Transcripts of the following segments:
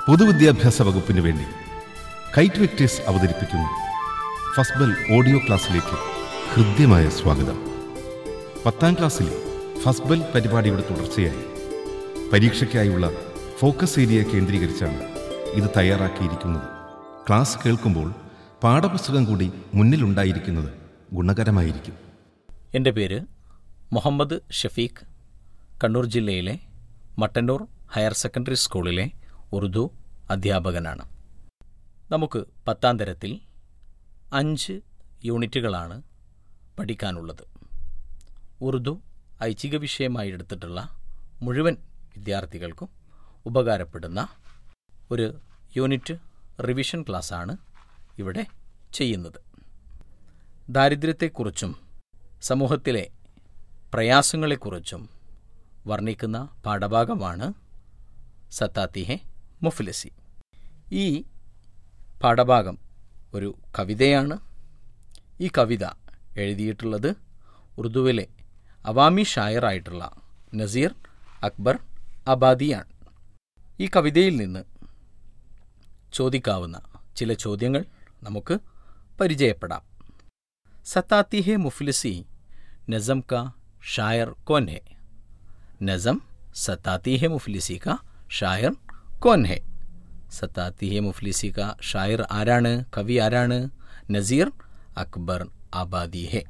പൊതുവിദ്യാഭ്യാസ വകുപ്പിന് വേണ്ടി കൈറ്റ് വെക്ടേഴ്സ് അവതരിപ്പിക്കുന്നു ഫസ്ബൽ ഓഡിയോ ക്ലാസ്സിലേക്ക് ഹൃദ്യമായ സ്വാഗതം പത്താം ക്ലാസ്സിലെ ഫസ്ബൽ പരിപാടിയുടെ തുടർച്ചയായി പരീക്ഷയ്ക്കായുള്ള ഫോക്കസ് ഏരിയ കേന്ദ്രീകരിച്ചാണ് ഇത് തയ്യാറാക്കിയിരിക്കുന്നത് ക്ലാസ് കേൾക്കുമ്പോൾ പാഠപുസ്തകം കൂടി മുന്നിലുണ്ടായിരിക്കുന്നത് ഗുണകരമായിരിക്കും എൻ്റെ പേര് മുഹമ്മദ് ഷഫീഖ് കണ്ണൂർ ജില്ലയിലെ മട്ടന്നൂർ ഹയർ സെക്കൻഡറി സ്കൂളിലെ ഉറുദു അധ്യാപകനാണ് നമുക്ക് പത്താം തരത്തിൽ അഞ്ച് യൂണിറ്റുകളാണ് പഠിക്കാനുള്ളത് ഉറുദു ഐച്ഛിക വിഷയമായി എടുത്തിട്ടുള്ള മുഴുവൻ വിദ്യാർത്ഥികൾക്കും ഉപകാരപ്പെടുന്ന ഒരു യൂണിറ്റ് റിവിഷൻ ക്ലാസ്സാണ് ഇവിടെ ചെയ്യുന്നത് ദാരിദ്ര്യത്തെക്കുറിച്ചും സമൂഹത്തിലെ പ്രയാസങ്ങളെക്കുറിച്ചും വർണ്ണിക്കുന്ന പാഠഭാഗമാണ് സത്താത്തിഹെ മുഫ്ലിസി ഈ പാഠഭാഗം ഒരു കവിതയാണ് ഈ കവിത എഴുതിയിട്ടുള്ളത് ഉറുദുവിലെ അവാമി ഷായറായിട്ടുള്ള നസീർ അക്ബർ അബാദിയാണ് ഈ കവിതയിൽ നിന്ന് ചോദിക്കാവുന്ന ചില ചോദ്യങ്ങൾ നമുക്ക് പരിചയപ്പെടാം सताती है मुफलिसी नज़म का शायर कौन है नज़म सताती है मुफलिसी का शायर कौन है സത്താത്തി ഹെ മുഫ്ലിസി ക ഷായർ ആരാണ് കവി ആരാണ് നസീർ അക്ബർ ആബാദി ഹെ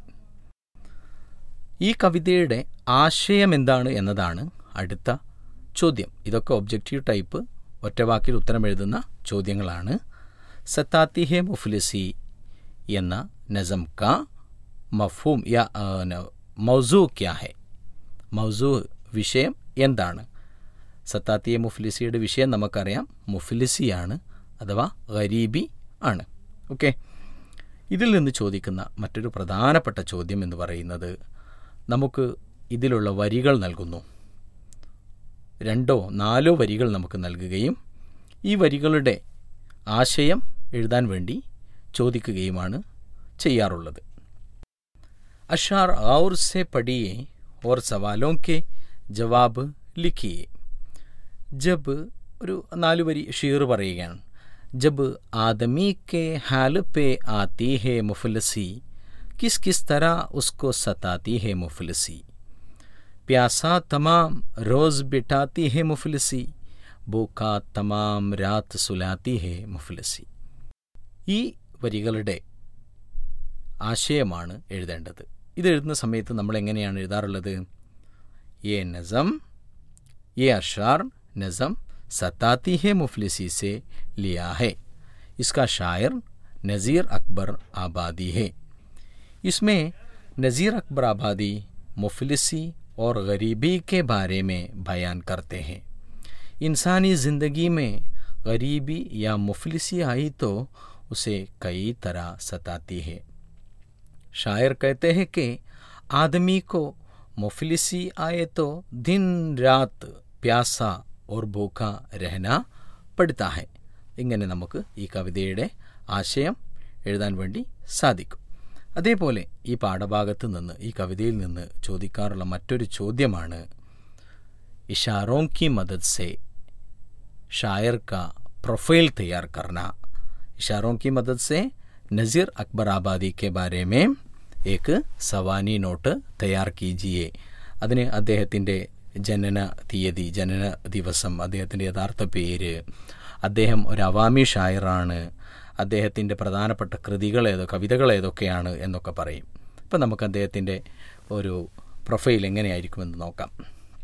ഈ കവിതയുടെ ആശയം എന്താണ് എന്നതാണ് അടുത്ത ചോദ്യം ഇതൊക്കെ ഒബ്ജക്റ്റീവ് ടൈപ്പ് ഒറ്റവാക്കിൽ ഉത്തരം എഴുതുന്ന ചോദ്യങ്ങളാണ് സത്താത്തി ഹെ മുഫ്ലിസി എന്ന നസം का മഫൂം യാ മൗസൂ ക്യാ ഹെ മൗസൂ വിഷയം എന്താണ് സത്താത്തിയ മുഫ്ലിസിയുടെ വിഷയം നമുക്കറിയാം മുഫ്ലിസിയാണ് അഥവാ ഗരീബി ആണ് ഓക്കെ ഇതിൽ നിന്ന് ചോദിക്കുന്ന മറ്റൊരു പ്രധാനപ്പെട്ട ചോദ്യം എന്ന് പറയുന്നത് നമുക്ക് ഇതിലുള്ള വരികൾ നൽകുന്നു രണ്ടോ നാലോ വരികൾ നമുക്ക് നൽകുകയും ഈ വരികളുടെ ആശയം എഴുതാൻ വേണ്ടി ചോദിക്കുകയുമാണ് ചെയ്യാറുള്ളത് अशार गौर से पढ़िए और सवालों के जवाब लिखिए जब ഒരു നാല് വരി ഷീർ പറയുകയാണ് ജബ് ആദമി കെ ഹാൽ പേ ആത്തി ഹേ മുഫലസി കിസ് കിസ് തര ഉസ്കോ സതാത്തി ഹേ മുഫലസി प्यासा तमाम रोज बिठाती है मुफलसी भूखा तमाം രാത്ത് സുലാത്തി ഹേ മുഫലസി ഈ വരികളുടെ ആശയമാണ് എഴുതേണ്ടത് ഇത് എഴുതുന്ന സമയത്ത് നമ്മൾ എങ്ങനെയാണ് എഴുതാറുള്ളത് ये नज़म ये अशार नज़म सताती है मुफलिसी से लिया है इसका शायर नज़ीर अकबर आबादी है इसमें नज़ीर अकबर आबादी मुफलिसी और गरीबी के बारे में बयान करते हैं इंसानी ज़िंदगी में गरीबी या मुफलिसी आई तो उसे कई तरह सताती है शायर कहते हैं कि आदमी को मुफलिसी आए तो दिन रात प्यासा और ഭൂക്ക രഹന പഠിത്ത ഹെ ഇങ്ങനെ നമുക്ക് ഈ കവിതയുടെ ആശയം എഴുതാൻ വേണ്ടി സാധിക്കും അതേപോലെ ഈ പാഠഭാഗത്ത് നിന്ന് ഈ കവിതയിൽ നിന്ന് ചോദിക്കാറുള്ള മറ്റൊരു ചോദ്യമാണ് ഇഷാറോं की मदद से शायर का प्रोफाइल तैयार करना इशारों की मदद से नज़ीर अकबर आबादी के बारे में ഏക്ക് സവാനി നോട്ട് തയ്യാർ കീജിയെ അതിന് അദ്ദേഹത്തിൻ്റെ ജനന തീയതി ജനന ദിവസം അദ്ദേഹത്തിൻ്റെ യഥാർത്ഥ പേര് അദ്ദേഹം ഒരു അവാമി ഷായറാണ് അദ്ദേഹത്തിൻ്റെ പ്രധാനപ്പെട്ട കൃതികൾ ഏതോ കവിതകൾ ഏതൊക്കെയാണ് എന്നൊക്കെ പറയും ഇപ്പം നമുക്ക് അദ്ദേഹത്തിൻ്റെ ഒരു പ്രൊഫൈൽ എങ്ങനെയായിരിക്കുമെന്ന് നോക്കാം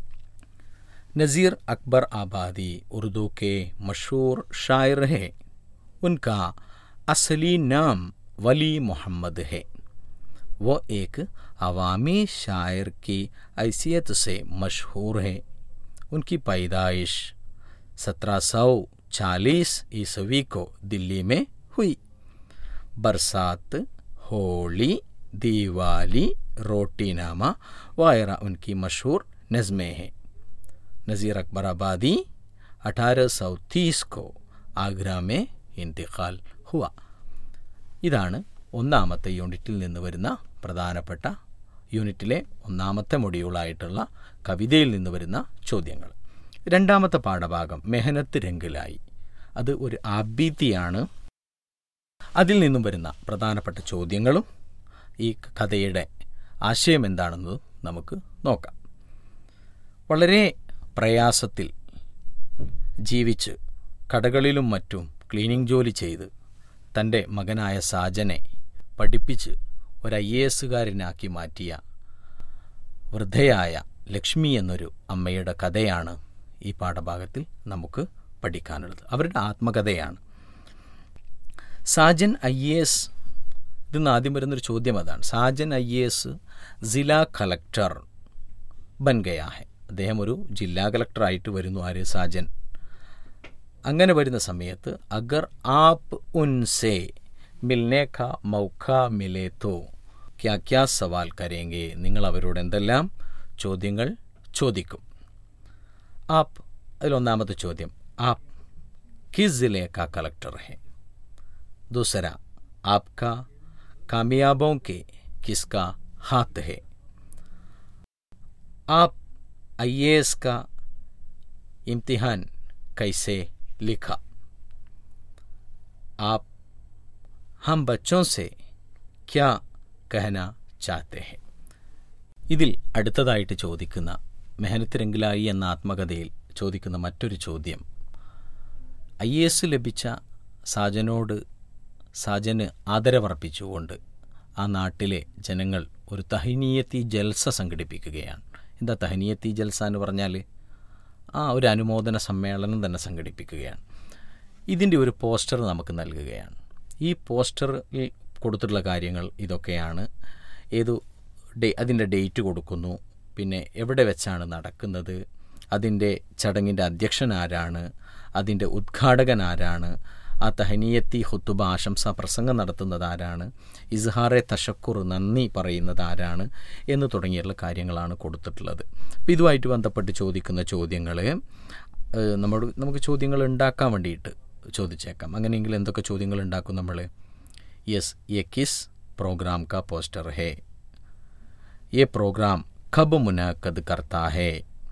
नज़ीर अकबर आबादी उर्दू के मशहूर शायर हैं उनका असली नाम वली मोहम्मद है वो एक अवामी शायर की हैसियत से मशहूर है उनकी पैदाइश सत्रह सौ चालीस ईस्वी को दिल्ली में हुई बरसात होली दिवाली रोटीनामा वगैरह उनकी मशहूर नज़में हैं नज़ीर अकबर आबादी 1830 को ആഗ്ര മേ ഇന്തിഖാൽ ഹുവ ഇതാണ് ഒന്നാമത്തെ യൂണിറ്റിൽ നിന്ന് വരുന്ന പ്രധാനപ്പെട്ട യൂണിറ്റിലെ ഒന്നാമത്തെ മൊഡ്യൂളായിട്ടുള്ള കവിതയിൽ നിന്ന് വരുന്ന ചോദ്യങ്ങൾ രണ്ടാമത്തെ പാഠഭാഗം മെഹനത്ത് രംഗിലായി അത് ഒരു ആബീതിയാണ് അതിൽ നിന്നും വരുന്ന പ്രധാനപ്പെട്ട ചോദ്യങ്ങളും ഈ കഥയുടെ ആശയം എന്താണെന്ന് നമുക്ക് നോക്കാം വളരെ പ്രയാസത്തിൽ ജീവിച്ച് കടകളിലും മറ്റും ക്ലീനിംഗ് ജോലി ചെയ്ത് തൻ്റെ മകനായ സാജനെ പഠിപ്പിച്ച് ഒരു ഐ എ എസുകാരനാക്കി മാറ്റിയ വൃദ്ധയായ ലക്ഷ്മി എന്നൊരു അമ്മയുടെ കഥയാണ് ഈ പാഠഭാഗത്തിൽ നമുക്ക് പഠിക്കാനുള്ളത് അവരുടെ ആത്മകഥയാണ് സാജൻ ഐ എ എസ് ഇതിന്ന് ആദ്യം വരുന്നൊരു ചോദ്യം അതാണ് സാജൻ ഐ എ എസ് ജില്ലാ കളക്ടർ ബൻ ഗയാ ഹെ അദ്ദേഹം ഒരു ജില്ലാ കളക്ടറായിട്ട് വരുന്നു ആര് സാജൻ അങ്ങനെ വരുന്ന സമയത്ത് അഗർ ആപ്പ് ഉൻസെ മിൽനെ ക മൗഖ മിലേ തോ ക്യാ ക്യാ സവാൽ കരേങ്കെ നിങ്ങൾ അവരോട് എന്തെല്ലാം ചോദ്യങ്ങൾ ചോദിക്കും ആപ്പ് അതിലൊന്നാമത്തെ ചോദ്യം ആപ്പ് കിസ് ജിലെ കാ കളക്ടർ ഹെ दूसरा आपका कामयाबों के किसका हाथ है आप आईएएस का इम्तिहान कैसे लिखा आप हम बच्चों से क्या कहना चाहते हैं ഇതിൽ അടുത്തതായിട്ട് ചോദിക്കുന്ന മെഹനത്ത് രംഗിലായി എന്ന ആത്മകഥയിൽ ചോദിക്കുന്ന മറ്റൊരു ചോദ്യം ഐ എസ് ലഭിച്ച സാജനോട് സാജന് ആദരവർപ്പിച്ചുകൊണ്ട് ആ നാട്ടിലെ ജനങ്ങൾ ഒരു തഹനീയത്തി ജൽസ സംഘടിപ്പിക്കുകയാണ് എന്താ തഹനീയത്തി ജൽസ എന്ന് പറഞ്ഞാൽ ആ ഒരു അനുമോദന സമ്മേളനം തന്നെ സംഘടിപ്പിക്കുകയാണ് ഇതിൻ്റെ ഒരു പോസ്റ്റർ നമുക്ക് നൽകുകയാണ് ഈ പോസ്റ്ററിൽ കൊടുത്തിട്ടുള്ള കാര്യങ്ങൾ ഇതൊക്കെയാണ് ഏതു ഡേ അതിൻ്റെ ഡേറ്റ് കൊടുക്കുന്നു പിന്നെ എവിടെ വെച്ചാണ് നടക്കുന്നത് അതിൻ്റെ ചടങ്ങിൻ്റെ അധ്യക്ഷൻ ആരാണ് അതിൻ്റെ ഉദ്ഘാടകൻ ആരാണ് ആ തഹനീയത്തി ഹുത്തുബ ആശംസാ പ്രസംഗം നടത്തുന്നത് ആരാണ് ഇസ്ഹാറെ തശക്കുർ നന്ദി പറയുന്നത് ആരാണ് എന്ന് തുടങ്ങിയുള്ള കാര്യങ്ങളാണ് കൊടുത്തിട്ടുള്ളത് അപ്പോൾ ഇതുമായിട്ട് ബന്ധപ്പെട്ട് ചോദിക്കുന്ന ചോദ്യങ്ങൾ നമ്മൾ നമുക്ക് ചോദ്യങ്ങൾ ഉണ്ടാക്കാൻ വേണ്ടിയിട്ട് ചോദിച്ചേക്കാം അങ്ങനെയെങ്കിൽ എന്തൊക്കെ ചോദ്യങ്ങൾ ഉണ്ടാക്കും നമ്മൾ യെസ് യെ കിസ് പ്രോഗ്രാം കാ പോസ്റ്റർ ഹേ ये प्रोग्राम कब मुनद करता है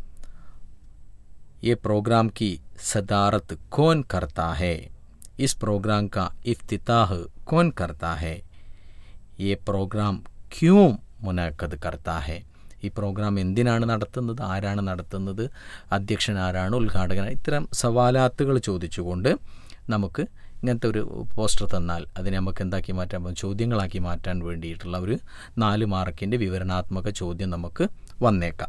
ये प्रोग्राम की सदारत कौन करता है इस प्रोग्राम का इफ्तिताह कौन करता है ये प्रोग्राം ക്യൂ മുനക്കത് करता है ഈ പ്രോഗ്രാം എന്തിനാണ് നടത്തുന്നത് ആരാണ് നടത്തുന്നത് അധ്യക്ഷൻ ആരാണ് ഉദ്ഘാടകൻ ഇത്തരം സവാലാത്തുകൾ ചോദിച്ചുകൊണ്ട് നമുക്ക് ഇങ്ങനത്തെ ഒരു പോസ്റ്റർ തന്നാൽ അതിനെ നമുക്ക് എന്താക്കി മാറ്റാൻ ചോദ്യങ്ങളാക്കി മാറ്റാൻ വേണ്ടിയിട്ടുള്ള ഒരു നാല് മാർക്കിൻ്റെ വിവരണാത്മക ചോദ്യം നമുക്ക് വന്നേക്കാം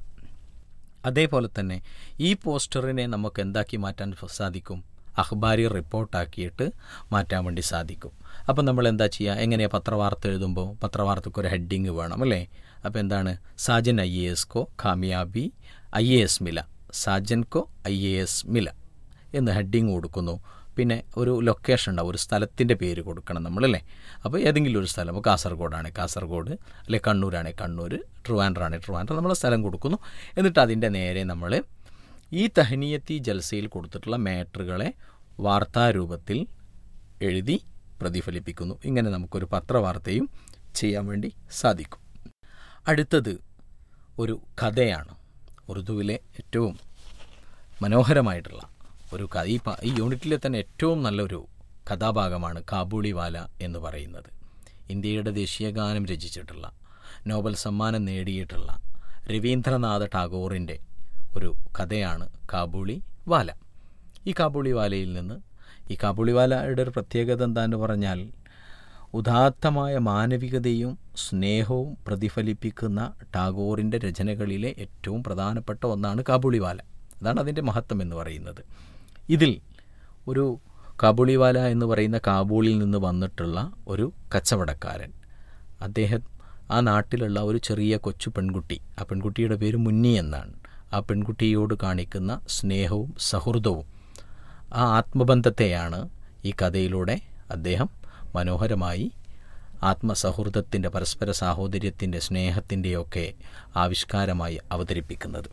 അതേപോലെ തന്നെ ഈ പോസ്റ്ററിനെ നമുക്ക് എന്താക്കി മാറ്റാൻ സാധിക്കും അഖ്ബാരി റിപ്പോർട്ടാക്കിയിട്ട് മാറ്റാൻ വേണ്ടി സാധിക്കും അപ്പം നമ്മൾ എന്താ ചെയ്യുക എങ്ങനെയാണ് പത്രവാർത്ത എഴുതുമ്പോൾ പത്രവാർത്തക്ക് ഒരു ഹെഡിങ് വേണം അല്ലേ അപ്പോൾ എന്താണ് സാജൻ ഐ എ എസ് കോ ഖാമിയാബി ഐ എ എസ് മില സാജൻ കോ ഐ എ എസ് മില എന്ന് ഹെഡിങ് കൊടുക്കുന്നു പിന്നെ ഒരു ലൊക്കേഷൻ ഉണ്ടാവും ഒരു സ്ഥലത്തിൻ്റെ പേര് കൊടുക്കണം നമ്മളല്ലേ അപ്പോൾ ഏതെങ്കിലും ഒരു സ്ഥലം ഇപ്പോൾ കാസർഗോഡാണ് കാസർഗോഡ് അല്ലെ കണ്ണൂരാണ് കണ്ണൂർ ട്രിവാൻഡ്രാണ് ട്രിവാൻഡ്രം നമ്മൾ സ്ഥലം കൊടുക്കുന്നു എന്നിട്ട് അതിൻ്റെ നേരെ നമ്മൾ ഈ തഹനീയത്തി ജൽസയിൽ കൊടുത്തിട്ടുള്ള മാറ്ററുകളെ വാർത്താരൂപത്തിൽ എഴുതി പ്രതിഫലിപ്പിക്കുന്നു ഇങ്ങനെ നമുക്കൊരു പത്രവാർത്തയും ചെയ്യാൻ വേണ്ടി സാധിക്കും അടുത്തത് ഒരു കഥയാണ് ഉറുദുവിലെ ഏറ്റവും മനോഹരമായിട്ടുള്ള ഒരു കഥ ഈ ഈ യൂണിറ്റിലെ തന്നെ ഏറ്റവും നല്ലൊരു കഥാഭാഗമാണ് കാബൂളിവാല എന്ന് പറയുന്നത് ഇന്ത്യയുടെ ദേശീയ ഗാനം രചിച്ചിട്ടുള്ള നോബൽ സമ്മാനം നേടിയിട്ടുള്ള രവീന്ദ്രനാഥ ടാഗോറിൻ്റെ ഒരു കഥയാണ് കാബൂളി വാല ഈ കാബൂളി വാലയിൽ നിന്ന് ഈ കാബൂളി വാലയുടെ ഒരു പ്രത്യേകത എന്താന്ന് പറഞ്ഞാൽ ഉദാത്തമായ മാനവികതയും സ്നേഹവും പ്രതിഫലിപ്പിക്കുന്ന ടാഗോറിൻ്റെ രചനകളിലെ ഏറ്റവും പ്രധാനപ്പെട്ട ഒന്നാണ് കാബൂളിവാല അതാണ് അതിൻ്റെ മഹത്വം എന്ന് പറയുന്നത് ഇതിൽ ഒരു കാബൂളിവാല എന്ന് പറയുന്ന കാബൂളിൽ നിന്ന് വന്നിട്ടുള്ള ഒരു കച്ചവടക്കാരൻ അദ്ദേഹം ആ നാട്ടിലുള്ള ഒരു ചെറിയ കൊച്ചു പെൺകുട്ടി ആ പെൺകുട്ടിയുടെ പേര് മുന്നി എന്നാണ് ആ പെൺകുട്ടിയോട് കാണിക്കുന്ന സ്നേഹവും സൗഹൃദവും ആ ആത്മബന്ധത്തെയാണ് ഈ കഥയിലൂടെ അദ്ദേഹം മനോഹരമായി ആത്മസൗഹൃദത്തിൻ്റെ പരസ്പര സാഹോദര്യത്തിൻ്റെ സ്നേഹത്തിൻ്റെയൊക്കെ ആവിഷ്കാരമായി അവതരിപ്പിക്കുന്നത്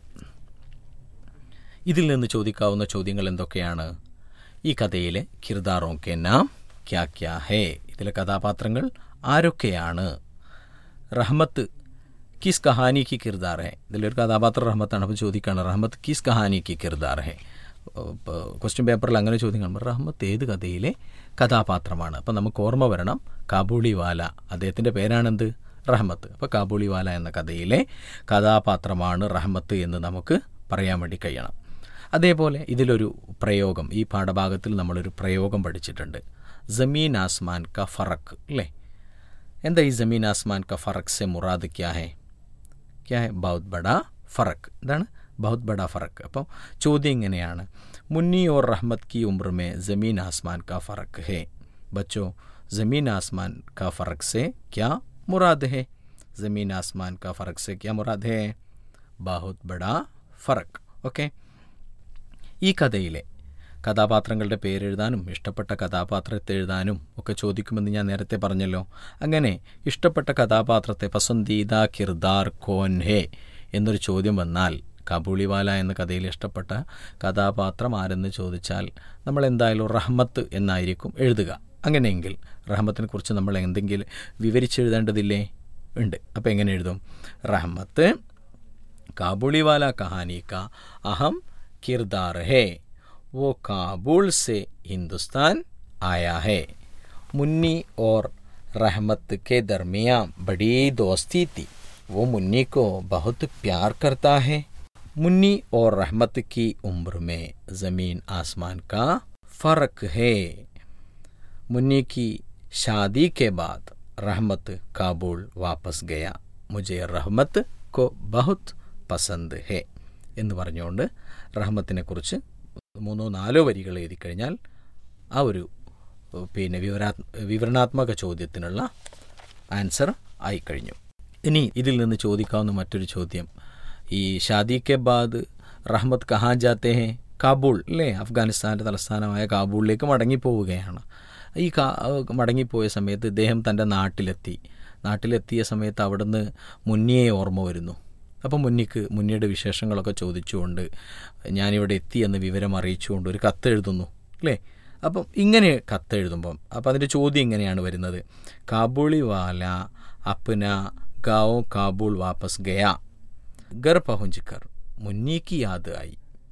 ഇതിൽ നിന്ന് ചോദിക്കാവുന്ന ചോദ്യങ്ങൾ എന്തൊക്കെയാണ് ഈ കഥയിലെ കിർദാറോ കെ നാം ക്യാ ക്യാ ഹേ ഇതിലെ കഥാപാത്രങ്ങൾ ആരൊക്കെയാണ് റഹ്മത്ത് കിസ് കഹാനി കി കിർദാർ ഹെ ഇതിലൊരു കഥാപാത്രം റഹ്മത്താണ് അപ്പോൾ ചോദിക്കുകയാണ് റഹ്മത്ത് കിസ് കഹാനി കി കിർദാർ ഹെ ക്വസ്റ്റ്യൻ പേപ്പറിൽ അങ്ങനെ ചോദ്യം കാണുമ്പോൾ റഹ്മത്ത് ഏത് കഥയിലെ കഥാപാത്രമാണ് അപ്പം നമുക്ക് ഓർമ്മ വരണം കാബൂളിവാല അദ്ദേഹത്തിൻ്റെ പേരാണെന്ത് റഹ്മത്ത് അപ്പോൾ കാബൂളിവാല എന്ന കഥയിലെ കഥാപാത്രമാണ് റഹ്മത്ത് എന്ന് നമുക്ക് പറയാൻ വേണ്ടി കഴിയണം അതേപോലെ ഇതിലൊരു പ്രയോഗം ഈ പാഠഭാഗത്തിൽ നമ്മളൊരു പ്രയോഗം പഠിച്ചിട്ടുണ്ട് ജമീൻ ആസ്മാൻ ക ഫറക്ക് അല്ലേ എന്താ ഈ ജമീൻ ആസ്മാൻ ക ഫറക് സെ മുറാദ് ക്യാ ഹെ ക്യാ ഹെ ബഹുത് ബഡാ ഫറക്ക് എന്താണ് ബഹുത് ബഡാ ഫറക്ക് അപ്പം ചോദ്യം ഇങ്ങനെയാണ് മുന്നി ഓർ റഹ്മത്ത് की उम्र में ज़मीन आसमान का फ़र्क है बच्चों ज़मीन आसमान का फ़र्क से क्या मुराद है ज़मीन आसमान का फ़र्क से क्या मुराद है बहुत बड़ा फ़र्क ഓക്കെ ഈ കഥയിലെ കഥാപാത്രങ്ങളുടെ പേരെഴുതാനും ഇഷ്ടപ്പെട്ട കഥാപാത്രത്തെ എഴുതാനും ഒക്കെ ചോദിക്കുമെന്ന് ഞാൻ നേരത്തെ പറഞ്ഞല്ലോ അങ്ങനെ ഇഷ്ടപ്പെട്ട കഥാപാത്രത്തെ പസന്തീദ കിർദാർ കോൻ ഹേ എന്നൊരു ചോദ്യം വന്നാൽ കാബൂളിവാല എന്ന കഥയിൽ ഇഷ്ടപ്പെട്ട കഥാപാത്രം ആരെന്ന് ചോദിച്ചാൽ നമ്മൾ എന്തായാലും റഹ്മത്ത് എന്നായിരിക്കും എഴുതുക അങ്ങനെയെങ്കിൽ റഹ്മത്തിനെ കുറിച്ച് നമ്മൾ എന്തെങ്കിലും വിവരിച്ചെഴുതേണ്ടതില്ലേ ഉണ്ട് അപ്പോൾ എങ്ങനെ എഴുതും റഹ്മത്ത് काबुलीवाला कहानी का अहम किरदार है वो काबुल से हिंदुस्तान आया है मुन्नी और रहमत के दरमियान बड़ी दोस्ती थी वो मुन्नी को बहुत प्यार करता है मुन्नी और रहमत की उम्र में ज़मीन आसमान का फ़र्क है मुन्नी की शादी के बाद रहमत काबुल वापस गया मुझे रहमत को बहुत പസന്ത് ഹേ എന്ന് പറഞ്ഞുകൊണ്ട് റഹ്മത്തിനെ കുറിച്ച് മൂന്നോ നാലോ വരികൾ എഴുതി കഴിഞ്ഞാൽ ആ ഒരു പിന്നെ വിവരാ വിവരണാത്മക ചോദ്യത്തിനുള്ള ആൻസർ ആയിക്കഴിഞ്ഞു ഇനി ഇതിൽ നിന്ന് ചോദിക്കാവുന്ന മറ്റൊരു ചോദ്യം ഈ ഷാദി കെ ബാദ് റഹ്മത്ത് കഹാൻ ജാത്തെ ഹേ കാബൂൾ അല്ലേ അഫ്ഗാനിസ്ഥാൻ്റെ തലസ്ഥാനമായ കാബൂളിലേക്ക് മടങ്ങിപ്പോവുകയാണ് ഈ കാ മടങ്ങിപ്പോയ സമയത്ത് ഇദ്ദേഹം തൻ്റെ നാട്ടിലെത്തി നാട്ടിലെത്തിയ സമയത്ത് അവിടുന്ന് മുന്നിയെ ഓർമ്മ വരുന്നു അപ്പം മുന്നിക്ക് മുന്നിയുടെ വിശേഷങ്ങളൊക്കെ ചോദിച്ചുകൊണ്ട് ഞാനിവിടെ എത്തി എന്ന വിവരം അറിയിച്ചുകൊണ്ട് ഒരു കത്ത് എഴുതുന്നു അല്ലേ അപ്പം ഇങ്ങനെ കത്ത് എഴുതുമ്പം അപ്പം അതിൻ്റെ ചോദ്യം ഇങ്ങനെയാണ് വരുന്നത് കാബൂളി വാല അപ്പന ഗാവോ കാബൂൾ വാപ്പസ് ഗയാ ഗർ പഹുഞ്ചിക്കർ മുന്നി की याद आई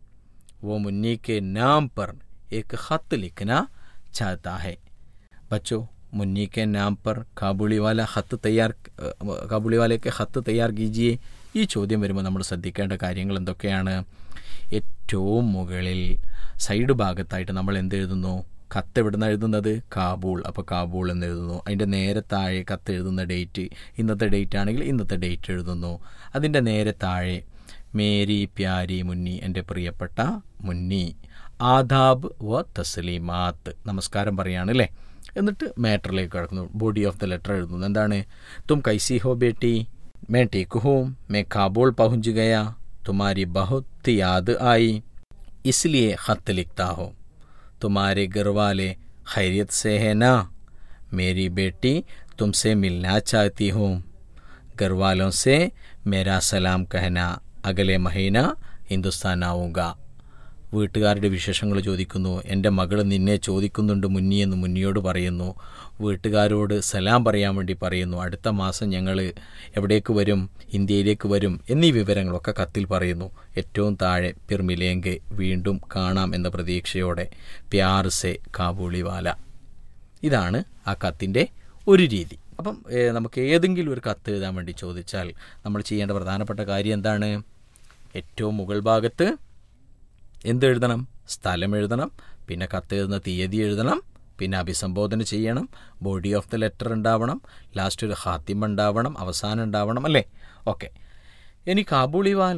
वो मुन्नी के नाम पर एक खत लिखना चाहता है बच्चों मुन्नी के नाम पर काबुली वाला खत तैयार काबुली वाले के खत तैयार कीजिए ഈ ചോദ്യം വരുമ്പോൾ നമ്മൾ ശ്രദ്ധിക്കേണ്ട കാര്യങ്ങൾ എന്തൊക്കെയാണ് ഏറ്റവും മുകളിൽ സൈഡ് ഭാഗത്തായിട്ട് നമ്മൾ എന്തെഴുതുന്നു കത്ത് എവിടുന്ന് എഴുതുന്നത് കാബൂൾ അപ്പോൾ കാബൂൾ എന്ന് എഴുതുന്നു അതിൻ്റെ നേരെ താഴെ കത്ത് എഴുതുന്ന ഡേറ്റ് ഇന്നത്തെ ഡേറ്റ് ആണെങ്കിൽ ഇന്നത്തെ ഡേറ്റ് എഴുതുന്നു അതിൻ്റെ നേരെ താഴെ മേരി പ്യാരി മുന്നി എൻ്റെ പ്രിയപ്പെട്ട മുന്നി ആദാബ് വ തസ്ലീമാത്ത് നമസ്കാരം പറയാണ് അല്ലേ എന്നിട്ട് മാറ്ററിലേക്ക് കിടക്കുന്നു ബോഡി ഓഫ് ദ ലെറ്റർ എഴുതുന്നു എന്താണ് തും കൈസി ഹോ ബേട്ടി मैं ठीक हूँ मैं काबुल पहुँच गया तुम्हारी बहुत याद आई इसलिए ख़त लिखता हो तुम्हारे घर वाले खैरियत से है ना मेरी बेटी तुमसे मिलना चाहती हूँ घर वालों से मेरा सलाम कहना अगले महीना हिंदुस्तान आऊँगा വീട്ടുകാരുടെ വിശേഷങ്ങൾ ചോദിക്കുന്നു എൻ്റെ മകൾ നിന്നെ ചോദിക്കുന്നുണ്ട് മുന്നി എന്ന് മുന്നിയോട് പറയുന്നു വീട്ടുകാരോട് സലാം പറയാൻ വേണ്ടി പറയുന്നു അടുത്ത മാസം ഞങ്ങൾ എവിടേക്ക് വരും ഇന്ത്യയിലേക്ക് വരും എന്നീ വിവരങ്ങളൊക്കെ കത്തിൽ പറയുന്നു ഏറ്റവും താഴെ പിർമിലേങ്കെ വീണ്ടും കാണാം എന്ന പ്രതീക്ഷയോടെ പ്യാർ സെ കാബൂളിവാല ഇതാണ് ആ കത്തിൻ്റെ ഒരു രീതി അപ്പം നമുക്ക് ഏതെങ്കിലും ഒരു കത്ത് എഴുതാൻ വേണ്ടി ചോദിച്ചാൽ നമ്മൾ ചെയ്യേണ്ട പ്രധാനപ്പെട്ട കാര്യം എന്താണ് ഏറ്റവും മുകൾ ഭാഗത്ത് എന്തെഴുതണം സ്ഥലം എഴുതണം പിന്നെ കത്തെഴുതുന്ന തീയതി എഴുതണം പിന്നെ അഭിസംബോധന ചെയ്യണം ബോഡി ഓഫ് ദ ലെറ്റർ ഉണ്ടാവണം ലാസ്റ്റ് ഒരു ഹാത്തിമ ഉണ്ടാവണം അവസാനം ഉണ്ടാവണം അല്ലേ ഓക്കെ ഇനി കാബൂളിവാല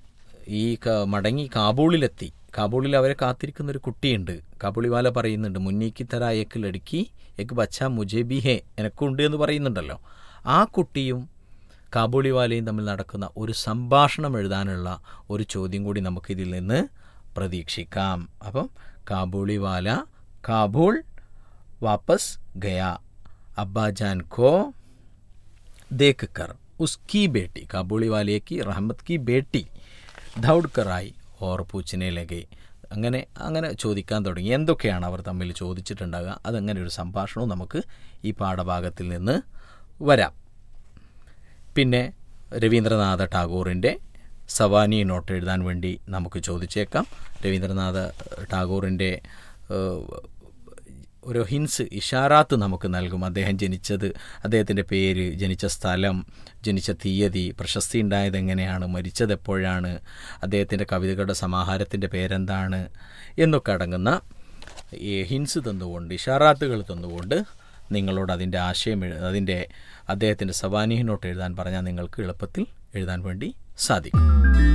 ഈ മടങ്ങി കാബൂളിലെത്തി കാബൂളിൽ അവരെ കാത്തിരിക്കുന്ന ഒരു കുട്ടിയുണ്ട് കാബൂളിവാല പറയുന്നുണ്ട് മുന്നീക്ക് തര ഏക്ക് ലടുക്കി ഏക്ക് ബച്ച മുജെ ബി ഹേ എനക്കുണ്ട് എന്ന് പറയുന്നുണ്ടല്ലോ ആ കുട്ടിയും കാബൂളിവാലയും തമ്മിൽ നടക്കുന്ന ഒരു സംഭാഷണം എഴുതാനുള്ള ഒരു ചോദ്യം കൂടി നമുക്കിതിൽ നിന്ന് പ്രതീക്ഷിക്കാം അപ്പം കാബൂളിവാല കാബൂൾ वापस गया अब्बा जान को देखकर उसकी बेटी काबुली वाले की रहमत की बेटी दौड़ कर आई और पूछने लगे അങ്ങനെ അങ്ങനെ ചോദിക്കാൻ തുടങ്ങി എന്തൊക്കെയാണ് അവർ തമ്മിൽ ചോദിച്ചിട്ടുണ്ടാകുക അതങ്ങനെ ഒരു സംഭാഷണവും നമുക്ക് ഈ പാഠഭാഗത്തിൽ നിന്ന് വരാം പിന്നെ രവീന്ദ്രനാഥ ടാഗോറിൻ്റെ സവാനി നോട്ട് എഴുതാൻ വേണ്ടി നമുക്ക് ചോദിച്ചേക്കാം രവീന്ദ്രനാഥ ടാഗോറിൻ്റെ ഏഹ്, ഒരു ഹിൻസ് ഇഷാറാത്ത് നമുക്ക് നൽകും അദ്ദേഹം ജനിച്ചത് അദ്ദേഹത്തിൻ്റെ പേര് ജനിച്ച സ്ഥലം ജനിച്ച തീയതി പ്രശസ്തി ഉണ്ടായത് എങ്ങനെയാണ് മരിച്ചത് എപ്പോഴാണ് അദ്ദേഹത്തിൻ്റെ കവിതകളുടെ സമാഹാരത്തിൻ്റെ പേരെന്താണ് എന്നൊക്കെ അടങ്ങുന്ന ഈ ഹിൻസ് തന്നുകൊണ്ട് ഇഷാറാത്തുകൾ തന്നുകൊണ്ട് നിങ്ങളോട് അതിൻ്റെ ആശയം എഴു അതിൻ്റെ അദ്ദേഹത്തിൻ്റെ സവാനി നോട്ട് എഴുതാൻ പറഞ്ഞാൽ നിങ്ങൾക്ക് എളുപ്പത്തിൽ എഴുതാൻ വേണ്ടി സാധിക്കും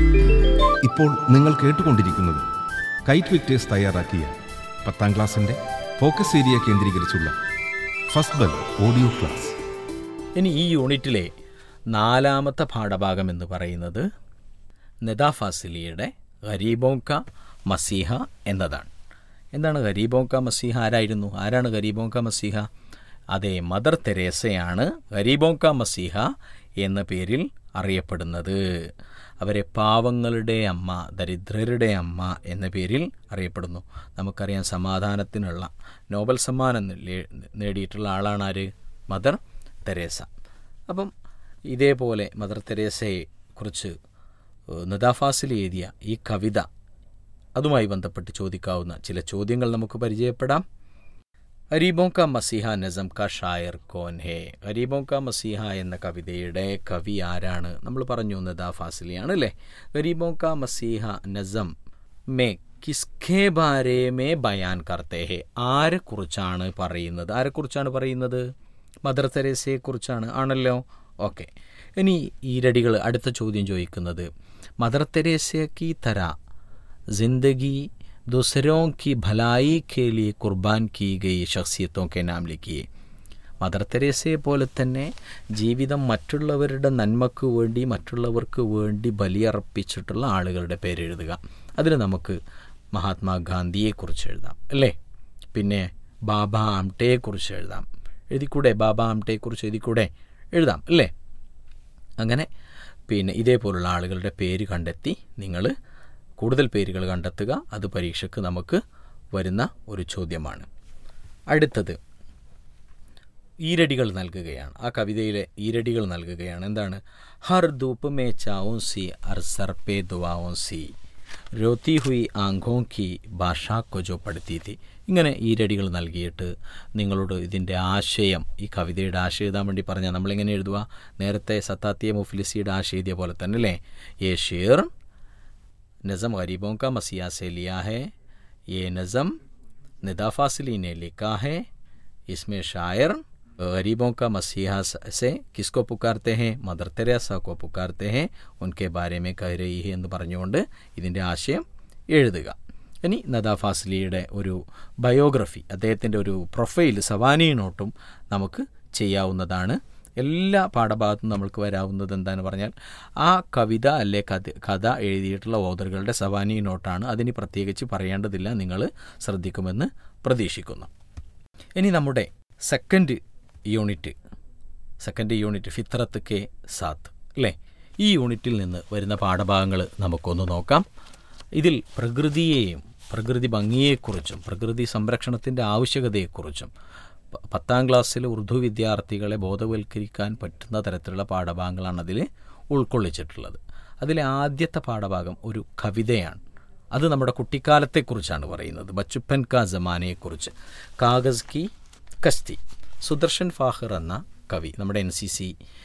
ഇപ്പോൾ നിങ്ങൾ കേട്ടുകൊണ്ടിരിക്കുന്നത് കൈറ്റ് വിക്ടേഴ്സ് തയ്യാറാക്കിയ പത്താം ക്ലാസ്സിന്റെ ഫോക്കസ് ഏരിയ കേന്ദ്രീകരിച്ചുള്ള ഫസ്റ്റ് ബെൽ ഓഡിയോ ക്ലാസ് ഇനി ഈ യൂണിറ്റിലെ നാലാമത്തെ പാഠഭാഗം എന്ന് പറയുന്നത് നെദാഫാസിലിയുടെ ഗരീബോങ്ക മസീഹ എന്നതാണ് എന്താണ് ഗരീബോങ്ക മസീഹ ആരായിരുന്നു ആരാണ് ഗരീബോങ്ക മസീഹ അതെ മദർ തെരേസയാണ് ഗരീബോങ്ക മസീഹ എന്ന പേരിൽ അറിയപ്പെടുന്നത് അവരെ പാവങ്ങളുടെ അമ്മ ദരിദ്രരുടെ അമ്മ എന്ന പേരിൽ അറിയപ്പെടുന്നു നമുക്കറിയാം സമാധാനത്തിനുള്ള നോബൽ സമ്മാനം നേ- നേടിയിട്ടുള്ള ആളാണ് ആര് മദർ തെരേസ അപ്പം ഇതേപോലെ മദർ തെരേസയെ കുറിച്ച് നദാഫാസിൽ എഴുതിയ ഈ കവിത അതുമായി ബന്ധപ്പെട്ട് ചോദിക്കാവുന്ന ചില ചോദ്യങ്ങൾ നമുക്ക് പരിചയപ്പെടാം ഗരീബോं का മസീഹ നസം കാ ഷായർ കോൻ ഹേ ഗരീബോं का മസീഹ എന്ന കവിതയുടെ കവി ആരാണ് നമ്മൾ പറഞ്ഞു നദാ ഫാസിലിയാണ് അല്ലേ ഗരീബോं का മസീഹ നസം മേ കിസ്കെ ബാരെ മേ ബയാൻ കർത്തേ ഹേ ആരെക്കുറിച്ചാണ് പറയുന്നത് ആരെക്കുറിച്ചാണ് പറയുന്നത് മദർ തെരേസയെക്കുറിച്ചാണ് ആണല്ലോ ഓക്കെ ഇനി ഈരടികൾ അടുത്ത ചോദ്യം ചോദിക്കുന്നത് മദർ തെരേസ की तरह जिंदगी दूसरों की भलाई के लिए कुर्बान की गई शख्सियतों के नाम लिखिए മദർ തെരേസയെ പോലെ തന്നെ ജീവിതം മറ്റുള്ളവരുടെ നന്മക്ക് വേണ്ടി മറ്റുള്ളവർക്ക് വേണ്ടി ബലിയർപ്പിച്ചിട്ടുള്ള ആളുകളുടെ പേരെഴുതുക അതിന് നമുക്ക് മഹാത്മാഗാന്ധിയെക്കുറിച്ച് എഴുതാം അല്ലേ പിന്നെ ബാബ ആംടെയെക്കുറിച്ച് എഴുതാം എഴുതിക്കൂടെ ബാബ ആംടെയെക്കുറിച്ച് എഴുതിക്കൂടെ എഴുതാം അല്ലേ അങ്ങനെ പിന്നെ ഇതേപോലുള്ള ആളുകളുടെ പേര് കണ്ടെത്തി നിങ്ങൾ കൂടുതൽ പേരുകൾ കണ്ടെത്തുക അത് പരീക്ഷയ്ക്ക് നമുക്ക് വരുന്ന ഒരു ചോദ്യമാണ് അടുത്തത് ഈരടികൾ നൽകുകയാണ് ആ കവിതയിലെ ഈരടികൾ നൽകുകയാണ് എന്താണ് ഹർ ധൂപ്പ് മേ ചാവും സി അർ സർ പേ ദുവാവും സി രോത്തി ഹുയി ആങ്കോ കി ഭാഷാ കൊജോ പഠിത്തി തി ഇങ്ങനെ ഈരടികൾ നൽകിയിട്ട് നിങ്ങളോട് ഇതിൻ്റെ ആശയം ഈ കവിതയുടെ ആശയം എഴുതാൻ വേണ്ടി പറഞ്ഞാൽ നമ്മളിങ്ങനെ എഴുതുക നേരത്തെ സത്താത്തിയ മുഫ്ലിസിയുടെ ആശയം എഴുതിയ പോലെ തന്നെ അല്ലേ ഏ ഷേർ नज़म गरीबों का मसीहा से लिया है ये नज़म निदा फासिली ने लिखा है इसमें शायर गरीबों का मसीहा से किसको पुकारते हैं മദർ തെരേസ को पुकारते हैं उनके बारे में कह रही है എന്ന് പറഞ്ഞുകൊണ്ട് ഇതിൻ്റെ ആശയം എഴുതുക ഇനി നദാ ഫാസിലിയുടെ ഒരു ബയോഗ്രഫി അദ്ദേഹത്തിൻ്റെ ഒരു പ്രൊഫൈൽ സവാനി നോട്ടും നമുക്ക് ചെയ്യാവുന്നതാണ് എല്ലാ പാഠഭാഗത്തും നമ്മൾക്ക് വരാവുന്നത് എന്താണെന്ന് പറഞ്ഞാൽ ആ കവിത അല്ലെ കഥ കഥ എഴുതിയിട്ടുള്ള ഓതറുകളുടെ സവാനി നോട്ടാണ് അതിന് പ്രത്യേകിച്ച് പറയേണ്ടതില്ല നിങ്ങൾ ശ്രദ്ധിക്കുമെന്ന് പ്രതീക്ഷിക്കുന്നു ഇനി നമ്മുടെ സെക്കൻഡ് യൂണിറ്റ് സെക്കൻഡ് യൂണിറ്റ് ഫിത്രത്ത് കെ സാത്ത് അല്ലേ ഈ യൂണിറ്റിൽ നിന്ന് വരുന്ന പാഠഭാഗങ്ങൾ നമുക്കൊന്ന് നോക്കാം ഇതിൽ പ്രകൃതിയെയും പ്രകൃതി ഭംഗിയെക്കുറിച്ചും പ്രകൃതി സംരക്ഷണത്തിൻ്റെ ആവശ്യകതയെക്കുറിച്ചും പ- പത്താം ക്ലാസ്സിലെ ഉറുദു വിദ്യാർത്ഥികളെ ബോധവൽക്കരിക്കാൻ പറ്റുന്ന തരത്തിലുള്ള പാഠഭാഗങ്ങളാണ് അതിൽ ഉൾക്കൊള്ളിച്ചിട്ടുള്ളത് അതിലെ ആദ്യത്തെ പാഠഭാഗം ഒരു കവിതയാണ് അത് നമ്മുടെ കുട്ടിക്കാലത്തെക്കുറിച്ചാണ് പറയുന്നത് ബച്ചുപ്പൻ കാ ജമാനയെക്കുറിച്ച് കാഗസ് കി കസ്തി സുദർശൻ ഫാഹിർ എന്ന കവി നമ്മുടെ എൻ സി സി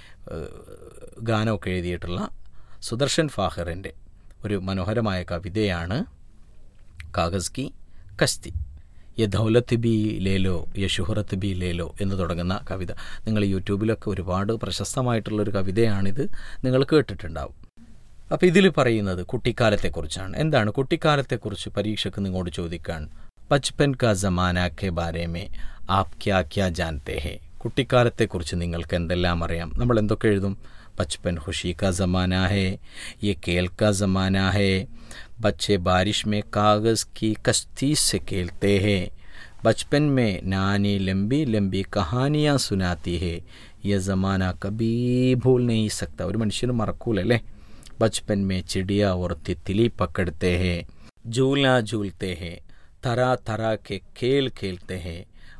ഗാനമൊക്കെ എഴുതിയിട്ടുള്ള സുദർശൻ ഫാഹിറിൻ്റെ ഒരു മനോഹരമായ കവിതയാണ് കാഗസ് കി കസ്തി യ ദൗലത്ത് ബി ലേലോ യ ഷുഹറത്ത് ബി ലേലോ എന്ന് തുടങ്ങുന്ന കവിത നിങ്ങൾ യൂട്യൂബിലൊക്കെ ഒരുപാട് പ്രശസ്തമായിട്ടുള്ളൊരു കവിതയാണിത് നിങ്ങൾ കേട്ടിട്ടുണ്ടാവും അപ്പോൾ ഇതിൽ പറയുന്നത് കുട്ടിക്കാലത്തെക്കുറിച്ചാണ് എന്താണ് കുട്ടിക്കാലത്തെക്കുറിച്ച് പരീക്ഷയ്ക്ക് നിങ്ങളോട് ചോദിക്കാൻ ബച്പൻ കാ ജമാന കെ ബാരെ മേ ആപ് ക്യാ ക്യാ ജാൻതേ ഹേ കുട്ടിക്കാലത്തെക്കുറിച്ച് നിങ്ങൾക്ക് എന്തെല്ലാം അറിയാം നമ്മൾ എന്തൊക്കെ എഴുതും बचपन खुशी का ज़माना है ये खेल का ज़माना है बच्चे बारिश में कागज़ की कश्ती से खेलते हैं बचपन में नानी लंबी लंबी कहानियाँ सुनाती है यह ज़माना कभी भूल नहीं सकता ഒരു മനുഷ്യന് മറക്കൂലല്ലേ बचपन में चिड़िया और तितली पकड़ते हैं झूला झूलते हैं तरह तरह के खेल खेलते हैं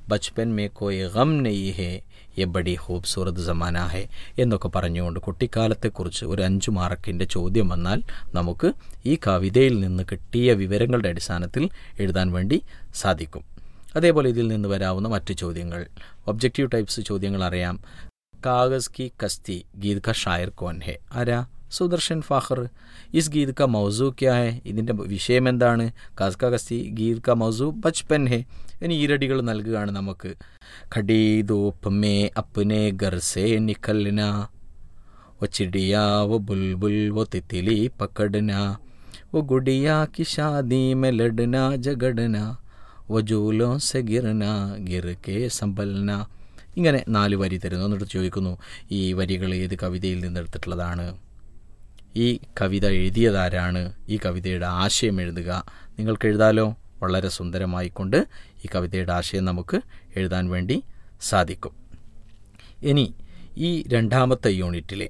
ബച്പൻ മേ കോയ് ഗം നെയ് ഹേ യെ ബഡി ഖൂബ്സൂറത്ത് സമാന ഹേ എന്നൊക്കെ പറഞ്ഞുകൊണ്ട് കുട്ടിക്കാലത്തെക്കുറിച്ച് ഒരു അഞ്ചു മാർക്കിൻ്റെ ചോദ്യം വന്നാൽ നമുക്ക് ഈ കവിതയിൽ നിന്ന് കിട്ടിയ വിവരങ്ങളുടെ അടിസ്ഥാനത്തിൽ എഴുതാൻ വേണ്ടി സാധിക്കും അതേപോലെ ഇതിൽ നിന്ന് വരാവുന്ന മറ്റ് ചോദ്യങ്ങൾ ഒബ്ജക്റ്റീവ് ടൈപ്സ് ചോദ്യങ്ങൾ അറിയാം കാഗസ് കി കസ്തി ഗീത് ക ഷായർ കോൻ ഹെ ആരാ സുദർശൻ ഫാഖർ ഇസ് ഗീത് ക മൗസു ക്യാ ഹെ ഇതിൻ്റെ വിഷയം എന്താണ് കാസ് ക കസ്തി ഗീത് ക മൗസു ബച്പൻ ഹെ ഇനി ഈരടികൾ നൽകുകയാണ് നമുക്ക് ഖഡി ധൂപ്പ് മേ അപ്നെ ഗർ സേ നിക്കൽന वो चिड़िया वो बुलबुल वो तितली पकड़ना वो गुड़िया की शादी में लड़ना झगड़ना वो झूलों से गिरना गिर के संभलന ഇങ്ങനെ നാല് വരി തരുന്നു എന്നിട്ട് ചോദിക്കുന്നു ഈ വരികൾ ഏത് കവിതയിൽ നിന്നെടുത്തിട്ടുള്ളതാണ് ഈ കവിത എഴുതിയതാരാണ് ഈ കവിതയുടെ ആശയം എഴുതുക നിങ്ങൾക്ക് എഴുതാലോ വളരെ സുന്ദരമായിക്കൊണ്ട് ഈ കവിതയുടെ ആശയം നമുക്ക് എഴുതാൻ വേണ്ടി സാധിക്കും ഇനി ഈ രണ്ടാമത്തെ യൂണിറ്റിലെ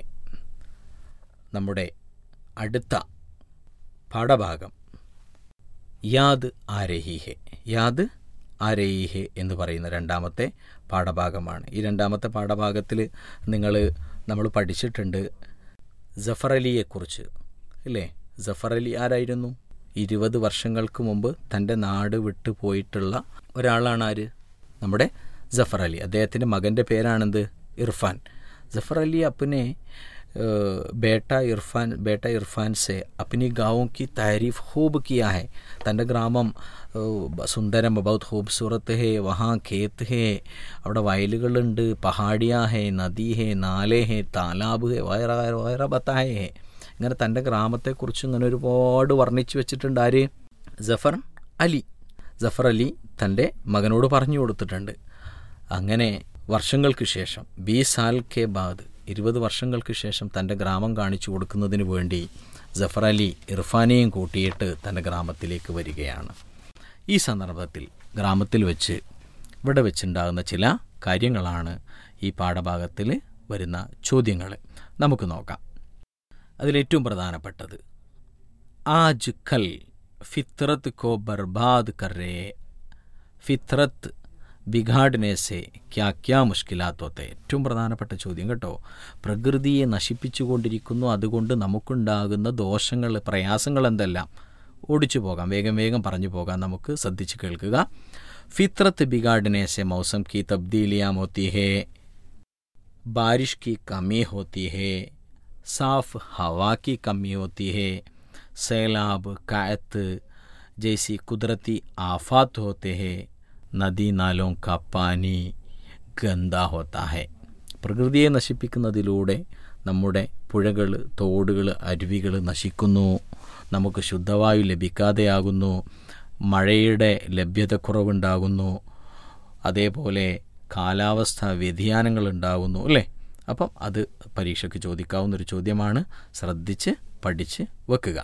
നമ്മുടെ അടുത്ത പാഠഭാഗം യാദ് ആരഹി ഹെ യാദ് ആരഹി ഹെ എന്ന് പറയുന്ന രണ്ടാമത്തെ പാഠഭാഗമാണ് ഈ രണ്ടാമത്തെ പാഠഭാഗത്തിൽ നിങ്ങൾ നമ്മൾ പഠിച്ചിട്ടുണ്ട് ജഫർ അലിയെക്കുറിച്ച് ഇല്ലേ ജഫർ അലി ആരായിരുന്നു ഇരുപത് വർഷങ്ങൾക്ക് മുമ്പ് തൻ്റെ നാട് വിട്ടു പോയിട്ടുള്ള ഒരാളാണ് ആര് നമ്മുടെ ജഫർ അലി അദ്ദേഹത്തിൻ്റെ മകൻ്റെ പേരാണെന്ത് ഇർഫാൻ ജഫർ അലി അപ്പനെ ബേട്ട ഇർഫാൻ ബേട്ട ഇർഫാൻ സെ അപ്പനി ഗാവോं की तारीफ खूब किया है തൻ്റെ ഗ്രാമം സുന്ദരം ബഹുത് ഖൂബ്സൂറത്ത് ഹേ വഹാ ഖേത്ത് ഹേ അവിടെ വയലുകളുണ്ട് പഹാടിയ ഹേ നദി ഹേ നാലേ ഹേ താലാബ് ഹേ വയറ വയറ ബത്തായ ഹേ ഇങ്ങനെ തൻ്റെ ഗ്രാമത്തെക്കുറിച്ച് ഇങ്ങനെ ഒരുപാട് വർണ്ണിച്ചു വെച്ചിട്ടുണ്ട് ആര് ജഫർ അലി ജഫർ അലി തൻ്റെ മകനോട് പറഞ്ഞു കൊടുത്തിട്ടുണ്ട് അങ്ങനെ വർഷങ്ങൾക്ക് ശേഷം ബി സാൽ കെ ബാദ് ഇരുപത് വർഷങ്ങൾക്ക് ശേഷം തൻ്റെ ഗ്രാമം കാണിച്ചു കൊടുക്കുന്നതിന് വേണ്ടി ജഫർ അലി ഇർഫാനെയും കൂട്ടിയിട്ട് തൻ്റെ ഗ്രാമത്തിലേക്ക് വരികയാണ് ഈ സന്ദർഭത്തിൽ ഗ്രാമത്തിൽ വെച്ച് ഇവിടെ വെച്ചുണ്ടാകുന്ന ചില കാര്യങ്ങളാണ് ഈ പാഠഭാഗത്തിൽ വരുന്ന ചോദ്യങ്ങൾ നമുക്ക് നോക്കാം അതിലേറ്റവും പ്രധാനപ്പെട്ടത് ആജ് കൽ ഫിത്രത്ത് കോ ബർബാദ് കറേ ഫിത്രത്ത് ബിഘാഡിനെ സെ ക്യാ ക്യാ മുഷ്കിലാത്തോത്തെ ഏറ്റവും പ്രധാനപ്പെട്ട ചോദ്യം കേട്ടോ പ്രകൃതിയെ നശിപ്പിച്ചുകൊണ്ടിരിക്കുന്നു അതുകൊണ്ട് നമുക്കുണ്ടാകുന്ന ദോഷങ്ങൾ പ്രയാസങ്ങൾ എന്തെല്ലാം ഓടിച്ചു പോകാം വേഗം വേഗം പറഞ്ഞു പോകാം നമുക്ക് ശ്രദ്ധിച്ച് കേൾക്കുക ഫിത്രത്ത് ബിഗാഡിനെ സെ മൗസം की तब्दीलियाँ होती है बारिश की कमी होती है साफ हवा की कमी होती है सैलाब कायत जैसी कुदरती आफात होते हैं നദി നാലോം കാ പാനി ഗന്ധ ഹോത്ത ഹെ പ്രകൃതിയെ നശിപ്പിക്കുന്നതിലൂടെ നമ്മുടെ പുഴകൾ തോടുകൾ അരുവികൾ നശിക്കുന്നു നമുക്ക് ശുദ്ധവായു ലഭിക്കാതെയാകുന്നു മഴയുടെ ലഭ്യതക്കുറവുണ്ടാകുന്നു അതേപോലെ കാലാവസ്ഥ വ്യതിയാനങ്ങൾ ഉണ്ടാകുന്നു അല്ലേ അപ്പം അത് പരീക്ഷയ്ക്ക് ചോദിക്കാവുന്നൊരു ചോദ്യമാണ് ശ്രദ്ധിച്ച് പഠിച്ച് വെക്കുക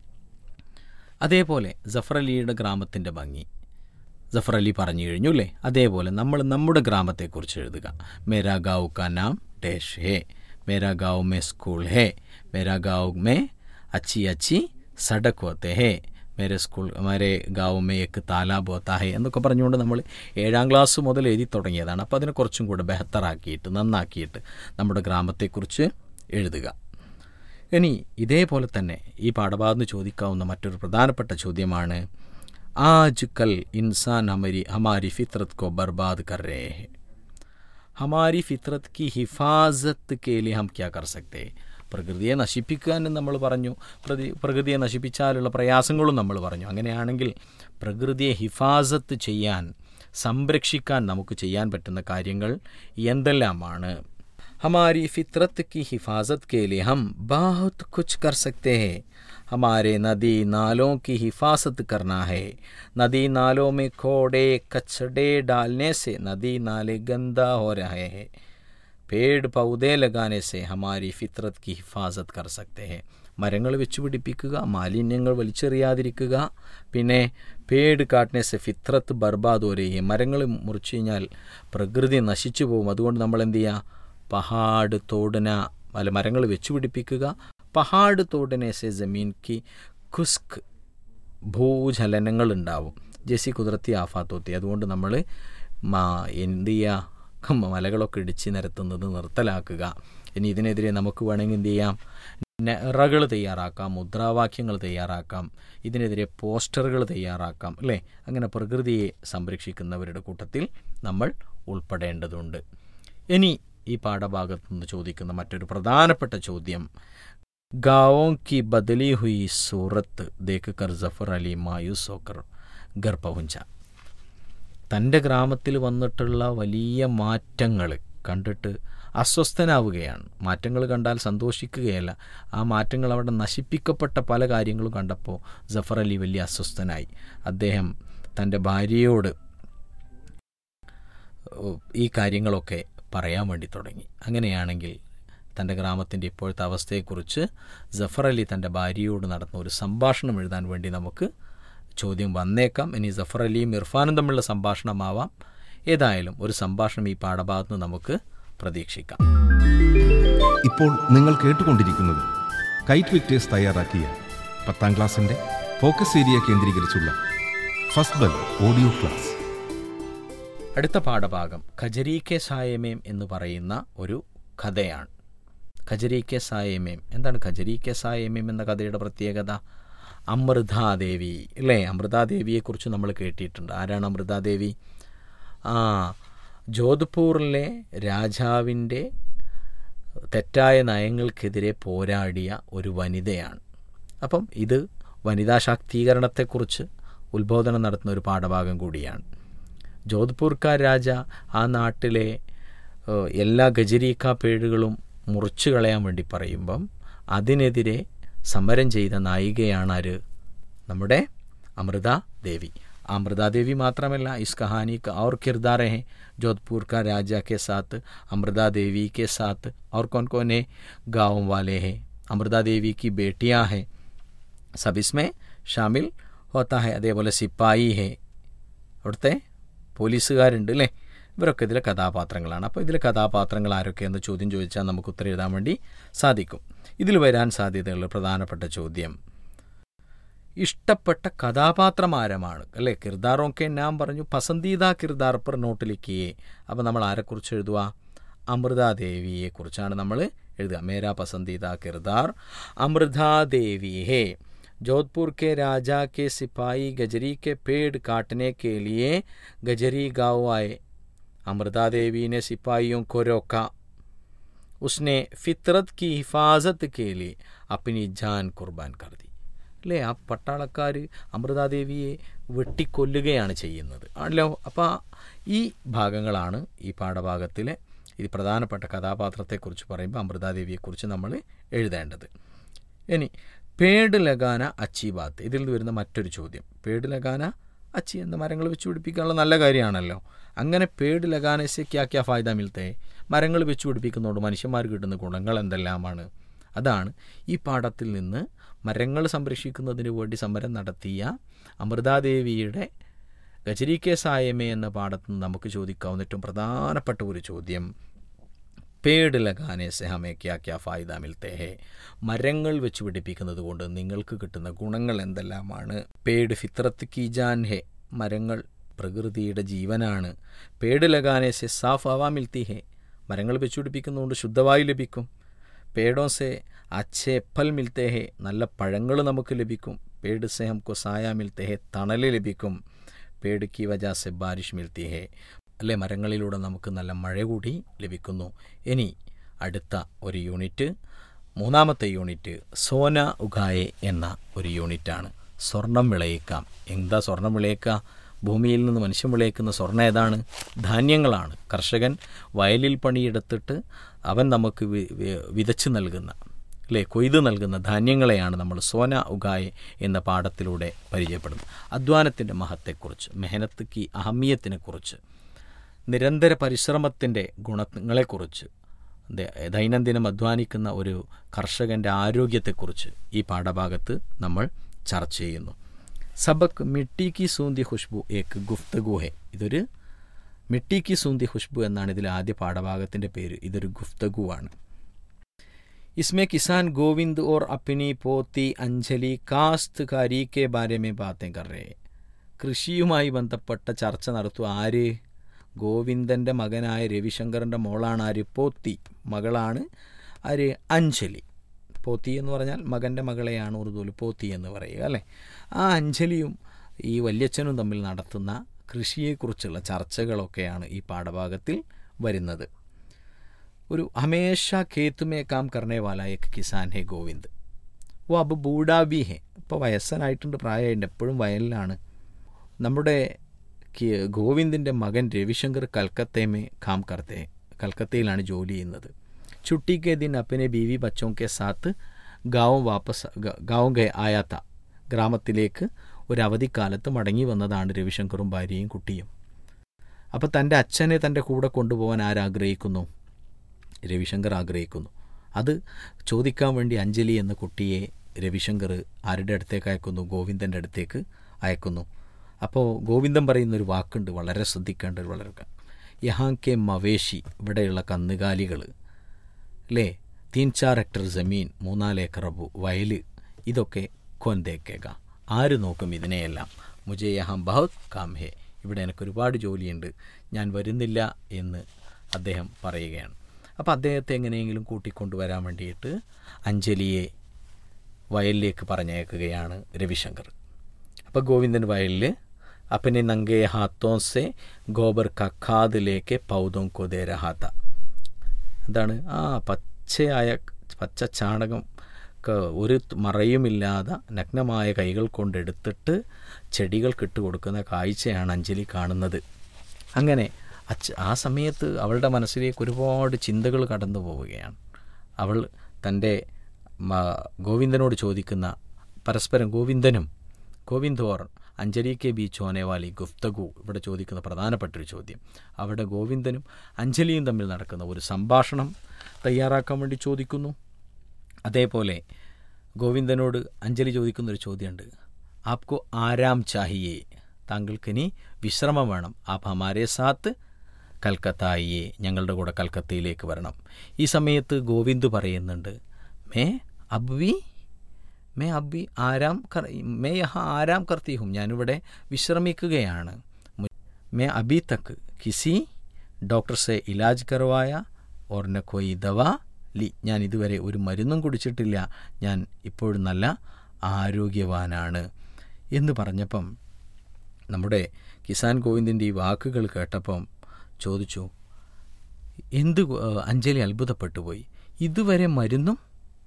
അതേപോലെ ജഫർ അലിയുടെ ഗ്രാമത്തിൻ്റെ ഭംഗി ജഫർ അലി പറഞ്ഞു കഴിഞ്ഞു അല്ലേ അതേപോലെ നമ്മൾ നമ്മുടെ ഗ്രാമത്തെക്കുറിച്ച് എഴുതുക മേരാ ഗാവ് കാ നാം ഡേഷ് ഹേ മേരാ ഗാവ് മേ സ്കൂൾ ഹേ മേരാ ഗാവ് മേ അച്ചി അച്ചി സഡക് ഹോത്തെ ഹേ മേരെ സ്കൂൾ മേരെ ഗാവ് മേ എക്ക് താലാബ് ഹോത്താ ഹേ എന്നൊക്കെ പറഞ്ഞുകൊണ്ട് നമ്മൾ ഏഴാം ക്ലാസ് മുതൽ എഴുതി തുടങ്ങിയതാണ് അപ്പോൾ അതിനെ കുറച്ചും കൂടെ ബെഹത്തറാക്കിയിട്ട് നന്നാക്കിയിട്ട് നമ്മുടെ ഗ്രാമത്തെക്കുറിച്ച് എഴുതുക ഇനി ഇതേപോലെ തന്നെ ഈ പാഠഭാഗത്ത് ചോദിക്കാവുന്ന മറ്റൊരു പ്രധാനപ്പെട്ട ചോദ്യമാണ് आज कल इंसान हमारी हमारी फितरत को बर्बाद कर रहे हैं हमारी फितरत की हिफाजत के लिए हम क्या कर सकते हैं പ്രകൃതിയെ നശിപ്പിക്കാൻ നമ്മൾ പറഞ്ഞു പ്രതി പ്രകൃതിയെ നശിപ്പിച്ചാലുള്ള പ്രയാസങ്ങളും നമ്മൾ പറഞ്ഞു അങ്ങനെയാണെങ്കിൽ പ്രകൃതിയെ ഹിഫാസത്ത് ചെയ്യാൻ സംരക്ഷിക്കാൻ നമുക്ക് ചെയ്യാൻ പറ്റുന്ന കാര്യങ്ങൾ എന്തെല്ലാമാണ് हमारी फितरत की हिफाजत के लिए हम बहुत कुछ कर सकते हैं हमारे नदी नालों की हिफाजत करना है नदी नालों में खोड़े कचड़े डालने से नदी नाले गंदा हो रहे हैं पेड़ पौधे लगाने से हमारी फितरत की हिफाजत कर सकते हैं മരങ്ങൾ വെച്ച് പിടിപ്പിക്കുക മാലിന്യങ്ങൾ വലിച്ചെറിയാതിരിക്കുക പിന്നെ പേട് കാട്ടിനെ സെ ഫിത്രത്ത് ബർബാദ് ഒരേ മരങ്ങൾ മുറിച്ചു കഴിഞ്ഞാൽ പ്രകൃതി നശിച്ചു പോകും അതുകൊണ്ട് നമ്മൾ എന്ത് ചെയ്യുക പഹാഡ് തോടന അല്ല മരങ്ങൾ വെച്ച് പിടിപ്പിക്കുക പഹാഡ് തോടനെ സെ ജമീൻ കി ഖുസ്ക് ഭൂചലനങ്ങൾ ഉണ്ടാവും ജെസി കുതിർത്തി ആഫാത്തോത്തി അതുകൊണ്ട് നമ്മൾ മാ- എന്ത് ചെയ്യുക മലകളൊക്കെ ഇടിച്ച് നിരത്തുന്നത് നിർത്തലാക്കുക ഇനി ഇതിനെതിരെ നമുക്ക് വേണമെങ്കിൽ എന്ത് ചെയ്യാം നെറകൾ തയ്യാറാക്കാം മുദ്രാവാക്യങ്ങൾ തയ്യാറാക്കാം ഇതിനെതിരെ പോസ്റ്ററുകൾ തയ്യാറാക്കാം അല്ലേ അങ്ങനെ പ്രകൃതിയെ സംരക്ഷിക്കുന്നവരുടെ കൂട്ടത്തിൽ നമ്മൾ ഉൾപ്പെടേണ്ടതുണ്ട് ഇനി ഈ പാഠഭാഗത്തു നിന്ന് ചോദിക്കുന്ന മറ്റൊരു പ്രധാനപ്പെട്ട ചോദ്യം गांवों की बदली हुई सूरत देखकर जफर അലി മായൂസ് സോക്കർ ഗർ പहुंचा തൻ്റെ ഗ്രാമത്തിൽ വന്നിട്ടുള്ള വലിയ മാറ്റങ്ങൾ കണ്ടിട്ട് അസ്വസ്ഥനാവുകയാണ് മാറ്റങ്ങൾ കണ്ടാൽ സന്തോഷിക്കുകയല്ല ആ മാറ്റങ്ങൾ അവിടെ നശിപ്പിക്കപ്പെട്ട പല കാര്യങ്ങളും കണ്ടപ്പോൾ ജഫർ അലി വലിയ അസ്വസ്ഥനായി അദ്ദേഹം തൻ്റെ ഭാര്യയോട് ഏഹ്, ഈ കാര്യങ്ങളൊക്കെ പറയാൻ വേണ്ടി തുടങ്ങി അങ്ങനെയാണെങ്കിൽ തൻ്റെ ഗ്രാമത്തിൻ്റെ ഇപ്പോഴത്തെ അവസ്ഥയെക്കുറിച്ച് ജഫർ അലി തൻ്റെ ഭാര്യയോട് നടന്ന ഒരു സംഭാഷണം എഴുതാൻ വേണ്ടി നമുക്ക് ചോദ്യം വന്നേക്കാം ഇനി ജഫർ അലിയും ഇർഫാനും തമ്മിലുള്ള സംഭാഷണമാവാം ഏതായാലും ഒരു സംഭാഷണം ഈ പാഠഭാഗത്ത് നിന്ന് നമുക്ക് പ്രതീക്ഷിക്കാം ഇപ്പോൾ നിങ്ങൾ കേട്ടുകൊണ്ടിരിക്കുന്നത് കൈറ്റ് വിക്ടേഴ്സ് തയ്യാറാക്കിയ പത്താം ക്ലാസ്സിന്റെ ഫോക്കസ് ഏരിയ കേന്ദ്രീകരിച്ചുള്ള ഫസ്റ്റ് ബെൽ ഓഡിയോ ക്ലാസ് അടുത്ത പാഠഭാഗം ഖജരി കെ സായമേം എന്ന് പറയുന്ന ഒരു കഥയാണ് ഖജരി കെ സായമേം എന്താണ് ഖജരി കെ സായമേം എന്ന കഥയുടെ പ്രത്യേകത അമൃതാദേവി അല്ലേ അമൃതാദേവിയെക്കുറിച്ച് നമ്മൾ കേട്ടിട്ടുണ്ട് ആരാണ് അമൃതാദേവി ആ ജോധ്പൂറിലെ രാജാവിൻ്റെ തെറ്റായ നയങ്ങൾക്കെതിരെ പോരാടിയ ഒരു വനിതയാണ് അപ്പം ഇത് വനിതാ ശാക്തീകരണത്തെക്കുറിച്ച് ഉത്ബോധനം നടത്തുന്ന ഒരു പാഠഭാഗം കൂടിയാണ് ജോധ്പൂർക്കാർ രാജ ആ നാട്ടിലെ ഏഹ്, എല്ലാ ഗജരീക്ക പേഴുകളും മുറിച്ചു കളയാൻ വേണ്ടി പറയുമ്പം അതിനെതിരെ സമരം ചെയ്ത നായികയാണ് ആര് നമ്മുടെ അമൃത ദേവി अमृता देवी മാത്രമല്ല इस कहानी का और किरदार हैं जोधपुर का राजा के साथ अमृता देवी के साथ और कौन कौन है गाँव वाले हैं अमृता देवी की बेटियां हैं सब इसमें शामिल होता है അതേപോലെ സിപ്പായി ഹേ അവിടുത്തെ പോലീസുകാരുണ്ട് അല്ലേ ഇവരൊക്കെ ഇതിലെ കഥാപാത്രങ്ങളാണ് അപ്പോൾ ഇതിലെ കഥാപാത്രങ്ങൾ ആരൊക്കെയെന്ന് ചോദ്യം ചോദിച്ചാൽ നമുക്ക് ഉത്തരം എഴുതാൻ വേണ്ടി സാധിക്കും ഇതിൽ വരാൻ സാധ്യതയുള്ള പ്രധാനപ്പെട്ട ചോദ്യം ഇഷ്ടപ്പെട്ട കഥാപാത്രം ആരമാണ് അല്ലേ കിർദാറൊക്കെ ഞാൻ പറഞ്ഞു പസന്തീത കിർദാർ പർ നോട്ട് ലിക്കിയേ അപ്പോൾ നമ്മൾ ആരെക്കുറിച്ച് എഴുതുക അമൃതാദേവിയെ കുറിച്ചാണ് നമ്മൾ എഴുതുക മേരാ പസന്തീത കിർദാർ അമൃതാദേവി ഹേ जोधपुर के राजा के सिपाही गजरी के पेड़ काटने के लिए गजरी गांव आए अमृता देवी ने सिपाहियों को रोका उसने फितरत की हिफाजत के लिए अपनी जान कुर्बान कर दी അല്ലേ ആ പട്ടാളക്കാർ അമൃതാദേവിയെ വെട്ടിക്കൊല്ലുകയാണ് ചെയ്യുന്നത് ആണല്ലോ അപ്പോൾ ഈ ഭാഗങ്ങളാണ് ഈ പാഠഭാഗത്തിലെ ഈ പ്രധാനപ്പെട്ട കഥാപാത്രത്തെക്കുറിച്ച് പറയുമ്പോൾ അമൃതാദേവിയെക്കുറിച്ച് നമ്മൾ എഴുതേണ്ടത് ഇനി പേട് ലഗാന അച്ചി ബാത്ത് ഇതിൽ നിന്ന് വരുന്ന മറ്റൊരു ചോദ്യം പേട് ലഗാന അച്ചി എന്ന മരങ്ങൾ വെച്ച് പിടിപ്പിക്കാനുള്ള നല്ല കാര്യമാണല്ലോ അങ്ങനെ പേട് ലഗാനസെ ക്യാ ക്യാ ഫായ്ദ മിൽത്തേ മരങ്ങൾ വെച്ച് പിടിപ്പിക്കുന്നതുകൊണ്ട് മനുഷ്യന്മാർക്ക് കിട്ടുന്ന ഗുണങ്ങൾ എന്തെല്ലാമാണ് അതാണ് ഈ പാഠത്തിൽ നിന്ന് മരങ്ങൾ സംരക്ഷിക്കുന്നതിന് വേണ്ടി സമരം നടത്തിയ അമൃതാദേവിയുടെ ഗജരി കെ സായമേ എന്ന പാഠത്തിൽ നിന്ന് നമുക്ക് ചോദിക്കാവുന്ന ഏറ്റവും പ്രധാനപ്പെട്ട ഒരു ചോദ്യം പേട് ലഗാനെ സെ ഹമേ ക്യാ ക്യാ ഫായ്ദ മിൽത്തേ ഹേ മരങ്ങൾ വെച്ച് പിടിപ്പിക്കുന്നത് കൊണ്ട് നിങ്ങൾക്ക് കിട്ടുന്ന ഗുണങ്ങൾ എന്തെല്ലാമാണ് പേട് ഫിത്രത്ത് കി ജാൻ ഹേ മരങ്ങൾ പ്രകൃതിയുടെ ജീവനാണ് പേട് ലഗാനെ സെ സാഫ് ഹവ മിൽത്തി ഹേ മരങ്ങൾ വെച്ച് പിടിപ്പിക്കുന്നതുകൊണ്ട് ശുദ്ധവായു ലഭിക്കും പേടോ സെ അച്ഛേ ഫൽ മിൽത്തേ ഹേ നല്ല പഴങ്ങൾ നമുക്ക് ലഭിക്കും പേട് സെ ഹംകോ സായ മിൽത്തേ ഹേ തണൽ ലഭിക്കും പേട് കി വജ സെ ബാരിഷ് മിൽത്തി ഹേ അല്ലെ മരങ്ങളിലൂടെ നമുക്ക് നല്ല മഴ കൂടി ലഭിക്കുന്നു ഇനി അടുത്ത ഒരു യൂണിറ്റ് മൂന്നാമത്തെ യൂണിറ്റ് സോന ഉഗായെ എന്ന ഒരു യൂണിറ്റാണ് സ്വർണം വിളയിക്കാം എന്താ സ്വർണം വിളയിക്കുക ഭൂമിയിൽ നിന്ന് മനുഷ്യൻ വിളയിക്കുന്ന സ്വർണ്ണം ഏതാണ് ധാന്യങ്ങളാണ് കർഷകൻ വയലിൽ പണിയെടുത്തിട്ട് അവൻ നമുക്ക് വി- വി- വിതച്ച് നൽകുന്ന അല്ലേ കൊയ്ത് നൽകുന്ന ധാന്യങ്ങളെയാണ് നമ്മൾ സോന ഉഗായെ എന്ന പാഠത്തിലൂടെ പരിചയപ്പെടുന്നത് അധ്വാനത്തിൻ്റെ മഹത്തെക്കുറിച്ച് മെഹനത്ത് കി അഹമ്യത്തിനെക്കുറിച്ച് നിരന്തര പരിശ്രമത്തിൻ്റെ ഗുണങ്ങളെക്കുറിച്ച് ദ- ദൈനംദിനം അധ്വാനിക്കുന്ന ഒരു കർഷകൻ്റെ ആരോഗ്യത്തെക്കുറിച്ച് ഈ പാഠഭാഗത്ത് നമ്മൾ ചർച്ച ചെയ്യുന്നു സബക് മിട്ടി കി സൂന്തി ഖുഷ്ബു ഏക്ക് ഗുഫ്തഗു ഹെ ഇതൊരു മിട്ടി കി സൂന്തി ഖുഷ്ബു എന്നാണ് ഇതിലെ ആദ്യ പാഠഭാഗത്തിൻ്റെ പേര് ഇതൊരു ഗുഫ്തഗു ആണ് इसमें किसान गोविंद और अपनी पोती अंजलि काश्तकारी के बारे में बातें कर रहे हैं കൃഷിയുമായി ബന്ധപ്പെട്ട ചർച്ച നടത്തുക ആര് ഗോവിന്ദൻ്റെ മകനായ രവിശങ്കറിൻ്റെ മോളാണ് ആര് പോത്തി മകളാണ് ആര് അഞ്ജലി പോത്തി എന്ന് പറഞ്ഞാൽ മകൻ്റെ മകളെയാണ് ഉറുദുവിൽ പോത്തി എന്ന് പറയുക അല്ലേ ആ അഞ്ജലിയും ഈ വല്യച്ഛനും തമ്മിൽ നടത്തുന്ന കൃഷിയെക്കുറിച്ചുള്ള ചർച്ചകളൊക്കെയാണ് ഈ പാഠഭാഗത്തിൽ വരുന്നത് ഒരു ഹമേഷ ഖേത്തുമേ കാം കർണേ വാല ഏക് കിസാൻ ഹെ ഗോവിന്ദ് ഓ അബ് ബൂഡാ ബി ഹെ ഇപ്പോൾ വയസ്സനായിട്ടുണ്ട് പ്രായമായിട്ടുണ്ട് എപ്പോഴും വയലിലാണ് നമ്മുടെ കി- ഗോവിന്ദിൻ്റെ മകൻ രവിശങ്കർ കൽക്കത്തമേ കാം കർത്തേ കൽക്കത്തയിലാണ് ജോലി ചെയ്യുന്നത് छुट्टी के दिन अपने बीवी बच्चों के साथ गाँव വാപ്പസ് ഗാവും ആയാത്ത ഗ്രാമത്തിലേക്ക് ഒരു അവധിക്കാലത്ത് മടങ്ങി വന്നതാണ് രവിശങ്കറും ഭാര്യയും കുട്ടിയും അപ്പോൾ തൻ്റെ അച്ഛനെ തൻ്റെ കൂടെ കൊണ്ടുപോകാൻ ആരാഗ്രഹിക്കുന്നു രവിശങ്കർ ആഗ്രഹിക്കുന്നു അത് ചോദിക്കാൻ വേണ്ടി അഞ്ജലി എന്ന കുട്ടിയെ രവിശങ്കർ ആരുടെ അടുത്തേക്ക് അയക്കുന്നു ഗോവിന്ദൻ്റെ അടുത്തേക്ക് അയക്കുന്നു അപ്പോൾ ഗോവിന്ദൻ പറയുന്നൊരു വാക്കുണ്ട് വളരെ ശ്രദ്ധിക്കേണ്ട ഒരു വളരെ യഹാ കെ മവേശി ഇവിടെയുള്ള കന്നുകാലികൾ അല്ലേ തീൻ ചാർ ഹെക്ടർ ജമീൻ മൂന്നാല് ഏക്കർ ഭൂ- വയൽ ഇതൊക്കെ കൊന്തേക്കേക ആര് നോക്കും ഇതിനെയെല്ലാം മുജെ യഹാം ബഹുത് കാം ഹേ ഇവിടെ എനിക്ക് ഒരുപാട് ജോലിയുണ്ട് ഞാൻ വരുന്നില്ല എന്ന് അദ്ദേഹം പറയുകയാണ് അപ്പോൾ അദ്ദേഹത്തെ എങ്ങനെയെങ്കിലും കൂട്ടിക്കൊണ്ടുവരാൻ വേണ്ടിയിട്ട് അഞ്ജലിയെ വയലിലേക്ക് പറഞ്ഞയക്കുകയാണ് രവിശങ്കർ അപ്പോൾ ഗോവിന്ദൻ വയലിൽ अपने नंगे हाथों से गोबर का खाद लेके पौधों को दे रहा था എന്താണ് ആ പച്ചയായ പച്ച ചാണകം ക- ഒരു ത- മറയുമില്ലാതെ നഗ്നമായ കൈകൾ കൊണ്ടെടുത്തിട്ട് ചെടികൾക്ക് ഇട്ട് കൊടുക്കുന്ന കാഴ്ചയാണ് അഞ്ജലി കാണുന്നത് അങ്ങനെ അച്ഛ ആ സമയത്ത് അവളുടെ മനസ്സിലേക്ക് ഒരുപാട് ചിന്തകൾ കടന്നു പോവുകയാണ് അവൾ തൻ്റെ മ- ഗോവിന്ദനോട് ചോദിക്കുന്ന പരസ്പരം ഗോവിന്ദനും ഗോവിന്ദോർ അഞ്ജലി കെ ബീച്ച് ഹോനേവാലി ഗുഫ്തഗു ഇവിടെ ചോദിക്കുന്ന പ്രധാനപ്പെട്ടൊരു ചോദ്യം അവിടെ ഗോവിന്ദനും അഞ്ജലിയും തമ്മിൽ നടക്കുന്ന ഒരു സംഭാഷണം തയ്യാറാക്കാൻ വേണ്ടി ചോദിക്കുന്നു അതേപോലെ ഗോവിന്ദനോട് അഞ്ജലി ചോദിക്കുന്ന ഒരു ചോദ്യമുണ്ട് ആപ്കോ ആരാം ചാഹിയേ താങ്കൾക്കിനി വിശ്രമം വേണം ആപ്പ് ഹമാരെ സാത്ത് കൽക്കത്തായിയെ ഞങ്ങളുടെ കൂടെ കൽക്കത്തയിലേക്ക് വരണം ഈ സമയത്ത് ഗോവിന്ദ് പറയുന്നുണ്ട് മേ അബ്വി മേ അബ്ബി ആരാം കർ മേ യഹ ആരാം കർത്തി ഹും ഞാനിവിടെ വിശ്രമിക്കുകയാണ് മു- മേ അബി തക്ക് കിസി ഡോക്ടർ സെ ഇലാജ് കർവായ ഓർ ന കോയി ദവാ ലി ഞാൻ ഇതുവരെ ഒരു മരുന്നും കുടിച്ചിട്ടില്ല ഞാൻ ഇപ്പോഴും നല്ല ആരോഗ്യവാനാണ് എന്ന് പറഞ്ഞപ്പം നമ്മുടെ കിസാൻ ഗോവിന്ദിൻ്റെ ഈ വാക്കുകൾ കേട്ടപ്പം ചോദിച്ചു എന്ത് ഗോ- അഞ്ജലി അത്ഭുതപ്പെട്ടു പോയി ഇതുവരെ മരുന്നും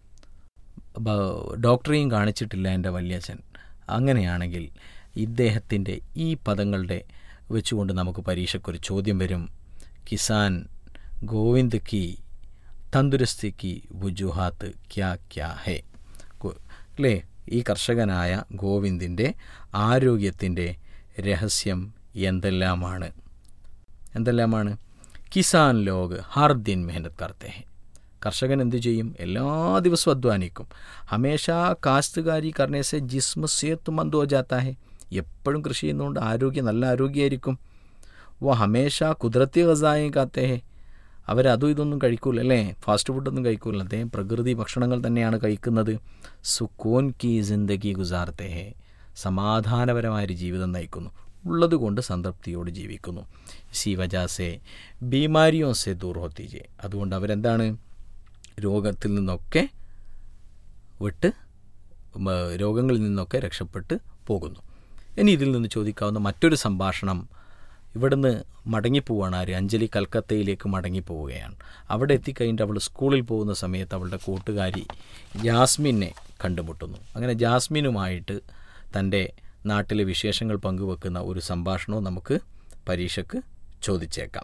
ബ- ഡോക്ടറെയും കാണിച്ചിട്ടില്ല എൻ്റെ വല്യച്ഛൻ അങ്ങനെയാണെങ്കിൽ ഇദ്ദേഹത്തിൻ്റെ ഈ പദങ്ങളുടെ വെച്ചുകൊണ്ട് നമുക്ക് പരീക്ഷയ്ക്കൊരു ചോദ്യം വരും കിസാൻ ഗോവിന്ദ് കി തന്തുരസ്തി കി വുജുഹാത്ത് ക്യാ ക്യാ ഹേ ഗോ- അല്ലേ ഈ കർഷകനായ ഗോവിന്ദിൻ്റെ ആരോഗ്യത്തിൻ്റെ രഹസ്യം എന്തെല്ലാമാണ് എന്തെല്ലാമാണ് കിസാൻ ലോഗ് ഹർ ദിൻ മെഹനത് കർത്തേ ഹെ കർഷകൻ എന്തു ചെയ്യും എല്ലാ ദിവസവും അധ്വാനിക്കും ഹമേഷ കാസ്തുകാരി കർണേസെ ജിസ്മ സേത്ത് മന്ദോ ജാത്താ ഹെ എപ്പോഴും കൃഷി ചെയ്യുന്നതുകൊണ്ട് ആരോഗ്യം നല്ല ആരോഗ്യമായിരിക്കും വ ഹമേഷ കുതിരത്തി ഗസായും കാത്തേ ഹെ അവരതും ഇതൊന്നും കഴിക്കൂല അല്ലേ ഫാസ്റ്റ് ഫുഡൊന്നും കഴിക്കൂല അദ്ദേഹം പ്രകൃതി ഭക്ഷണങ്ങൾ തന്നെയാണ് കഴിക്കുന്നത് സുക്കോൻ കി ജിന്ദഗി ഗുസാർത്തേ ഹെ സമാധാനപരമായൊരു ജീവിതം നയിക്കുന്നു ഉള്ളതുകൊണ്ട് സംതൃപ്തിയോട് ജീവിക്കുന്നു സി വജാസെ ബീമാരിയോ സെ ദൂർ ഹോത്തിജെ അതുകൊണ്ട് അവരെന്താണ് രോഗത്തിൽ നിന്നൊക്കെ വിട്ട് മ- രോഗങ്ങളിൽ നിന്നൊക്കെ രക്ഷപ്പെട്ട് പോകുന്നു ഇനി ഇതിൽ നിന്ന് ചോദിക്കാവുന്ന മറ്റൊരു സംഭാഷണം ഇവിടുന്ന് മടങ്ങിപ്പോവാണ് ആര് അഞ്ജലി കൽക്കത്തയിലേക്ക് മടങ്ങിപ്പോവുകയാണ് അവിടെ എത്തിക്കഴിഞ്ഞിട്ട് അവൾ സ്കൂളിൽ പോകുന്ന സമയത്ത് അവളുടെ കൂട്ടുകാരി ജാസ്മിനെ കണ്ടുമുട്ടുന്നു അങ്ങനെ ജാസ്മിനുമായിട്ട് തൻ്റെ നാട്ടിലെ വിശേഷങ്ങൾ പങ്കുവെക്കുന്ന ഒരു സംഭാഷണവും നമുക്ക് പരീക്ഷയ്ക്ക് ചോദിച്ചേക്കാം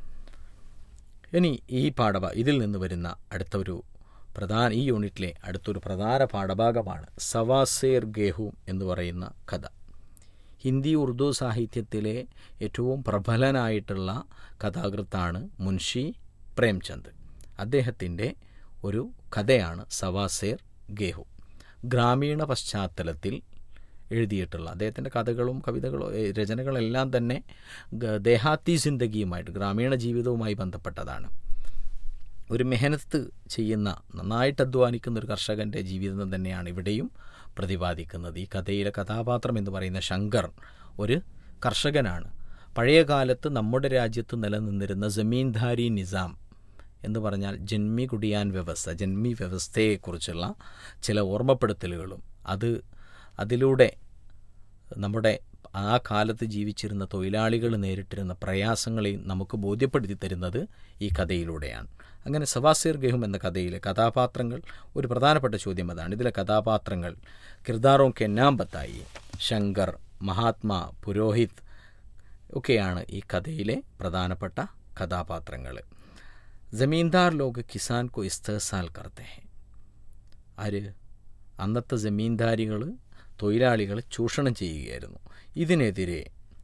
ഇനി ഈ പാഠഭ ഇതിൽ നിന്ന് വരുന്ന അടുത്ത ഒരു പ്രധാന ഈ യൂണിറ്റിലെ അടുത്തൊരു പ്രധാന പാഠഭാഗമാണ് സവാസേർ ഗേഹു എന്ന് പറയുന്ന കഥ ഹിന്ദി ഉറുദു സാഹിത്യത്തിലെ ഏറ്റവും പ്രബലനായിട്ടുള്ള കഥാകൃത്താണ് മുൻഷി പ്രേംചന്ദ് അദ്ദേഹത്തിൻ്റെ ഒരു കഥയാണ് സവാസേർ ഗേഹു ഗ്രാമീണ പശ്ചാത്തലത്തിൽ എഴുതിയിട്ടുള്ള അദ്ദേഹത്തിൻ്റെ കഥകളും കവിതകളും ഏ, രചനകളെല്ലാം തന്നെ ഗ- ദേഹാത്തി സിന്ദഗിയുമായിട്ട് ഗ്രാമീണ ജീവിതവുമായി ബന്ധപ്പെട്ടതാണ് ഒരു മെഹനത്ത് ചെയ്യുന്ന നന്നായിട്ട് അധ്വാനിക്കുന്ന ഒരു കർഷകൻ്റെ ജീവിതം തന്നെയാണ് ഇവിടെയും പ്രതിപാദിക്കുന്നത് ഈ കഥയിലെ കഥാപാത്രം എന്ന് പറയുന്ന ശങ്കർ ഒരു കർഷകനാണ് പഴയ കാലത്ത് നമ്മുടെ രാജ്യത്ത് നിലനിന്നിരുന്ന ജമീൻദാരി നിസാം എന്ന് പറഞ്ഞാൽ ജന്മി കുടിയാൻ വ്യവസ്ഥ ജന്മി വ്യവസ്ഥയെക്കുറിച്ചുള്ള ചില ഓർമ്മപ്പെടുത്തലുകളും അത് അതിലൂടെ നമ്മുടെ ആ കാലത്ത് ജീവിച്ചിരുന്ന തൊഴിലാളികൾ നേരിട്ടിരുന്ന പ്രയാസങ്ങളെയും നമുക്ക് ബോധ്യപ്പെടുത്തി തരുന്നത് ഈ കഥയിലൂടെയാണ് അങ്ങനെ സവാസിർ ഗെഹും എന്ന കഥയിലെ കഥാപാത്രങ്ങൾ ഒരു പ്രധാനപ്പെട്ട ചോദ്യം അതാണ് ഇതിലെ കഥാപാത്രങ്ങൾ കിർദാറോ കെ നാം ബത്തായി ശങ്കർ മഹാത്മാ പുരോഹിത് ഒക്കെയാണ് ഈ കഥയിലെ പ്രധാനപ്പെട്ട കഥാപാത്രങ്ങൾ ജമീന്ദാർ ലോക കിസാൻ കോ ഇസ്തസാൽ കർത്തെ ഹെ ആര് അന്നത്തെ ജമീന്ദാരികൾ തൊഴിലാളികൾ ചൂഷണം ചെയ്യുകയായിരുന്നു ഇതിനെതിരെ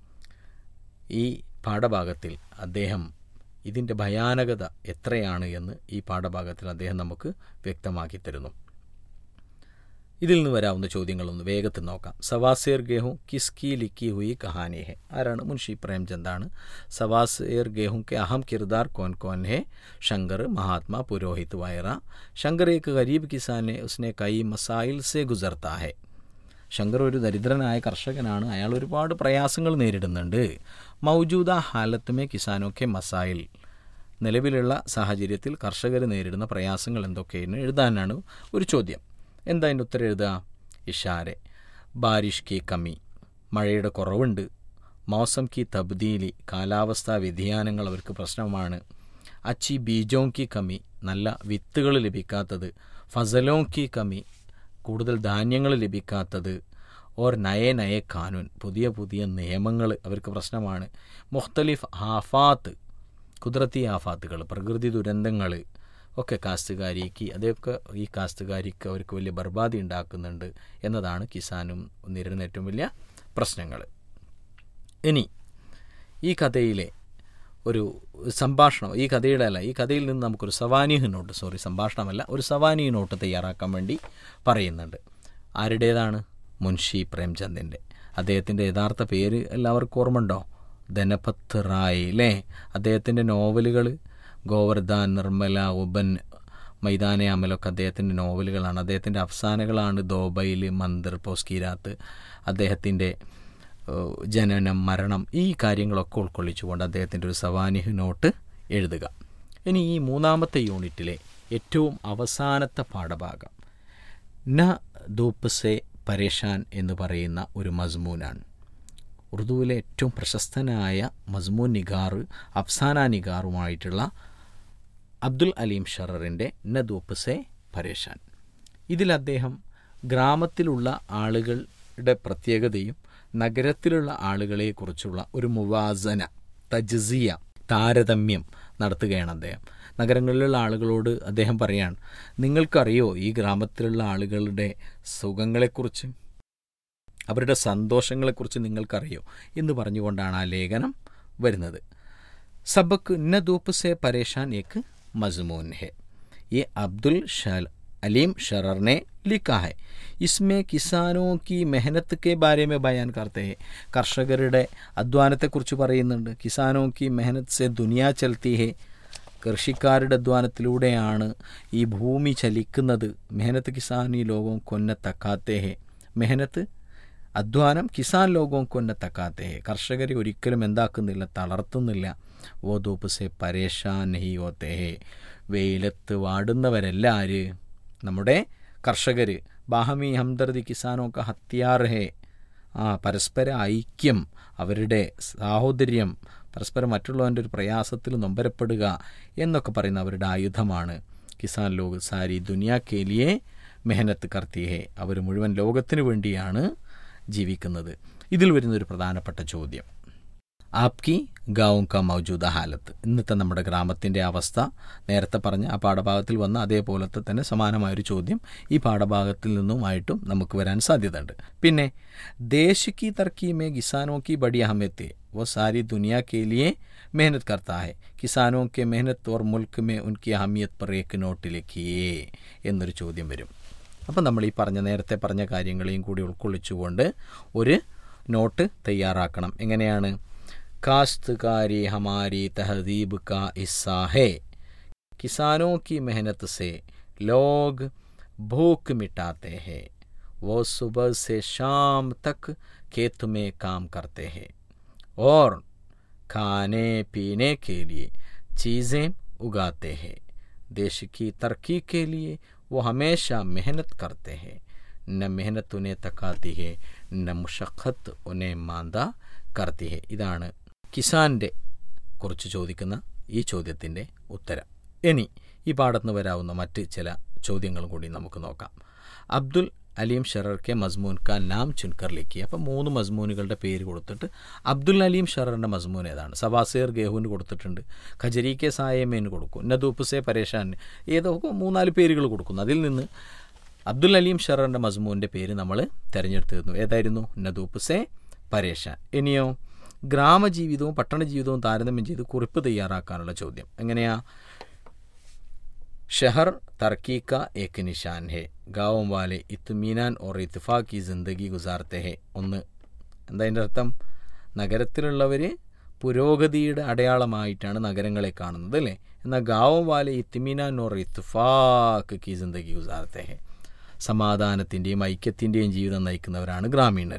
ഈ പാഠഭാഗത്തിൽ അദ്ദേഹം ഇതിൻ്റെ ഭയാനകത എത്രയാണ് എന്ന് ഈ പാഠഭാഗത്തിൽ അദ്ദേഹം നമുക്ക് വ്യക്തമാക്കി തരുന്നു ഇതിൽ നിന്ന് വരാവുന്ന ചോദ്യങ്ങളൊന്ന് വേഗത്തിൽ നോക്കാം സവാസേർ ഗേഹു കിസ്കി ലിക്കി ഹുയി കഹാനി ഹെ ആരാണ് മുൻഷി പ്രേംചന്ദാണ് സവാസേർ ഗേഹു കെ അഹം കിർദാർ കോൻ കോൻ ഹെ ശങ്കർ മഹാത്മാ പുരോഹിത് വൈറ ശങ്കർ ഏക്ക് ഗരീബ് കിസാനെ ഉസ്നെ കൈ മസായിൽ സെ ഗുസർത്താ ഹെ ശങ്കർ ഒരു ദരിദ്രനായ കർഷകനാണ് അയാൾ ഒരുപാട് പ്രയാസങ്ങൾ നേരിടുന്നുണ്ട് മൗജൂദ ഹാലത്തുമേ കിസാനൊക്കെ മസായിൽ നിലവിലുള്ള സാഹചര്യത്തിൽ കർഷകർ നേരിടുന്ന പ്രയാസങ്ങൾ എന്തൊക്കെയെന്ന് എഴുതാനാണ് ഒരു ചോദ്യം എന്താ അതിൻ്റെ ഉത്തരം എഴുതുക ഇഷാരെ ബാരിഷ് കി കമ്മി മഴയുടെ കുറവുണ്ട് മൗസം കി തബ്ദീലി കാലാവസ്ഥാ വ്യതിയാനങ്ങൾ അവർക്ക് പ്രശ്നമാണ് അച്ചി ബീജോ കി കമ്മി നല്ല വിത്തുകൾ ലഭിക്കാത്തത് ഫസലോ കി കമ്മി കൂടുതൽ ധാന്യങ്ങൾ ലഭിക്കാത്തത് ഓർ നയ നയ കാനൂൻ പുതിയ പുതിയ നിയമങ്ങൾ അവർക്ക് പ്രശ്നമാണ് മുഖ്തലിഫ് ആഫാത്ത് കുതിരത്തി ആഫാത്തുകൾ പ്രകൃതി ദുരന്തങ്ങൾ ഒക്കെ കാസ്തുകാരിക്ക് അതൊക്കെ ഈ കാസ്തുകാരിക്ക് അവർക്ക് വലിയ ബർബാദി ഉണ്ടാക്കുന്നുണ്ട് എന്നതാണ് കിസാനും നേരിടുന്ന ഏറ്റവും വലിയ പ്രശ്നങ്ങൾ ഇനി ഈ കഥയിലെ ഒരു സംഭാഷണം ഈ കഥയുടെ അല്ല ഈ കഥയിൽ നിന്ന് നമുക്കൊരു സവാനിഹ് നോട്ട് സോറി സംഭാഷണമല്ല ഒരു സവാനി നോട്ട് തയ്യാറാക്കാൻ വേണ്ടി പറയുന്നുണ്ട് ആരുടേതാണ് മുൻഷി പ്രേംചന്ദിൻ്റെ അദ്ദേഹത്തിൻ്റെ യഥാർത്ഥ പേര് എല്ലാവർക്കും ഓർമ്മയുണ്ടോ ധനപത്ത് റായ് അല്ലേ അദ്ദേഹത്തിൻ്റെ നോവലുകൾ ഗോവർദ്ധൻ നിർമ്മല ഉപൻ മൈതാനെ അമലൊക്കെ അദ്ദേഹത്തിൻ്റെ നോവലുകളാണ് അദ്ദേഹത്തിൻ്റെ അഫ്സാനകളാണ് ദോബൈൽ മന്ദിർ പോസ്കീരാത്ത് അദ്ദേഹത്തിൻ്റെ ജനനം മരണം ഈ കാര്യങ്ങളൊക്കെ ഉൾക്കൊള്ളിച്ചുകൊണ്ട് അദ്ദേഹത്തിൻ്റെ ഒരു സവാനിഹ് നോട്ട് എഴുതുക ഇനി ഈ മൂന്നാമത്തെ യൂണിറ്റിലെ ഏറ്റവും അവസാനത്തെ പാഠഭാഗം ന ദൂപ്സെ പരേഷാൻ എന്ന് പറയുന്ന ഒരു മസ്മൂനാണ് ഉറുദുവിലെ ഏറ്റവും പ്രശസ്തനായ മസ്മൂൻ നിഗാർ അഫ്സാന നിഗാറുമായിട്ടുള്ള അബ്ദുൽ അലീം ഷററിൻ്റെ ന ദൂപ്സെ പരേഷാൻ ഇതിൽ അദ്ദേഹം ഗ്രാമത്തിലുള്ള ആളുകളുടെ പ്രത്യേകതയും നഗരത്തിലുള്ള ആളുകളെക്കുറിച്ചുള്ള ഒരു മുവാസന തജ്സിയ താരതമ്യം നടത്തുകയാണ് അദ്ദേഹം നഗരങ്ങളിലുള്ള ആളുകളോട് അദ്ദേഹം പറയാണ് നിങ്ങൾക്കറിയോ ഈ ഗ്രാമത്തിലുള്ള ആളുകളുടെ സുഖങ്ങളെക്കുറിച്ച് അവരുടെ സന്തോഷങ്ങളെക്കുറിച്ച് നിങ്ങൾക്കറിയോ എന്ന് പറഞ്ഞുകൊണ്ടാണ് ആ ലേഖനം വരുന്നത് സബക്ക് ന ധൂപ്പ് സെ പരേഷാൻ ഏക്ക് മസ്മൂൻ ഹെ ये अब्दुल शल अलीम शरर ने लिखा है इसमें കിസാനോ की मेहनत के बारे में बयान करते हैं കർഷകരുടെ അധ്വാനത്തെക്കുറിച്ച് പറയുന്നുണ്ട് കിസാനോ की मेहनत से दुनिया चलती है കൃഷിക്കാരുടെ അധ്വാനത്തിലൂടെയാണ് ഈ ഭൂമി ചലിക്കുന്നത് മെഹനത്ത് കിസാൻ ഈ ലോകം കൊന്ന തക്കാത്തേ ഹെ മെഹനത്ത് അധ്വാനം കിസാൻ ലോകവും കൊന്ന തക്കാത്തേ ഹെ കർഷകരെ ഒരിക്കലും എന്താക്കുന്നില്ല തളർത്തുന്നില്ല ഓ ധൂപ്പ് സെ പരേഷാൻ നെഹി ഓത്തേ ഹെ വെയിലത്ത് വാടുന്നവരല്ല ആര് നമ്മുടെ കർഷകർ ബാഹമി ഹംദർദി കിസാനൊക്കെ ഹത്യാർ ഹേ ആ പരസ്പര ഐക്യം അവരുടെ സാഹോദര്യം പരസ്പരം മറ്റുള്ളവൻ്റെ ഒരു പ്രയാസത്തിൽ നൊമ്പരപ്പെടുക എന്നൊക്കെ പറയുന്ന അവരുടെ ആയുധമാണ് കിസാൻ ലോക് സാരി ദുനിയാ കേലിയെ മെഹനത്ത് കർത്തിയെ അവർ മുഴുവൻ ലോകത്തിന് വേണ്ടിയാണ് ജീവിക്കുന്നത് ഇതിൽ വരുന്നൊരു പ്രധാനപ്പെട്ട ചോദ്യം ആപ്കി ഗാവും ക മൗജൂദ ഹാലത്ത് ഇന്നത്തെ നമ്മുടെ ഗ്രാമത്തിൻ്റെ അവസ്ഥ നേരത്തെ പറഞ്ഞ ആ പാഠഭാഗത്തിൽ വന്ന അതേപോലത്തെ തന്നെ സമാനമായൊരു ചോദ്യം ഈ പാഠഭാഗത്തിൽ നിന്നുമായിട്ടും നമുക്ക് വരാൻ സാധ്യതയുണ്ട് പിന്നെ ദേശ് की तरक्की में किसानों की बड़ी अहमियत है वो सारी दुनिया के लिए मेहनत करता है किसानों के मेहनत और मुल्क में उनकी अहमियत पर एक നോട്ട് लिखिए എന്നൊരു ചോദ്യം വരും അപ്പം നമ്മൾ ഈ പറഞ്ഞ നേരത്തെ പറഞ്ഞ കാര്യങ്ങളെയും കൂടി ഉൾക്കൊള്ളിച്ചുകൊണ്ട് ഒരു നോട്ട് തയ്യാറാക്കണം എങ്ങനെയാണ് काश्तकारी हमारी तहजीब का हिस्सा है किसानों की मेहनत से लोग भूख मिटाते हैं वो सुबह से शाम तक खेत में काम करते हैं और खाने पीने के लिए चीज़ें उगाते हैं देश की तरक्की के लिए वो हमेशा मेहनत करते हैं न मेहनत उन्हें तकाती है न मुशഖത്ത് ഉന്നെ മാന്ത കർത്തി ഹെ ഇതാണ് കിസാൻ്റെ കുറിച്ച് ചോദിക്കുന്ന ഈ ചോദ്യത്തിൻ്റെ ഉത്തരം ഇനി ഈ പാഠത്തിന് വരാവുന്ന മറ്റ് ചില ചോദ്യങ്ങളും കൂടി നമുക്ക് നോക്കാം അബ്ദുൽ അലീം ഷറർ കെ മസ്മൂൻ കാ നാം ചുൻകർ ലിക്കി അപ്പം മൂന്ന് മസ്മൂനുകളുടെ പേര് കൊടുത്തിട്ട് അബ്ദുൽ അലീം ഷററിൻ്റെ മസ്മൂൻ ഏതാണ് സവാസേർ ഗേഹുവിന് കൊടുത്തിട്ടുണ്ട് ഖജരി കെ സായമേന് കൊടുക്കും നദൂപ്പ് സെ പരേഷാൻ ഏതോ മൂന്നാല് പേരുകൾ കൊടുക്കുന്നു അതിൽ നിന്ന് അബ്ദുൽ അലീം ഷററിൻ്റെ മസ്മൂൻ്റെ പേര് നമ്മൾ തിരഞ്ഞെടുത്തിരുന്നു ഏതായിരുന്നു നദൂപ്പ് സെ പരേഷാൻ ഇനിയോ ഗ്രാമജീവിതവും പട്ടണ ജീവിതവും താരതമ്യം ചെയ്ത് കുറിപ്പ് തയ്യാറാക്കാനുള്ള ചോദ്യം എങ്ങനെയാ शहर तरक्की का एक निशान है गाँव वाले इत्मीनान और इत्फाक की ജിന്ദഗി ഗുസാർത്തെ ഹെ ഒന്ന് എന്താ അതിൻ്റെ അർത്ഥം നഗരത്തിലുള്ളവർ പുരോഗതിയുടെ അടയാളമായിട്ടാണ് നഗരങ്ങളെ കാണുന്നത് അല്ലേ എന്നാൽ ഗാവം വാലെ ഇത്മിനാൻ ഓർ ഇത്ഫാക്ക് കി ജിന്ദഗി ഗുസാർത്തെ ഹെ സമാധാനത്തിൻ്റെയും ഐക്യത്തിൻ്റെയും ജീവിതം നയിക്കുന്നവരാണ് ഗ്രാമീണർ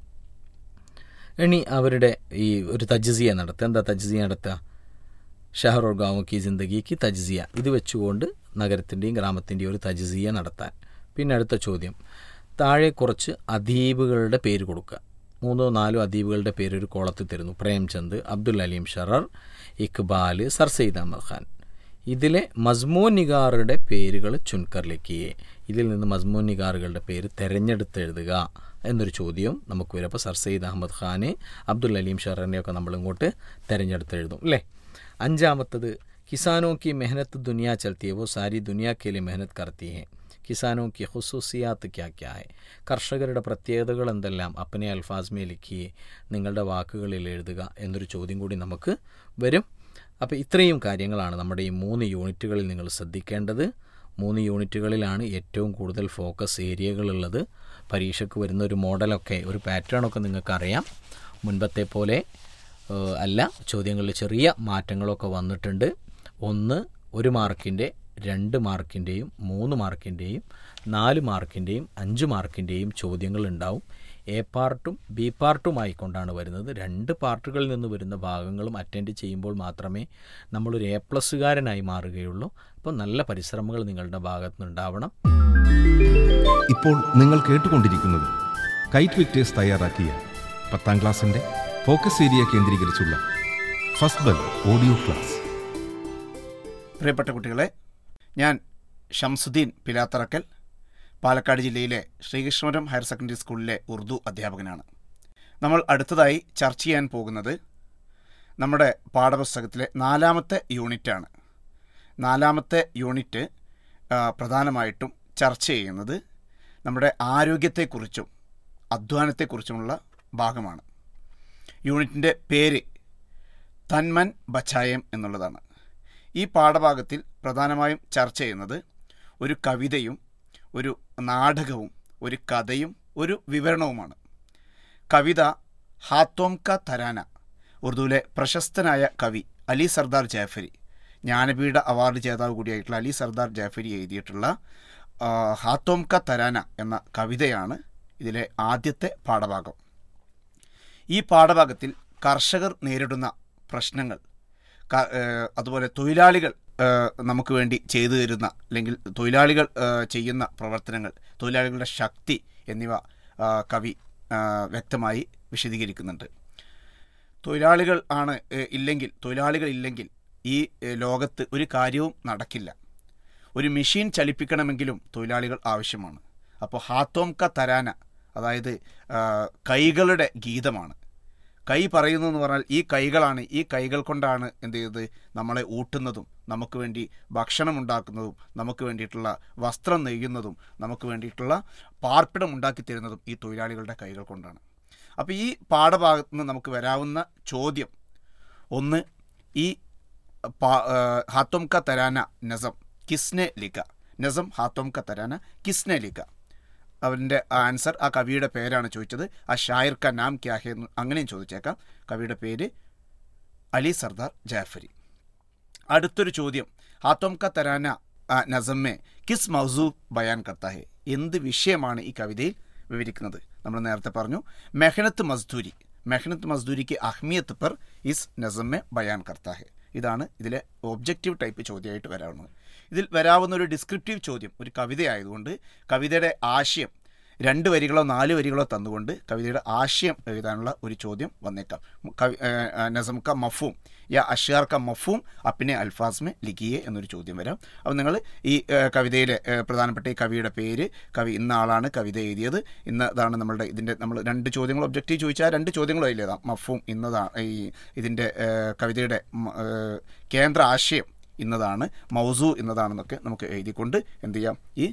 ഇനി അവരുടെ ഈ ഒരു തജ്സിയ നടത്തുക എന്താ തജ്സിയ നടത്തുക ഷഹർ ഓർ ഗാവോ കി ജിന്ദഗിക്ക് തജ്സിയ ഇത് വെച്ചുകൊണ്ട് നഗരത്തിൻ്റെയും ഗ്രാമത്തിൻ്റെയും ഒരു തജ്സിയ നടത്താൻ പിന്നെ അടുത്ത ചോദ്യം താഴെ കുറച്ച് അദീബുകളുടെ പേര് കൊടുക്കുക മൂന്നോ നാലോ അദീബുകളുടെ പേര് ഒരു കോളത്തിൽ തരുന്നു പ്രേംചന്ദ് അബ്ദുൽ അലീം ഷറർ ഇക്ബാൽ സർ സെയ്ദ് അഹമ്മദ് ഖാൻ ഇതിലെ മസ്മൂൻ നിഗാറുടെ പേരുകൾ ചുൻകറിലേക്കിയേ ഇതിൽ നിന്ന് മസ്മൂൻ നിഗാറുകളുടെ പേര് തിരഞ്ഞെടുത്ത് എഴുതുക എന്നൊരു ചോദ്യവും നമുക്ക് വരും അപ്പോൾ സർ സെയ്ദ് അഹമ്മദ് ഖാനെ അബ്ദുൽ അലീം ഷററിനെയൊക്കെ നമ്മളിങ്ങോട്ട് തിരഞ്ഞെടുത്ത് എഴുതും അല്ലേ അഞ്ചാമത്തത് കിസാനോं की मेहनत दुनिया चलती है वो सारी दुनिया के लिए मेहनत करती है കിസാനോ കി ഹുസൂസിയാത്ത് ക്യാ ക്യാ ഹെ കർഷകരുടെ പ്രത്യേകതകൾ എന്തെല്ലാം അപ്പനെ അൽഫാസ്മെ ലിഖിയെ നിങ്ങളുടെ വാക്കുകളിൽ എഴുതുക എന്നൊരു ചോദ്യം കൂടി നമുക്ക് വരും അപ്പോൾ ഇത്രയും കാര്യങ്ങളാണ് നമ്മുടെ ഈ മൂന്ന് യൂണിറ്റുകളിൽ നിങ്ങൾ ശ്രദ്ധിക്കേണ്ടത് മൂന്ന് യൂണിറ്റുകളിലാണ് ഏറ്റവും കൂടുതൽ ഫോക്കസ് ഏരിയകളുള്ളത് പരീക്ഷയ്ക്ക് വരുന്ന ഒരു മോഡലൊക്കെ ഒരു പാറ്റേണൊക്കെ നിങ്ങൾക്കറിയാം മുൻപത്തെ പോലെ ഏഹ്, അല്ല ചോദ്യങ്ങളിൽ ചെറിയ മാറ്റങ്ങളൊക്കെ വന്നിട്ടുണ്ട് ഒന്ന് ഒരു മാർക്കിൻ്റെ രണ്ട് മാർക്കിൻ്റെയും മൂന്ന് മാർക്കിൻ്റെയും നാല് മാർക്കിൻ്റെയും അഞ്ച് മാർക്കിൻ്റെയും ചോദ്യങ്ങൾ ഉണ്ടാവും എ പാർട്ടും ബി പാർട്ടും ആയിക്കൊണ്ടാണ് വരുന്നത് രണ്ട് പാർട്ടുകളിൽ നിന്ന് വരുന്ന ഭാഗങ്ങളും അറ്റൻഡ് ചെയ്യുമ്പോൾ മാത്രമേ നമ്മളൊരു എ പ്ലസ്സുകാരനായി മാറുകയുള്ളൂ അപ്പോൾ നല്ല പരിശ്രമങ്ങൾ നിങ്ങളുടെ ഭാഗത്തു നിന്നുണ്ടാവണം ഇപ്പോൾ നിങ്ങൾ കേട്ടുകൊണ്ടിരിക്കുന്നത് കൈറ്റ് വിക്ടേഴ്സ് തയ്യാറാക്കിയ പത്താം ക്ലാസ്സിൻ്റെ ഫോക്കസ് ഏരിയ കേന്ദ്രീകരിച്ചുള്ള ഫസ്റ്റ് ബെൽ ഓഡിയോ ക്ലാസ് പ്രിയപ്പെട്ട കുട്ടികളെ ഞാൻ ഷംസുദ്ദീൻ പിലാത്തറക്കൽ പാലക്കാട് ജില്ലയിലെ ശ്രീകൃഷ്ണപുരം ഹയർ സെക്കൻഡറി സ്കൂളിലെ ഉറുദു അധ്യാപകനാണ് നമ്മൾ അടുത്തതായി ചർച്ച ചെയ്യാൻ പോകുന്നത് നമ്മുടെ പാഠപുസ്തകത്തിലെ നാലാമത്തെ യൂണിറ്റാണ് നാലാമത്തെ യൂണിറ്റ് ആ, പ്രധാനമായിട്ടും ചർച്ച ചെയ്യുന്നത് നമ്മുടെ ആരോഗ്യത്തെക്കുറിച്ചും അധ്വാനത്തെക്കുറിച്ചുമുള്ള ഭാഗമാണ് യൂണിറ്റിൻ്റെ പേര് തന്മൻ ബച്ചായം എന്നുള്ളതാണ് ഈ പാഠഭാഗത്തിൽ പ്രധാനമായും ചർച്ച ചെയ്യുന്നത് ഒരു കവിതയും ഒരു നാടകവും ഒരു കഥയും ഒരു വിവരണവുമാണ് കവിത ഹാത്തോം ക തരാന ഉറുദുവിലെ പ്രശസ്തനായ കവി അലി സർദാർ ജാഫരി ജ്ഞാനപീഠ അവാർഡ് ജേതാവ് കൂടിയായിട്ടുള്ള അലി സർദാർ ജാഫരി എഴുതിയിട്ടുള്ള ആ, ഹാത്തോം ക തരാന എന്ന കവിതയാണ് ഇതിലെ ആദ്യത്തെ പാഠഭാഗം ഈ പാഠഭാഗത്തിൽ കർഷകർ നേരിടുന്ന പ്രശ്നങ്ങൾ ക- ഏഹ് അതുപോലെ തൊഴിലാളികൾ ഏഹ് നമുക്ക് വേണ്ടി ചെയ്തു തരുന്ന അല്ലെങ്കിൽ തൊഴിലാളികൾ ഏഹ് ചെയ്യുന്ന പ്രവർത്തനങ്ങൾ തൊഴിലാളികളുടെ ശക്തി എന്നിവ ആ, കവി ആ, വ്യക്തമായി വിശദീകരിക്കുന്നുണ്ട് തൊഴിലാളികൾ ആണ് ഏഹ് ഇല്ലെങ്കിൽ തൊഴിലാളികൾ ഇല്ലെങ്കിൽ ഈ ഏഹ് ലോകത്ത് ഒരു കാര്യവും നടക്കില്ല ഒരു മെഷീൻ ചലിപ്പിക്കണമെങ്കിലും തൊഴിലാളികൾ ആവശ്യമാണ് അപ്പോൾ ഹാത്തോം ക തരാന അതായത് ആ, കൈകളുടെ ഗീതമാണ് കൈ പറയുന്നു എന്ന് പറഞ്ഞാൽ ഈ കൈകളാണ് ഈ കൈകൾ കൊണ്ടാണ് എന്ത് ചെയ്തത് നമ്മളെ ഊട്ടുന്നതും നമുക്ക് വേണ്ടി ഭക്ഷണം ഉണ്ടാക്കുന്നതും നമുക്ക് വേണ്ടിയിട്ടുള്ള വസ്ത്രം നെയ്യുന്നതും നമുക്ക് വേണ്ടിയിട്ടുള്ള പാർപ്പിടം ഉണ്ടാക്കി തരുന്നതും ഈ തൊഴിലാളികളുടെ കൈകൾ കൊണ്ടാണ് അപ്പോൾ ഈ പാഠഭാഗത്ത് നിന്ന് നമുക്ക് വരാവുന്ന ചോദ്യം ഒന്ന് ഈ പാ- ആ, ഹാത്തോം ക തരാന നസം കിസ്നെ ലിഖ നസം ഹാത്തോം ക തരാന കിസ്നെ ലിഖ അവൻ്റെ ആൻസർ ആ കവിയുടെ പേരാണ് ചോദിച്ചത് ആ ഷായർ ക നാം ക്യാ ഹെ എന്ന് അങ്ങനെയും ചോദിച്ചേക്കാം കവിയുടെ പേര് അലി സർദാർ ജാഫരി അടുത്തൊരു ചോദ്യം ഹാത്തോം ക തരാന ആ, നസമ്മെ കിസ് മൗസൂ ബയാൻ കർത്ത ഹെ എന്ത് വിഷയമാണ് ഈ കവിതയിൽ വിവരിക്കുന്നത് നമ്മൾ നേരത്തെ പറഞ്ഞു മെഹനത്ത് മസ്ദൂരി മെഹനത്ത് മസ്ദൂരി की അഹ്മിയത്ത് पर इस नज़म में बयान करता है ഇതാണ് ഇതിലെ ഒബ്ജക്റ്റീവ് ടൈപ്പ് ചോദ്യമായിട്ട് വരാവുന്നത് ഇതിൽ വരാവുന്ന ഒരു ഡിസ്ക്രിപ്റ്റീവ് ചോദ്യം ഒരു കവിതയായതുകൊണ്ട് കവിതയുടെ ആശയം രണ്ട് വരികളോ നാല് വരികളോ തന്നുകൊണ്ട് കവിതയുടെ ആശയം എഴുതാനുള്ള ഒരു ചോദ്യം വന്നേക്കാം കവി നസം ക മഫൂം യാ അഷ്യാർ ക മഫൂം അപ്പിനെ അൽഫാസ്മെ ലിഖിയെ എന്നൊരു ചോദ്യം വരാം അപ്പോൾ നിങ്ങൾ ഈ ഏഹ്, കവിതയിലെ ഏഹ്, പ്രധാനപ്പെട്ട ഈ കവിയുടെ പേര് കവി ഇന്ന ആളാണ് കവിത എഴുതിയത് ഇന്ന ഇതാണ് നമ്മളുടെ ഇതിൻ്റെ നമ്മൾ രണ്ട് ചോദ്യങ്ങൾ ഒബ്ജക്റ്റീവ് ചോദിച്ചാൽ രണ്ട് ചോദ്യങ്ങളും അതിലേതാ മഫൂം ഇന്നതാണ് ഈ ഇതിൻ്റെ ഏഹ്, കവിതയുടെ മ- ഏഹ്, കേന്ദ്ര ആശയം ഇന്നതാണ് മൗസു എന്നതാണെന്നൊക്കെ നമുക്ക് എഴുതിക്കൊണ്ട് എന്ത് ചെയ്യാം ഈ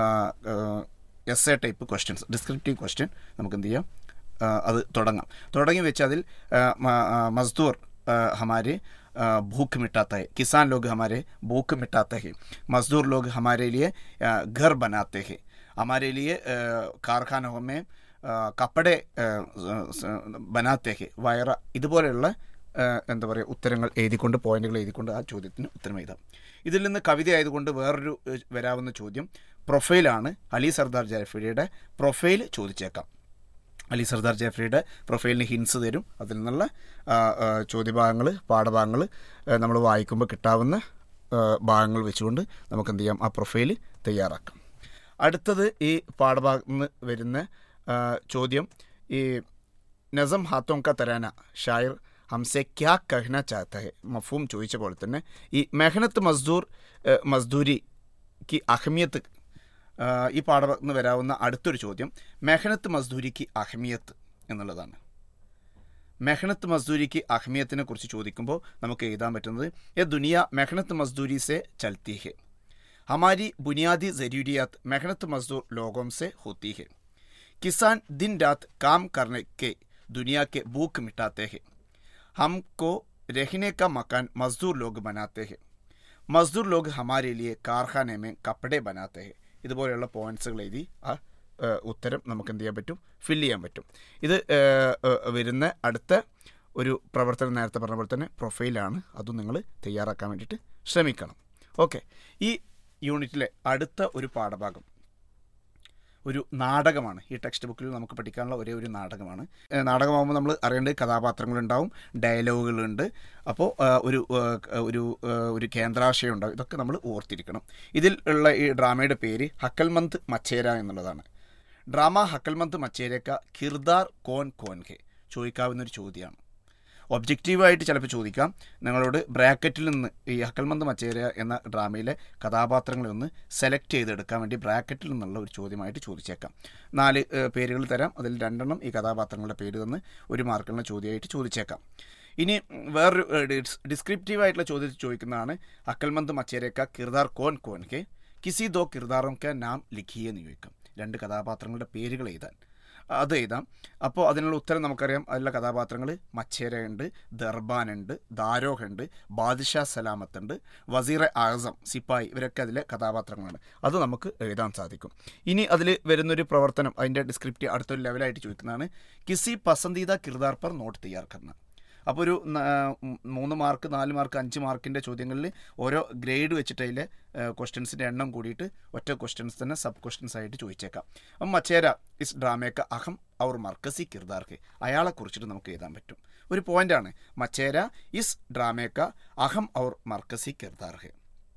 S A type questions descriptive question നമുക്ക് എന്ത് ചെയ്യാം ആ, അത് തുടങ്ങാം തുടങ്ങി വെച്ച് അതിൽ ആ, മ- ആ, മസ്ദൂർ ആ, ഹമാരെ ആ, ഭൂക്ക് മിട്ടാത്ത है किसान लोग हमारे भूख मिटाते हैं मजदूर लोग हमारे लिए आ, घर बनाते हैं हमारे लिए आ, कारखानों में ആ, കപ്പടെ ആ, സ- ബനാത്തെ ഹെ വയറ ഇതുപോലെയുള്ള ആ, എന്താ പറയുക ഉത്തരങ്ങൾ എഴുതിക്കൊണ്ട് പോയിന്റുകൾ എഴുതിക്കൊണ്ട് ആ ചോദ്യത്തിന് ഉത്തരം എഴുതാം ഇതിൽ നിന്ന് കവിത ആയതുകൊണ്ട് വേറൊരു ഏഹ്, വരാവുന്ന ചോദ്യം പ്രൊഫൈലാണ് അലി സർദാർ ജാഫരിയുടെ പ്രൊഫൈൽ ചോദിച്ചേക്കാം അലി സർദാർ ജാഫരിയുടെ പ്രൊഫൈലിന് ഹിൻസ് തരും അതിൽ നിന്നുള്ള ചോദ്യഭാഗങ്ങൾ പാഠഭാഗങ്ങൾ നമ്മൾ വായിക്കുമ്പോൾ കിട്ടാവുന്ന ആ, ഭാഗങ്ങൾ വെച്ചുകൊണ്ട് നമുക്ക് എന്ത് ചെയ്യാം ആ പ്രൊഫൈൽ തയ്യാറാക്കാം അടുത്തത് ഈ പാഠഭാഗത്ത് നിന്ന് വരുന്ന ആ, ചോദ്യം ഈ നസം ഹാത്തോം ക തരാന ഷായർ ഹംസെ ക്യാ കഹ്ന ചാത്ത ഹെ മഫൂം ചോദിച്ച പോലെ തന്നെ ഈ മെഹനത്ത് മസ്ദൂർ ഏഹ്, മസ്ദൂരി കി അഹമിയത്ത് ആ, ഈ പാഠഭാഗത്ത് നിന്ന് വരാവുന്ന അടുത്തൊരു ചോദ്യം മെഹനത്ത് മസ്ദൂരിക്ക് അഹമിയത്ത് എന്നുള്ളതാണ് മെഹനത്ത് മസ്ദൂരിക്ക് അഹമിയത്തിനെ കുറിച്ച് ചോദിക്കുമ്പോൾ നമുക്ക് എഴുതാൻ പറ്റുന്നത് ये दुनिया मेहनत मजदूरी से चलती है हमारी बुनियादी ज़रूरियात मेहनत मजदूर लोगों से होती है किसान दिन रात काम करने के दुनिया के भूख मिटाते हैं हमको रहने का मकान मजदूर लोग बनाते हैं മസ്ദൂർ ലോഗ് ഹമാരെ ലിയെ കാർഖാനെ മേ കപ്പടെ ബനാത്തെ ഹെ ഇതുപോലെയുള്ള പോയിന്റ്സുകൾ എഴുതി ആ ഏ, ഉത്തരം നമുക്ക് എന്ത് ചെയ്യാൻ പറ്റും ഫില്ല് ചെയ്യാൻ പറ്റും ഇത് ഏ, ഏ, വരുന്ന അടുത്ത ഒരു പ്രവർത്തനം നേരത്തെ പറഞ്ഞ പോലെ തന്നെ പ്രൊഫൈലാണ് അതും നിങ്ങൾ തയ്യാറാക്കാൻ വേണ്ടിയിട്ട് ശ്രമിക്കണം ഓക്കെ ഈ യൂണിറ്റിലെ അടുത്ത ഒരു പാഠഭാഗം ഒരു നാടകമാണ് ഈ ടെക്സ്റ്റ് ബുക്കിൽ നമുക്ക് പഠിക്കാനുള്ള ഒരേ ഒരു നാടകമാണ് ഏഹ് നാടകമാകുമ്പോൾ നമ്മൾ അറിയേണ്ടത് കഥാപാത്രങ്ങളുണ്ടാവും ഡയലോഗുകളുണ്ട് അപ്പോൾ ഏഹ് ഒരു ഏഹ് ഒരു ഏഹ് ഒരു കേന്ദ്രാശയം ഉണ്ടാവും ഇതൊക്കെ നമ്മൾ ഓർത്തിരിക്കണം ഇതിൽ ഉള്ള ഈ ഡ്രാമയുടെ പേര് ഹക്കൽമന്ത് മച്ചേര എന്നുള്ളതാണ് ഡ്രാമ ഹക്കൽമന്ത് മച്ചേരക്ക കിർദാർ കോൻ കോൻ ഹെ ചോദിക്കാവുന്ന ഒരു ചോദ്യമാണ് ഒബ്ജക്റ്റീവായിട്ട് ചിലപ്പോൾ ചോദിക്കാം നിങ്ങളോട് ബ്രാക്കറ്റിൽ നിന്ന് ഈ ഹക്കൽമന്ത് മച്ചേര എന്ന ഡ്രാമയിലെ കഥാപാത്രങ്ങളിൽ നിന്ന് സെലക്ട് ചെയ്തെടുക്കാൻ വേണ്ടി ബ്രാക്കറ്റിൽ നിന്നുള്ള ഒരു ചോദ്യമായിട്ട് ചോദിച്ചേക്കാം നാല് ഏഹ്, പേരുകൾ തരാം അതിൽ രണ്ടെണ്ണം ഈ കഥാപാത്രങ്ങളുടെ പേര് തന്ന് ഒരു മാർക്കുള്ള ചോദ്യമായിട്ട് ചോദിച്ചേക്കാം ഇനി ഉം, വേറൊരു ഏഹ്, ഡിസ്- ഡിസ്ക്രിപ്റ്റീവ് ആയിട്ടുള്ള ചോദ്യം ചോദിക്കുന്നതാണ് അക്കൽമന്ത് മച്ചേരക്ക കിർദാർ കോൻ കോൻ കെ കിസി ദോ കിർദാറും കെ നാം ലിഖിയെ എന്ന് ചോദിക്കാം രണ്ട് കഥാപാത്രങ്ങളുടെ പേരുകൾ എഴുതാൻ അത് എഴുതാം അപ്പോൾ അതിനുള്ള ഉത്തരം നമുക്കറിയാം അതിലുള്ള കഥാപാത്രങ്ങൾ മച്ചേരയുണ്ട് ദർബാനുണ്ട് ദാരോഹുണ്ട് ബാദിഷാ സലാമത്ത് ഉണ്ട് വസീർ ആസം സിപ്പായി ഇവരൊക്കെ അതിലെ കഥാപാത്രങ്ങളാണ് അത് നമുക്ക് എഴുതാൻ സാധിക്കും ഇനി അതിൽ വരുന്നൊരു പ്രവർത്തനം അതിൻ്റെ ഡിസ്ക്രിപ്റ്റ് അടുത്തൊരു ലെവലായിട്ട് ചോദിക്കുന്നതാണ് കിസി പസന്തീത കിർദാർ പർ നോട്ട് തയ്യാറാക്കുന്ന അപ്പോൾ ഒരു ന- ഉം, മൂന്ന് മാർക്ക് നാല് മാർക്ക് അഞ്ച് മാർക്കിൻ്റെ ചോദ്യങ്ങളിൽ ഓരോ ഗ്രേഡ് വെച്ചിട്ട് അതിലെ ക്വസ്റ്റ്യൻസിൻ്റെ എണ്ണം കൂടിയിട്ട് ഒറ്റ ക്വസ്റ്റ്യൻസ് തന്നെ സബ് ക്വസ്റ്റ്യൻസ് ആയിട്ട് ചോദിച്ചേക്കാം അപ്പം മച്ചേര ഇസ് ഡ്രാമേക്ക അഹം ഔർ മർക്കസി കിർദാർക്ക് അയാളെ കുറിച്ചിട്ട് നമുക്ക് എഴുതാൻ പറ്റും ഒരു പോയിന്റാണ് മച്ചേര ഇസ് ഡ്രാമേക്ക അഹം ഔർ മർക്കസി കിർദാർക്ക്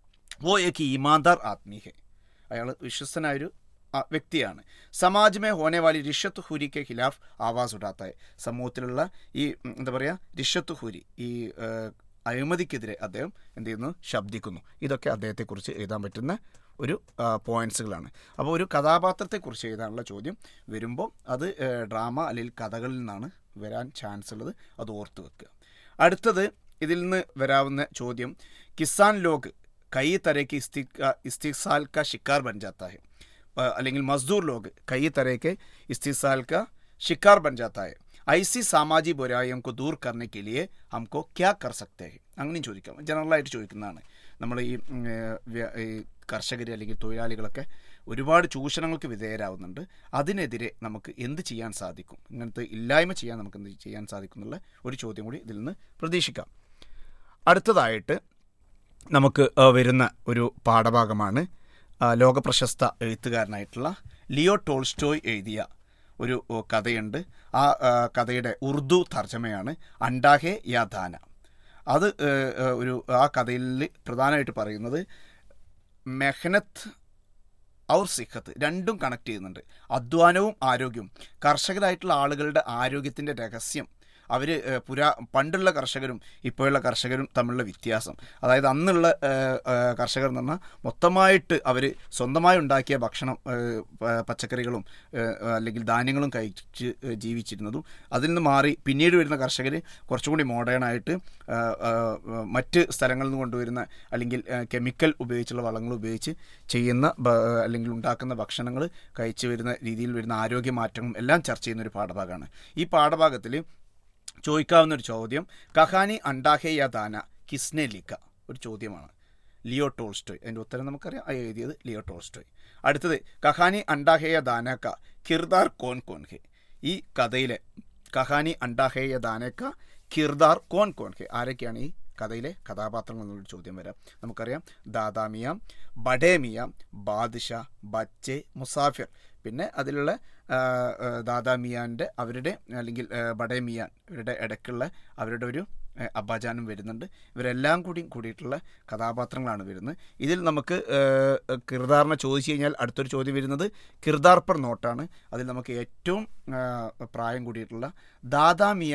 वो एक ईमानदार आदमी है അയാൾ വിശ്വസ്തനായൊരു ആ, വ്യക്തിയാണ് സമാജ് മേ ഹോനെ വാലി റിഷത്ത് ഹുരി കെ ഖിലാഫ് ആവാസ് ഉടാത്ത ഹെ. സമൂഹത്തിലുള്ള ഈ ഉം, എന്താ പറയുക റിഷത്ത് ഹുരി ഈ ആ, അഴിമതിക്കെതിരെ അദ്ദേഹം എന്ത് ചെയ്യുന്നു ശബ്ദിക്കുന്നു ഇതൊക്കെ അദ്ദേഹത്തെക്കുറിച്ച് എഴുതാൻ പറ്റുന്ന ഒരു പോയിന്റ്സുകളാണ് അപ്പോൾ ഒരു കഥാപാത്രത്തെക്കുറിച്ച് എഴുതാനുള്ള ചോദ്യം വരുമ്പോൾ അത് ആ, ഡ്രാമ അല്ലെങ്കിൽ കഥകളിൽ നിന്നാണ് വരാൻ ചാൻസ് ഉള്ളത് അത് ഓർത്ത് വെക്കുക അടുത്തത് ഇതിൽ നിന്ന് വരാവുന്ന ചോദ്യം കിസാൻ ലോഗ് കൈ തരയ്ക്ക് ഇസ്തിക ഇസ്തിസാൽ का शिकार बन जाता है अ, അല്ലെങ്കിൽ മസ്ദൂർ ലോഗ് കൈ തരയ്ക്ക് ഇസ്തിസാൽ का शिकार बन जाता है ऐसी सामाजिक बुराइयों को दूर करने के लिए हमको क्या कर सकते हैं അങ്ങനെയും ചോദിക്കാം ജനറലായിട്ട് ചോദിക്കുന്നതാണ് നമ്മൾ ഈ ഉം, ഏ, വ്യ- ഈ കർഷകർ അല്ലെങ്കിൽ തൊഴിലാളികളൊക്കെ ഒരുപാട് ചൂഷണങ്ങൾക്ക് വിധേയരാകുന്നുണ്ട് അതിനെതിരെ നമുക്ക് എന്ത് ചെയ്യാൻ സാധിക്കും ഇങ്ങനത്തെ ഇല്ലായ്മ ചെയ്യാൻ നമുക്ക് എന്ത് ചെയ്യാൻ സാധിക്കും എന്നുള്ള ഒരു ചോദ്യം കൂടി ഇതിൽ നിന്ന് പ്രതീക്ഷിക്കാം അടുത്തതായിട്ട് നമുക്ക് ആ, വരുന്ന ഒരു പാഠഭാഗമാണ് ആ, ലോകപ്രശസ്ത എഴുത്തുകാരനായിട്ടുള്ള ലിയോ ടോൾസ്റ്റോയ് എഴുതിയ ഒരു ഓ, കഥയുണ്ട് ആ ആ, കഥയുടെ ഉറുദു തർജ്ജമയാണ് അണ്ടാഹെ യാ ദാന അത് ഏ, ഏ, ഒരു ആ കഥയിൽ പ്രധാനമായിട്ട് പറയുന്നത് മെഹനത്ത് ഔർ സിഖത്ത് രണ്ടും കണക്ട് ചെയ്യുന്നുണ്ട് അധ്വാനവും ആരോഗ്യവും കർഷകരായിട്ടുള്ള ആളുകളുടെ ആരോഗ്യത്തിൻ്റെ രഹസ്യം അവർ പുരാ പണ്ടുള്ള കർഷകരും ഇപ്പോഴുള്ള കർഷകരും തമ്മിലുള്ള വ്യത്യാസം അതായത് അന്നുള്ള ഏഹ്, ഏഹ്, കർഷകർ എന്ന് പറഞ്ഞാൽ മൊത്തമായിട്ട് അവർ സ്വന്തമായി ഉണ്ടാക്കിയ ഭക്ഷണം ഏഹ്, പ- പച്ചക്കറികളും ഏഹ്, അല്ലെങ്കിൽ ധാന്യങ്ങളും കഴിച്ച് ഏഹ്, ജീവിച്ചിരുന്നതും അതിൽ നിന്ന് മാറി പിന്നീട് വരുന്ന കർഷകർ കുറച്ചുകൂടി മോഡേൺ ആയിട്ട് ഏഹ്, ഏഹ്, മറ്റ് സ്ഥലങ്ങളിൽ നിന്ന് കൊണ്ടുവരുന്ന അല്ലെങ്കിൽ ഏഹ്, കെമിക്കൽ ഉപയോഗിച്ചുള്ള വളങ്ങൾ ഉപയോഗിച്ച് ചെയ്യുന്ന ബ- അല്ലെങ്കിൽ ഉണ്ടാക്കുന്ന ഭക്ഷണങ്ങൾ കഴിച്ചു വരുന്ന രീതിയിൽ വരുന്ന ആരോഗ്യ മാറ്റങ്ങളും എല്ലാം ചർച്ച ചെയ്യുന്ന ഒരു പാഠഭാഗമാണ് ഈ പാഠഭാഗത്തിൽ ചോദിക്കാവുന്ന ഒരു ചോദ്യം കഹാനി അണ്ടാഹേ യാ ദാന കിസ്നെ ലിക്ക ഒരു ചോദ്യമാണ് ലിയോ ടോൾസ്റ്റോയ് അതിൻ്റെ ഉത്തരം നമുക്കറിയാം ആ എഴുതിയത് ലിയോ ടോൾസ്റ്റോയ് അടുത്തത് കഹാനി അണ്ടാഹേയ ദാനക്ക കിർദാർ കോൻ കോൻ ഹെ ഈ കഥയിലെ കഹാനി അണ്ടാഹേയ ദാനക്ക കിർദാർ കോൻ കോൻ ഹെ ആരൊക്കെയാണ് ഈ കഥയിലെ കഥാപാത്രങ്ങൾ എന്നുള്ളൊരു ചോദ്യം വരാം നമുക്കറിയാം ദാദാമിയ ബഡേമിയ ബാദ്ഷ ബച്ചെ മുസാഫിർ പിന്നെ അതിലുള്ള ആ, ആ, ദാദാമിയാൻ്റെ അവരുടെ അല്ലെങ്കിൽ ആ, ബഡേമിയാൻ ഇവരുടെ ഇടയ്ക്കുള്ള അവരുടെ ഒരു ആ, അബ്ബാജാനും വരുന്നുണ്ട് ഇവരെല്ലാം കൂടി കൂടിയിട്ടുള്ള കഥാപാത്രങ്ങളാണ് വരുന്നത് ഇതിൽ നമുക്ക് ആ, കിർദാറിനെ ചോദിച്ചു കഴിഞ്ഞാൽ അടുത്തൊരു ചോദ്യം വരുന്നത് കിർദാർ പർ നോട്ടാണ് അതിൽ നമുക്ക് ഏറ്റവും ആ, പ്രായം കൂടിയിട്ടുള്ള ദാദാമിയ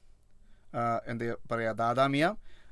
ആ, എന്ത് പറയുക ദാദാമിയ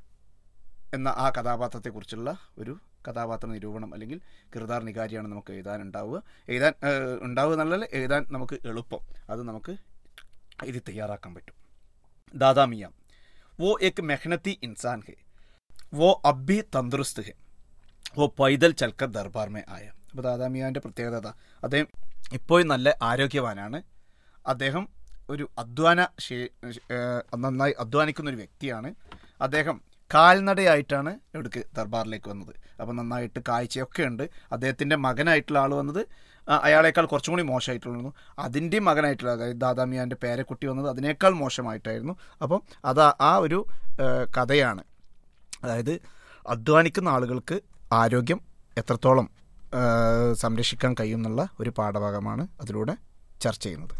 എന്ന ആ കഥാപാത്രത്തെക്കുറിച്ചുള്ള ഒരു കഥാപാത്ര നിരൂപണം അല്ലെങ്കിൽ കിർദാർ നികാരിയാണ് നമുക്ക് എഴുതാനുണ്ടാവുക എഴുതാൻ ഏഹ്, ഉണ്ടാവുക എന്നല്ല എഴുതാൻ നമുക്ക് എളുപ്പം അത് നമുക്ക് എഴുതി തയ്യാറാക്കാൻ പറ്റും ദാദാമിയ वो एक मेहनती इंसान है वो अब भी तंदुरुस्त है वो पैदल चलकर दरबार में आया അപ്പോൾ ദാദാമിയാൻ്റെ പ്രത്യേകത അതാ അദ്ദേഹം ഇപ്പോഴും നല്ല ആരോഗ്യവാനാണ് അദ്ദേഹം ഒരു അധ്വാന ശേ- ഏഹ് നന്നായി അധ്വാനിക്കുന്ന ഒരു വ്യക്തിയാണ് അദ്ദേഹം കാൽനടയായിട്ടാണ് ഇവിടേക്ക് ദർബാറിലേക്ക് വന്നത് അപ്പോൾ നന്നായിട്ട് കാഴ്ചയൊക്കെ ഉണ്ട് അദ്ദേഹത്തിൻ്റെ മകനായിട്ടുള്ള ആൾ വന്നത് ആ, അയാളേക്കാൾ കുറച്ചും കൂടി മോശമായിട്ടുള്ളൂ അതിൻ്റെ മകനായിട്ടുള്ള അതായത് ദാദാമിയാൻ്റെ പേരക്കുട്ടി വന്നത് അതിനേക്കാൾ മോശമായിട്ടായിരുന്നു അപ്പം അത് ആ ഒരു ഏഹ്, കഥയാണ് അതായത് അധ്വാനിക്കുന്ന ആളുകൾക്ക് ആരോഗ്യം എത്രത്തോളം ഏഹ്, സംരക്ഷിക്കാൻ കഴിയും എന്നുള്ള ഒരു പാഠഭാഗമാണ് അതിലൂടെ ചർച്ച ചെയ്യുന്നത്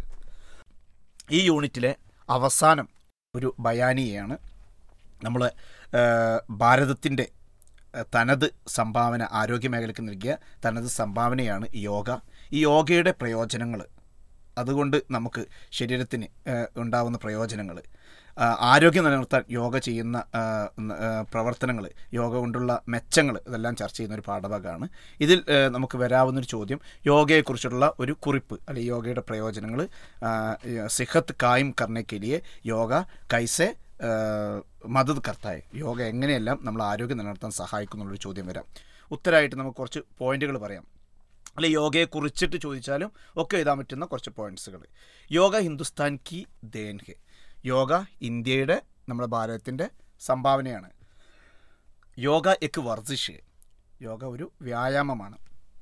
ഈ യൂണിറ്റിലെ അവസാനം ഒരു ബയാനിയാണ് നമ്മൾ ഭാരതത്തിൻ്റെ തനത് സംഭാവന ആരോഗ്യ മേഖലയ്ക്ക് നൽകിയ തനത് സംഭാവനയാണ് യോഗ ഈ യോഗയുടെ പ്രയോജനങ്ങൾ അതുകൊണ്ട് നമുക്ക് ശരീരത്തിന് ഏഹ്, ഉണ്ടാവുന്ന പ്രയോജനങ്ങൾ ആരോഗ്യം നിലനിർത്താൻ യോഗ ചെയ്യുന്ന പ്രവർത്തനങ്ങൾ യോഗ കൊണ്ടുള്ള മെച്ചങ്ങൾ ഇതെല്ലാം ചർച്ച ചെയ്യുന്ന ഒരു പാഠഭാഗമാണ് ഇതിൽ ഏഹ്, നമുക്ക് വരാവുന്നൊരു ചോദ്യം യോഗയെക്കുറിച്ചുള്ള ഒരു കുറിപ്പ് അല്ലെങ്കിൽ യോഗയുടെ പ്രയോജനങ്ങൾ സിഹത്ത് കായും കർണയ്ക്കെലിയെ യോഗ കൈസെ ഏഹ്, മദത് കർത്തായി യോഗ എങ്ങനെയെല്ലാം നമ്മൾ ആരോഗ്യം നിലനിർത്താൻ സഹായിക്കുന്നുള്ളൊരു ചോദ്യം വരാം ഉത്തരമായിട്ട് നമുക്ക് കുറച്ച് പോയിന്റുകൾ പറയാം അല്ലെ യോഗയെ കുറിച്ചിട്ട് ചോദിച്ചാലും ഒക്കെ എഴുതാൻ പറ്റുന്ന കുറച്ച് പോയിന്റ്സുകൾ യോഗ ഹിന്ദുസ്ഥാൻ കി ദേൻ ഹെ യോഗ ഇന്ത്യയുടെ നമ്മുടെ ഭാരതത്തിൻ്റെ സംഭാവനയാണ് യോഗ എക്ക് വർജിഷ് ഹെ യോഗ ഒരു വ്യായാമമാണ്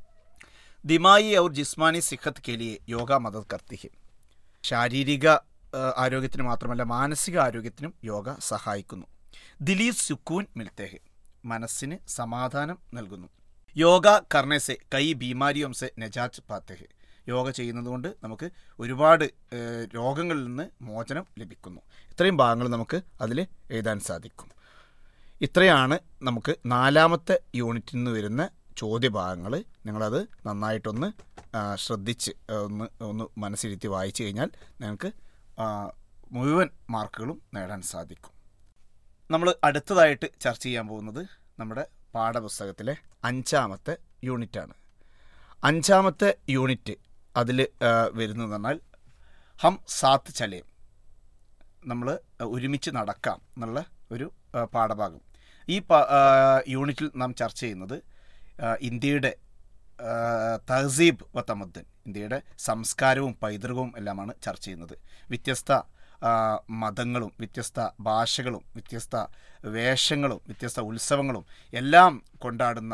ദിമായി ഔർ ജിസ്മാനി സിഖത്ത് കെലിയെ യോഗ മദത് കർത്തി ഹെ ശാരീരിക ആ, ആരോഗ്യത്തിന് മാത്രമല്ല മാനസിക ആരോഗ്യത്തിനും യോഗ സഹായിക്കുന്നു ദിലീ സുക്കൂൻ മിൽത്തേഹ് മനസ്സിന് സമാധാനം നൽകുന്നു യോഗ കർണേസെ കൈ ബീമാരിയും സെ നജാച്ച് പാത്തേഹ് യോഗ ചെയ്യുന്നത് കൊണ്ട് നമുക്ക് ഒരുപാട് ഏ, രോഗങ്ങളിൽ നിന്ന് മോചനം ലഭിക്കുന്നു ഇത്രയും ഭാഗങ്ങൾ നമുക്ക് അതിൽ എഴുതാൻ സാധിക്കും ഇത്രയാണ് നമുക്ക് നാലാമത്തെ യൂണിറ്റിൽ നിന്ന് വരുന്ന ചോദ്യഭാഗങ്ങൾ നിങ്ങളത് നന്നായിട്ടൊന്ന് ആ, ശ്രദ്ധിച്ച് ആ, ഒന്ന് ഒന്ന് മനസ്സിരുത്തി വായിച്ചു കഴിഞ്ഞാൽ നിങ്ങൾക്ക് ആ, മുഴുവൻ മാർക്കുകളും നേടാൻ സാധിക്കും നമ്മൾ അടുത്തതായിട്ട് ചർച്ച ചെയ്യാൻ പോകുന്നത് നമ്മുടെ പാഠപുസ്തകത്തിലെ അഞ്ചാമത്തെ യൂണിറ്റാണ് അഞ്ചാമത്തെ യൂണിറ്റ് അതിൽ വരുന്നത് പറഞ്ഞാൽ ഹം സാത്ത് ചലയും നമ്മൾ ഒരുമിച്ച് നടക്കാം എന്നുള്ള ഒരു ആ, പാഠഭാഗം ഈ പ- ആ, യൂണിറ്റിൽ നാം ചർച്ച ചെയ്യുന്നത് ആ, ഇന്ത്യയുടെ ആ, തഹസീബ് വ തമദ്ദൻ ഇന്ത്യയുടെ സംസ്കാരവും പൈതൃകവും എല്ലാമാണ് ചർച്ച ചെയ്യുന്നത് വ്യത്യസ്ത ആ, മതങ്ങളും വ്യത്യസ്ത ഭാഷകളും വ്യത്യസ്ത വേഷങ്ങളും വ്യത്യസ്ത ഉത്സവങ്ങളും എല്ലാം കൊണ്ടാടുന്ന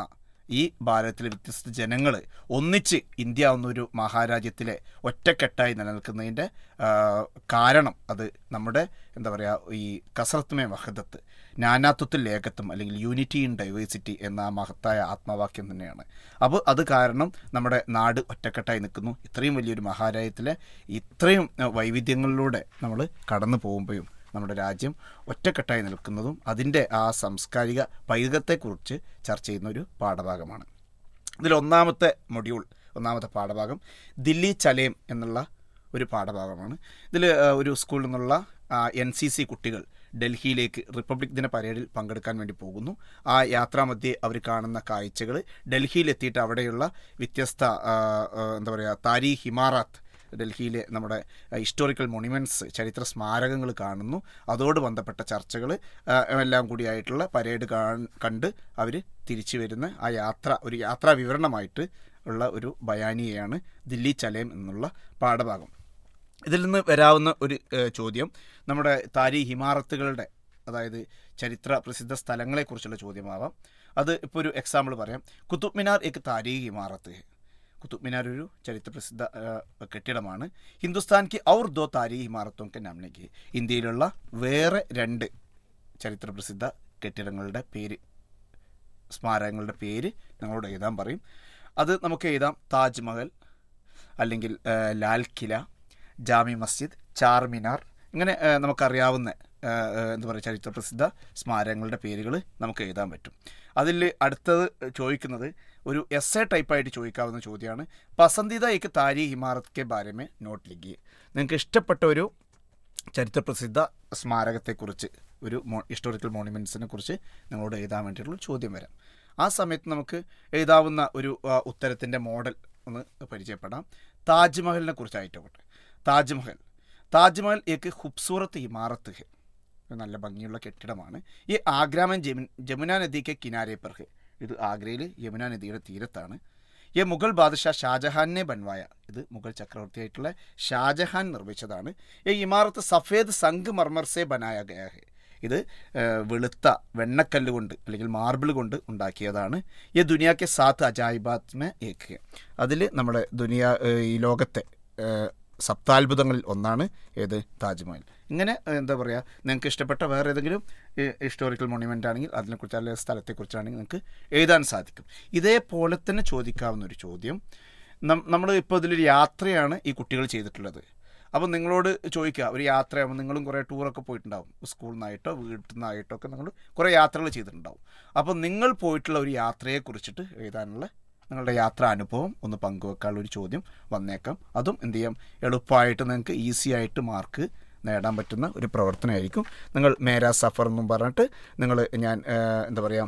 ഈ ഭാരതത്തിലെ വ്യത്യസ്ത ജനങ്ങൾ ഒന്നിച്ച് ഇന്ത്യ എന്നൊരു മഹാരാജ്യത്തിലെ ഒറ്റക്കെട്ടായി നിലനിൽക്കുന്നതിൻ്റെ ആ, കാരണം അത് നമ്മുടെ എന്താ പറയുക ഈ കസറത്തുമേ വഹദത്ത് നാനാത്വത്തിൽ ഏകത്വം അല്ലെങ്കിൽ യൂണിറ്റി ഇൻ ഡൈവേഴ്സിറ്റി എന്ന ആ മഹത്തായ ആത്മവാക്യം തന്നെയാണ് അപ്പോൾ അത് കാരണം നമ്മുടെ നാട് ഒറ്റക്കെട്ടായി നിൽക്കുന്നു ഇത്രയും വലിയൊരു മഹാരാജ്യത്തിലെ ഇത്രയും ആ, വൈവിധ്യങ്ങളിലൂടെ നമ്മൾ കടന്നു പോകുമ്പോഴും നമ്മുടെ രാജ്യം ഒറ്റക്കെട്ടായി നിൽക്കുന്നതും അതിൻ്റെ ആ സാംസ്കാരിക പൈതൃകത്തെക്കുറിച്ച് ചർച്ച ചെയ്യുന്ന ഒരു പാഠഭാഗമാണ് ഇതിൽ ഒന്നാമത്തെ മൊഡ്യൂൾ ഒന്നാമത്തെ പാഠഭാഗം ദില്ലി ചലേം എന്നുള്ള ഒരു പാഠഭാഗമാണ് ഇതിൽ ഒരു സ്കൂളിൽ നിന്നുള്ള എൻ സി സി കുട്ടികൾ ഡൽഹിയിലേക്ക് റിപ്പബ്ലിക് ദിന പരേഡിൽ പങ്കെടുക്കാൻ വേണ്ടി പോകുന്നു ആ യാത്രാമധ്യേ അവർ കാണുന്ന കാഴ്ചകൾ ഡൽഹിയിലെത്തിയിട്ട് അവിടെയുള്ള വ്യത്യസ്ത ആ, ആ, എന്താ പറയുക താരി ഹിമാറാത്ത് ഡൽഹിയിലെ നമ്മുടെ ഹിസ്റ്റോറിക്കൽ മൊണിമെൻറ്റ്സ് ചരിത്ര സ്മാരകങ്ങൾ കാണുന്നു അതോട് ബന്ധപ്പെട്ട ചർച്ചകൾ എല്ലാം കൂടിയായിട്ടുള്ള പരേഡ് കാൺ- കണ്ട് അവർ തിരിച്ചു വരുന്ന ആ യാത്ര ഒരു യാത്രാ വിവരണമായിട്ട് ഉള്ള ഒരു ബയാനിയെയാണ് ദില്ലി ചലേം എന്നുള്ള പാഠഭാഗം ഇതിൽ നിന്ന് വരാവുന്ന ഒരു ഏഹ്, ചോദ്യം നമ്മുടെ താരി ഹിമാറത്തുകളുടെ അതായത് ചരിത്ര പ്രസിദ്ധ സ്ഥലങ്ങളെക്കുറിച്ചുള്ള ചോദ്യമാവാം അത് ഇപ്പോൾ ഒരു എക്സാമ്പിൾ പറയാം കുത്തുബ് മിനാർ एक താരി ഇമാറത്ത് है കുത്തുബ് മിനാർ ഒരു ചരിത്ര പ്രസിദ്ധ ഏഹ്, കെട്ടിടമാണ് ഹിന്ദുസ്ഥാൻ കി ഔർ ദോ താരി ഇമാറത്തും കെ നാമിലേക്ക് ഇന്ത്യയിലുള്ള വേറെ രണ്ട് ചരിത്ര പ്രസിദ്ധ കെട്ടിടങ്ങളുടെ പേര് സ്മാരകങ്ങളുടെ പേര് ഞങ്ങളോട് എഴുതാൻ പറയും അത് നമുക്ക് എഴുതാം താജ്മഹൽ അല്ലെങ്കിൽ ഏഹ്, ലാൽ കില ജാമി മസ്ജിദ് ചാർമിനാർ ഇങ്ങനെ ഏഹ്, നമുക്കറിയാവുന്ന ഏഹ്, ഏഹ്, എന്താ പറയുക ചരിത്ര പ്രസിദ്ധ സ്മാരകങ്ങളുടെ പേരുകൾ നമുക്ക് എഴുതാൻ പറ്റും അതിൽ അടുത്തത് ചോദിക്കുന്നത് ഒരു എസ് എ ടൈപ്പായിട്ട് ചോദിക്കാവുന്ന ചോദ്യമാണ് പസന്തിത ഏക്ക് താരി ഇമാറത്ത് കെ ബാരമേ നോട്ട് ലിഖിയെ നിങ്ങൾക്ക് ഇഷ്ടപ്പെട്ട ഒരു ചരിത്ര പ്രസിദ്ധ സ്മാരകത്തെക്കുറിച്ച് ഒരു മോ ഹിസ്റ്റോറിക്കൽ മോണുമെൻറ്റ്സിനെ കുറിച്ച് നിങ്ങളോട് എഴുതാൻ വേണ്ടിയിട്ടുള്ള ചോദ്യം വരാം ആ സമയത്ത് നമുക്ക് എഴുതാവുന്ന ഒരു ഉത്തരത്തിൻ്റെ മോഡൽ ഒന്ന് പരിചയപ്പെടാം താജ്മഹലിനെ കുറിച്ചായിട്ടോട്ടെ താജ്മഹൽ താജ്മഹൽ ഏക്ക് ഖൂബ്സൂറത്ത് ഇമാറത്ത് ഹെ ഒരു നല്ല ഭംഗിയുള്ള കെട്ടിടമാണ് ഈ ആഗ്രാമൻ ജമുൻ ജമുന നദിക്ക് കിനാരെ പെർ ഹെ ഇത് ആഗ്രയിൽ യമുന നദിയുടെ തീരത്താണ് ഈ മുഗൾ ബാദഷാ ഷാജഹാനെ ബൻവായ ഇത് മുഗൾ ചക്രവർത്തിയായിട്ടുള്ള ഷാജഹാൻ നിർമ്മിച്ചതാണ് ഈ ഇമാറത്ത് സഫേദ് സംഘ് മർമർ സെ ബനായ ഗയ ഹെ ഇത് ഏഹ്, വെളുത്ത വെണ്ണക്കല്ല് കൊണ്ട് അല്ലെങ്കിൽ മാർബിൾ കൊണ്ട് ഉണ്ടാക്കിയതാണ് ഈ ദുനിയാക്കെ സാത്ത് അജായിബാത്ത് മേ ഏക്ക് ഹെ അതിൽ നമ്മുടെ ദുനിയ ഏഹ്, ഈ ലോകത്തെ ഏഹ്, സപ്താത്ഭുതങ്ങളിൽ ഒന്നാണ് ഏത് താജ്മഹൽ ഇങ്ങനെ ഏഹ്, എന്താ പറയുക നിങ്ങൾക്ക് ഇഷ്ടപ്പെട്ട വേറെ ഏതെങ്കിലും ഹിസ്റ്റോറിക്കൽ മോണ്യുമെൻ്റ് ആണെങ്കിൽ അതിനെക്കുറിച്ച് അല്ലെങ്കിൽ സ്ഥലത്തെക്കുറിച്ചാണെങ്കിൽ നിങ്ങൾക്ക് എഴുതാൻ സാധിക്കും ഇതേപോലെ തന്നെ ചോദിക്കാവുന്ന ഒരു ചോദ്യം നമ്മൾ ഇപ്പോൾ ഇതിലൊരു യാത്രയാണ് ഈ കുട്ടികൾ ചെയ്തിട്ടുള്ളത് അപ്പോൾ നിങ്ങളോട് ചോദിക്കുക ഒരു യാത്രയാകുമ്പോൾ നിങ്ങളും കുറേ ടൂറൊക്കെ പോയിട്ടുണ്ടാവും സ്കൂളിൽ നിന്നായിട്ടോ വീട്ടിൽ നിന്നായിട്ടോ ഒക്കെ നിങ്ങൾ കുറേ യാത്രകൾ ചെയ്തിട്ടുണ്ടാവും അപ്പോൾ നിങ്ങൾ പോയിട്ടുള്ള ഒരു യാത്രയെ കുറിച്ചിട്ട് എഴുതാനുള്ള നിങ്ങളുടെ യാത്രാ അനുഭവം ഒന്ന് പങ്കുവെക്കാനുള്ള ഒരു ചോദ്യം വന്നേക്കാം അതും എന്ത് ചെയ്യാം എളുപ്പമായിട്ട് നിങ്ങൾക്ക് ഈസി ആയിട്ട് മാർക്ക് നേടാൻ പറ്റുന്ന ഒരു പ്രവർത്തനമായിരിക്കും നിങ്ങൾ മേരാ സഫർ എന്നും പറഞ്ഞിട്ട് നിങ്ങൾ ഞാൻ ആ, എന്താ പറയുക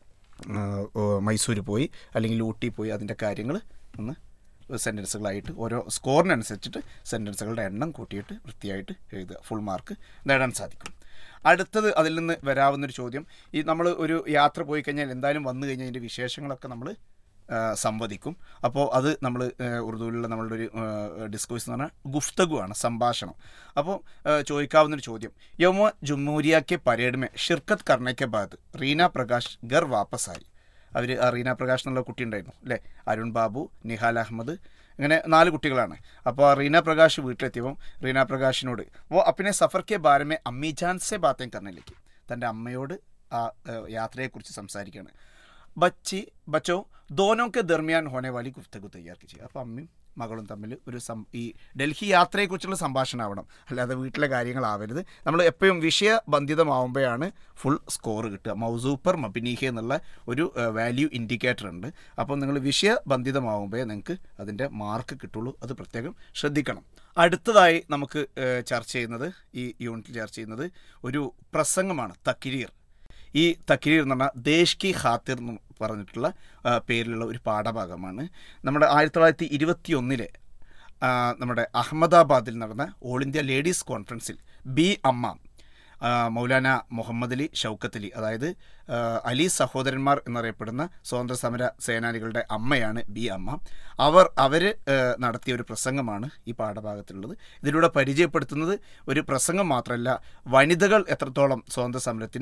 മൈസൂർ പോയി അല്ലെങ്കിൽ ഊട്ടി പോയി അതിൻ്റെ കാര്യങ്ങൾ ഒന്ന് സെൻറ്റൻസുകളായിട്ട് ഓരോ സ്കോറിനനുസരിച്ചിട്ട് സെൻറ്റൻസുകളുടെ എണ്ണം കൂട്ടിയിട്ട് വൃത്തിയായിട്ട് എഴുതുക ഫുൾ മാർക്ക് നേടാൻ സാധിക്കും അടുത്തത് അതിൽ നിന്ന് വരാവുന്നൊരു ചോദ്യം ഈ നമ്മൾ ഒരു യാത്ര പോയി കഴിഞ്ഞാൽ എന്തായാലും വന്നു കഴിഞ്ഞാൽ അതിൻ്റെ വിശേഷങ്ങളൊക്കെ നമ്മൾ സംവദിക്കും അപ്പോൾ അത് നമ്മൾ ഉറുദുവിലുള്ള നമ്മളുടെ ഒരു ഡിസ്കോഴ്സ് എന്ന് പറഞ്ഞാൽ ഗുഫ്തഗു ആണ് സംഭാഷണം അപ്പോൾ ചോദിക്കാവുന്നൊരു ചോദ്യം യോമോ ജുമൂരിയ കെ പരേഡ് മേ ഷിർക്കത്ത് കർണയ്ക്ക് ബാദ് റീന പ്രകാശ് ഗർ വാപ്പസായി അവർ റീന പ്രകാശ് എന്നുള്ള കുട്ടി ഉണ്ടായിരുന്നു അല്ലേ അരുൺ ബാബു നിഹാൽ അഹമ്മദ് ഇങ്ങനെ നാല് കുട്ടികളാണ് അപ്പോൾ റീന പ്രകാശ് വീട്ടിലെത്തിയപ്പം റീന പ്രകാശിനോട് ഓ അപ്പിനെ സഫർ കെ ബാരമേ അമ്മി ജാൻ സെ ബാത്തേം കർണയിലേക്ക് തൻ്റെ അമ്മയോട് ആ ഏഹ്, യാത്രയെക്കുറിച്ച് സംസാരിക്കുകയാണ് ബച്ചി ബച്ചോ ദോനോക്ക് ദർമിയാൻ ഹോനെ വാലി ഗുഫ്തഗു തയ്യാർ ചെയ്യുക അപ്പോൾ അമ്മയും മകളും തമ്മിൽ ഒരു സം ഈ ഡൽഹി യാത്രയെക്കുറിച്ചുള്ള സംഭാഷണം ആവണം അല്ലാതെ വീട്ടിലെ കാര്യങ്ങളാവരുത് നമ്മൾ എപ്പോഴും വിഷയബന്ധിതമാവുമ്പോഴാണ് ഫുൾ സ്കോർ കിട്ടുക മൗസൂപ്പർ മബിനീഹ എന്നുള്ള ഒരു വാല്യൂ ഇൻഡിക്കേറ്റർ ഉണ്ട് അപ്പോൾ നിങ്ങൾ വിഷയബന്ധിതമാവുമ്പോഴേ നിങ്ങൾക്ക് അതിൻ്റെ മാർക്ക് കിട്ടുള്ളൂ അത് പ്രത്യേകം ശ്രദ്ധിക്കണം അടുത്തതായി നമുക്ക് ഏഹ്, ചർച്ച ചെയ്യുന്നത് ഈ യൂണിറ്റിൽ ചർച്ച ചെയ്യുന്നത് ഒരു പ്രസംഗമാണ് തക്കിരീർ ഈ തക്രീർ എന്ന് പറഞ്ഞാൽ ദേശ് കി ഖാത്തിർ എന്ന് പറഞ്ഞിട്ടുള്ള ആ, പേരിലുള്ള ഒരു പാഠഭാഗമാണ് നമ്മുടെ ആയിരത്തി തൊള്ളായിരത്തി ഇരുപത്തി ഒന്നിലെ നമ്മുടെ അഹമ്മദാബാദിൽ നടന്ന ഓൾ ഇന്ത്യ ലേഡീസ് കോൺഫറൻസിൽ ബി അമ്മ ആ, മൗലാന മുഹമ്മദ് അലി ഷൗക്കത്ത് അലി അതായത് ആ, അലി സഹോദരന്മാർ എന്നറിയപ്പെടുന്ന സ്വാതന്ത്ര്യ സമര സേനാനികളുടെ അമ്മയാണ് ബി അമ്മ അവർ അവർ നടത്തിയ ഒരു പ്രസംഗമാണ് ഈ പാഠഭാഗത്തിലുള്ളത് ഇതിലൂടെ പരിചയപ്പെടുത്തുന്നത് ഒരു പ്രസംഗം മാത്രമല്ല വനിതകൾ എത്രത്തോളം സ്വാതന്ത്ര്യ സമരത്തിന്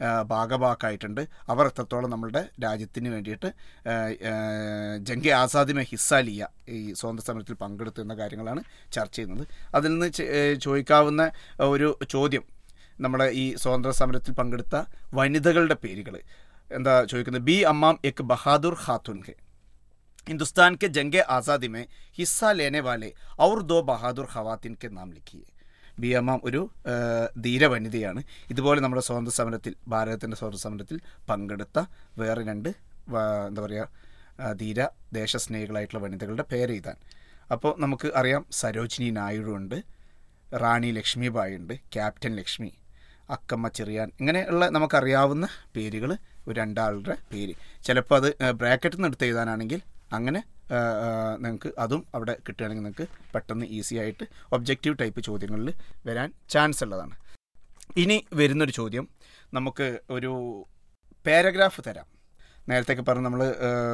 ആ, ഭാഗഭാക്കായിട്ടുണ്ട് അവർ എത്രത്തോളം നമ്മളുടെ രാജ്യത്തിന് വേണ്ടിയിട്ട് ആ, ആ, ജംഗെ ആസാദിമെ ഹിസ്സാലിയ ഈ സ്വാതന്ത്ര്യ സമരത്തിൽ പങ്കെടുത്തു എന്ന കാര്യങ്ങളാണ് ചർച്ച ചെയ്യുന്നത് അതിൽ നിന്ന് ചെ- ഏ, ചോദിക്കാവുന്ന ഒരു ചോദ്യം നമ്മുടെ ഈ സ്വാതന്ത്ര്യ സമരത്തിൽ പങ്കെടുത്ത വനിതകളുടെ പേരുകൾ എന്താ ചോദിക്കുന്നത് ബി അമ്മാം എക് ബഹാദുർ ഖാത്തുൻ ഹെ हिंदुस्तान के जंग आज़ादी में हिस्सा लेने वाले और दो बहादुർ ഖവാത്തിൻ के നാം ലിഖിയെ ബി അമ്മാം ഒരു ആ, ധീര വനിതയാണ് ഇതുപോലെ നമ്മുടെ സ്വാതന്ത്ര്യ സമരത്തിൽ ഭാരതത്തിൻ്റെ സ്വാതന്ത്ര്യ സമരത്തിൽ പങ്കെടുത്ത വേറെ രണ്ട് വ- എന്താ പറയുക ആ, ധീര ദേശസ്നേഹികളായിട്ടുള്ള വനിതകളുടെ പേര് എഴുതാൻ അപ്പോൾ നമുക്ക് അറിയാം സരോജിനി നായിഡു ഉണ്ട് റാണി ലക്ഷ്മിബായി ഉണ്ട് ക്യാപ്റ്റൻ ലക്ഷ്മി അക്കമ്മ ചെറിയാൻ ഇങ്ങനെയുള്ള നമുക്കറിയാവുന്ന പേരുകൾ ഒരു രണ്ടാളുടെ പേര് ചിലപ്പോൾ അത് ബ്രാക്കറ്റിൽ നിന്ന് എടുത്ത് എഴുതാനാണെങ്കിൽ അങ്ങനെ നിങ്ങൾക്ക് അതും അവിടെ കിട്ടുകയാണെങ്കിൽ നിങ്ങൾക്ക് പെട്ടെന്ന് ഈസി ആയിട്ട് ഒബ്ജക്റ്റീവ് ടൈപ്പ് ചോദ്യങ്ങളിൽ വരാൻ ചാൻസ് ഉള്ളതാണ് ഇനി വരുന്നൊരു ചോദ്യം നമുക്ക് ഒരു പാരഗ്രാഫ് തരാം നേരത്തെ പറഞ്ഞ് നമ്മൾ